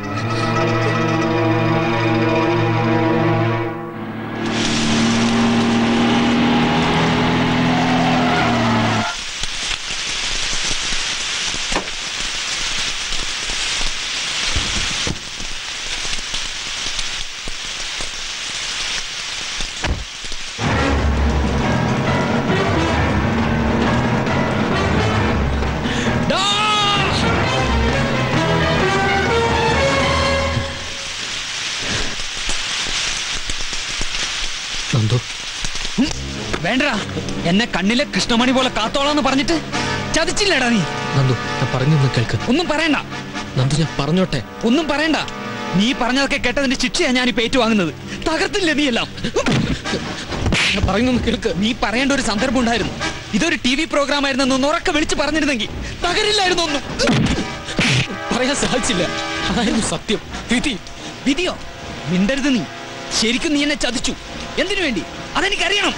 നന്ദു വേണ്ടടാ എന്നെ കണ്ണിലെ കൃഷ്ണമണി പോലെ കാത്തോളാന്ന് പറഞ്ഞിട്ട് ചതിച്ചില്ലടാ നീ നന്ദു ഞാൻ പറഞ്ഞൊന്ന് കേൾക്ക് ഒന്നും പറയണ്ട നന്ദു ഞാൻ പറഞ്ഞോട്ടെ ഒന്നും പറയണ്ട നീ പറഞ്ഞതൊക്കെ കേട്ടതിന്റെ ശിക്ഷയാ ഞാനിപ്പോ ഏറ്റുവാങ്ങുന്നത് തകർത്തില്ല നീ എല്ലാം ഞാൻ പറയുന്നൊന്ന് കേൾക്ക് നീ പറയേണ്ട ഒരു സന്ദർഭം ഉണ്ടായിരുന്നു ഇതൊരു ടി വി പ്രോഗ്രാം ആയിരുന്നു ഉറക്കെ വിളിച്ച് പറഞ്ഞിരുന്നെങ്കിൽ തകരില്ലായിരുന്നു ഒന്നും പറയാൻ സാധിച്ചില്ല അതായിരുന്നു സത്യം വിധി വിധിയോ മിണ്ടരുത് നീ ശരിക്കും നീ എന്നെ ചതിച്ചു എന്തിനു വേണ്ടി അതെനിക്കറിയണം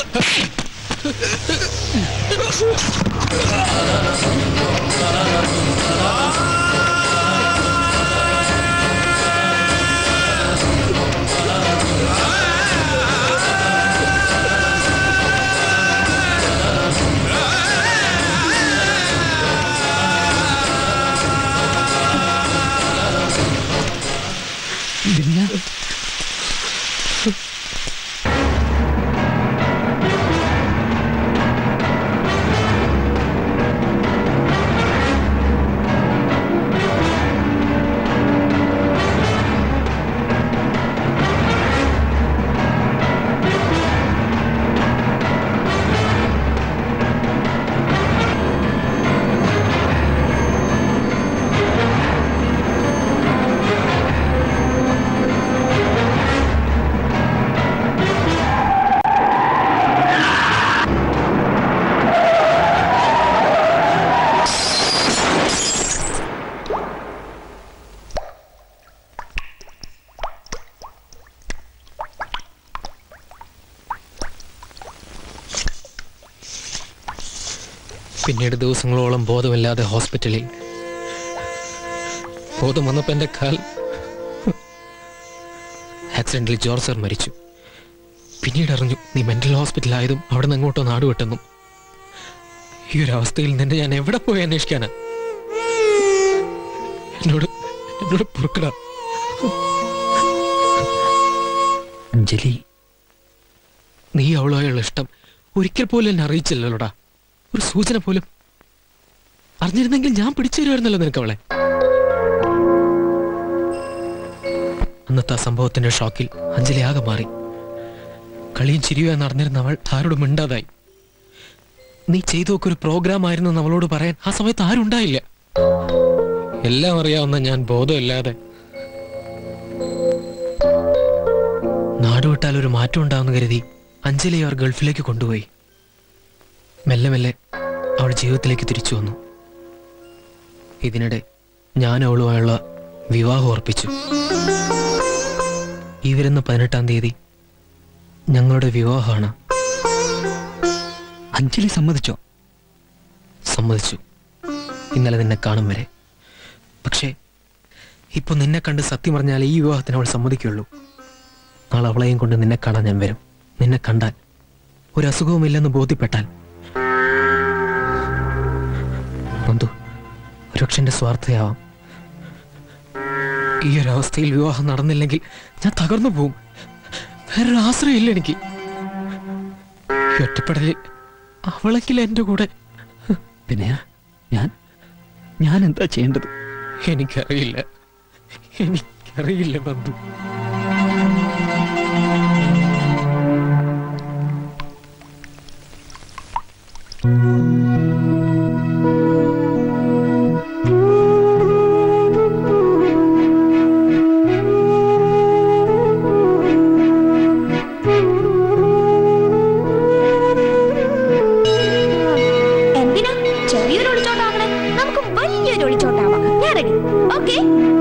പിന്നെ പിന്നീട് ദിവസങ്ങളോളം ബോധമില്ലാതെ ഹോസ്പിറ്റലിൽ ബോധം വന്നപ്പോ എന്റെ കാൽ ആക്സിഡന്റിൽ ജോർജ് സർ മരിച്ചു പിന്നീട് അറിഞ്ഞു നീ മെന്റൽ ഹോസ്പിറ്റലായതും അവിടെ നിന്ന് അങ്ങോട്ടോ നാട് വിട്ടെന്നും ഈ ഒരു അവസ്ഥയിൽ നിന്നെ ഞാൻ എവിടെ പോയി അന്വേഷിക്കാനാ എന്നോട് എന്നോട് പൊറുക്കട അഞ്ജലി നീ അവളുമായുള്ള ഇഷ്ടം ഒരിക്കൽ പോലും എന്നെ അറിയിച്ചില്ലല്ലോടാ ഒരു സൂചന പോലും അറിഞ്ഞിരുന്നെങ്കിൽ ഞാൻ പിടിച്ചു തരുമായിരുന്നല്ലോ നിനക്ക് അവളെ അന്നത്തെ ആ സംഭവത്തിന്റെ ഷോക്കിൽ അഞ്ജലി ആകെ മാറി കളിയും ചിരിയുമായി നടന്നിരുന്ന അവൾ ആരോടും മിണ്ടാതായി നീ ചെയ്തു നോക്ക് ഒരു പ്രോഗ്രാം ആയിരുന്നു എന്ന് അവളോട് പറയാൻ ആ സമയത്ത് ആരും ഉണ്ടായില്ല എല്ലാം അറിയാവുന്ന ഞാൻ ബോധമില്ലാതെ നാടുവിട്ടാൽ ഒരു മാറ്റം ഉണ്ടാവുമെന്ന് കരുതി അഞ്ജലി അവർ ഗൾഫിലേക്ക് കൊണ്ടുപോയി മെല്ലെ മെല്ലെ അവൾ ജീവിതത്തിലേക്ക് തിരിച്ചു വന്നു ഇതിനിടെ ഞാൻ അവളുമായുള്ള വിവാഹം ഉറപ്പിച്ചു ഈ വരുന്ന പതിനെട്ടാം തീയതി ഞങ്ങളുടെ വിവാഹമാണ് അഞ്ജലി സമ്മതിച്ചോ സമ്മതിച്ചു ഇന്നലെ നിന്നെ കാണും വരെ പക്ഷേ ഇപ്പൊ നിന്നെ കണ്ട് സത്യം പറഞ്ഞാൽ ഈ വിവാഹത്തിന് അവൾ സമ്മതിക്കുള്ളൂ നാളെ അവളെയും കൊണ്ട് നിന്നെ കാണാൻ ഞാൻ വരും നിന്നെ കണ്ടാൽ ഒരു അസുഖവുമില്ലെന്ന് ബോധ്യപ്പെട്ടാൽ നന്ദു ഒരുപക്ഷെ എന്റെ സ്വാർത്ഥയാവാം ഈ ഒരു അവസ്ഥയിൽ വിവാഹം നടന്നില്ലെങ്കിൽ ഞാൻ തകർന്നു പോവും വേറൊരു ആശ്രയമില്ല എനിക്ക് ഈ ഒറ്റപ്പെടലിൽ അവളെങ്കിൽ എന്റെ കൂടെ പിന്നെ ഞാൻ ഞാൻ എന്താ ചെയ്യേണ്ടത് എനിക്കറിയില്ല എനിക്കറിയില്ല ബന്ധു എന്തിനാ ചെറിയൊരു ഒളിച്ചോട്ടാകണേ നമുക്ക് വലിയൊരു ഒളിച്ചോട്ടാവാം ഞാൻ റെഡി ഓക്കെ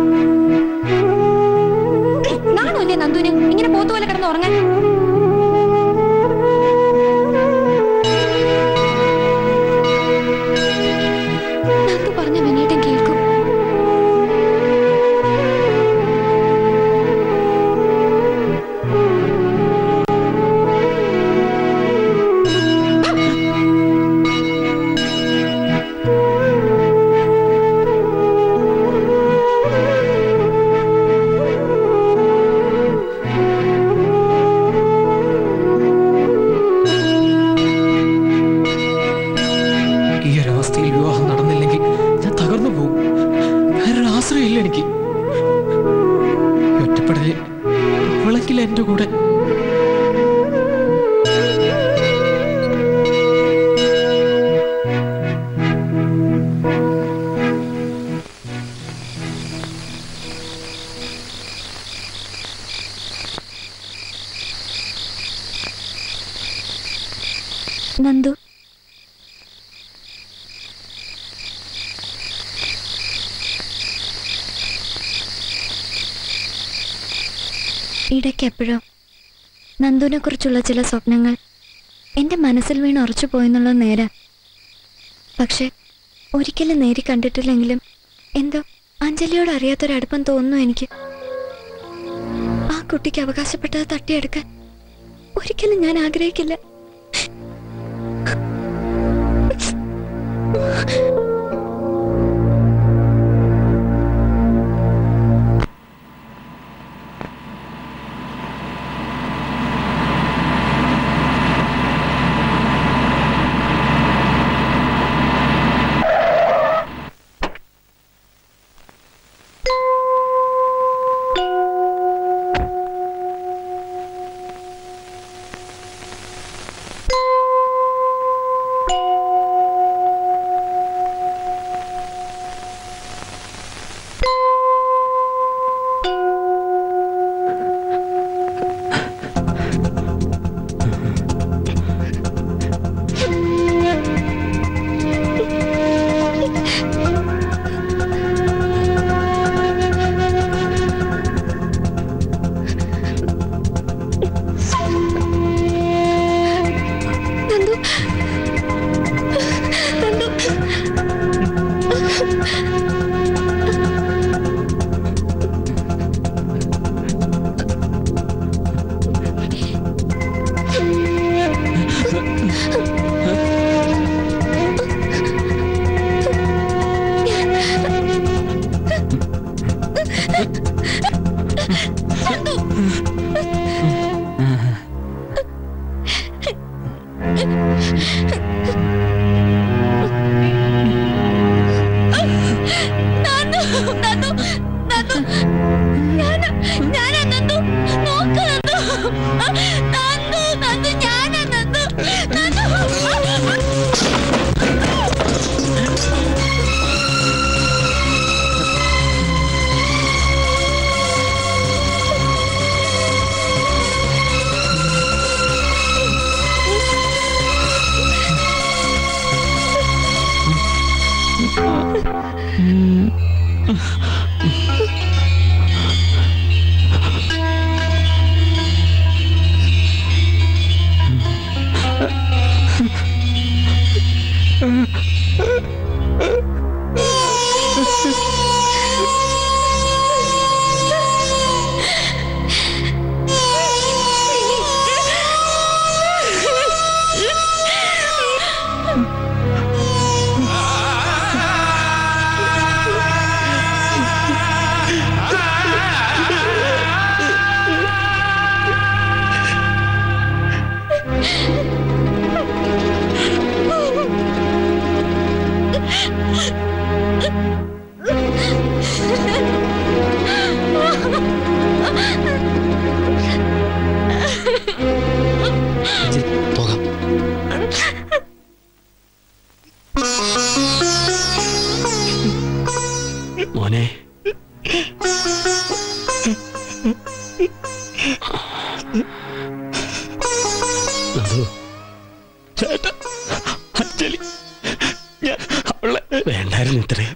നാണല്ലേ നന്ദുന് ഇങ്ങനെ പോത്തുപോലെ കിടന്ന് ഉറങ്ങാൻ നന്ദു പറഞ്ഞ വിനീട്ടൻ കേൾക്കും ഈ ഒരു അവസ്ഥയിൽ വിവാഹം നടന്നില്ലെങ്കിൽ ഞാൻ തകർന്നു പോകും വേറൊരു ആശ്രയമില്ല എനിക്ക് ഈ ഒറ്റപ്പെടലിൽ അവളെങ്കിൽ എന്റെ കൂടെ നന്ദു ഇടയ്ക്ക് എപ്പോഴോ നന്ദുവിനെ കുറിച്ചുള്ള ചില സ്വപ്നങ്ങൾ എൻ്റെ മനസ്സിൽ വീണ് ഉറച്ചു പോയെന്നുള്ളത് നേരെ പക്ഷെ ഒരിക്കലും നേരി കണ്ടിട്ടില്ലെങ്കിലും എന്തോ അഞ്ജലിയോട് അറിയാത്തൊരടുപ്പം തോന്നുന്നു എനിക്ക് ആ കുട്ടിക്ക് അവകാശപ്പെട്ടത് തട്ടിയെടുക്കാൻ ഒരിക്കലും ഞാൻ ആഗ്രഹിക്കില്ല നന്ദു നന്ദു നന്ദു നന്ദു നന്ദു ഞാനാ ഞാനാ നന്ദു നോക്ക് നന്ദു നന്ദു നന്ദു ഞാനാ നന്ദു നന്ദു മോനെ നന്ദു ചേട്ടാ അഞ്ജലി ഞാൻ അവളെ വേണ്ടായിരുന്നു ഇത്രയും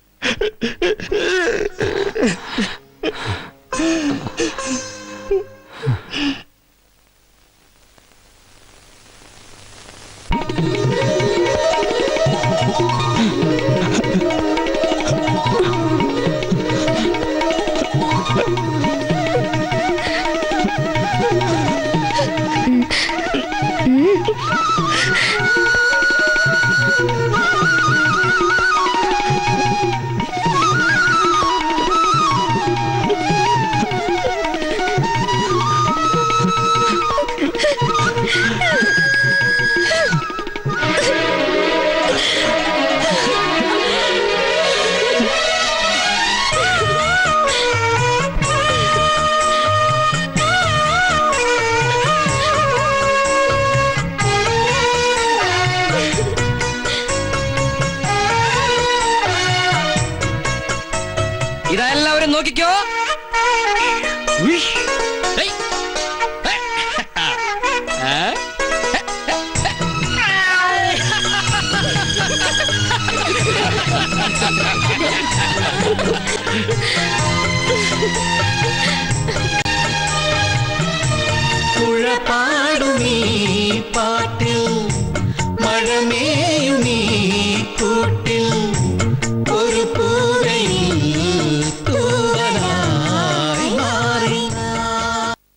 ഇതാ എല്ലാവരും നോക്കിക്കോ ഉയ്യ്. ഹേയ്. ഹേ. ഏ? കുഴപ്പാ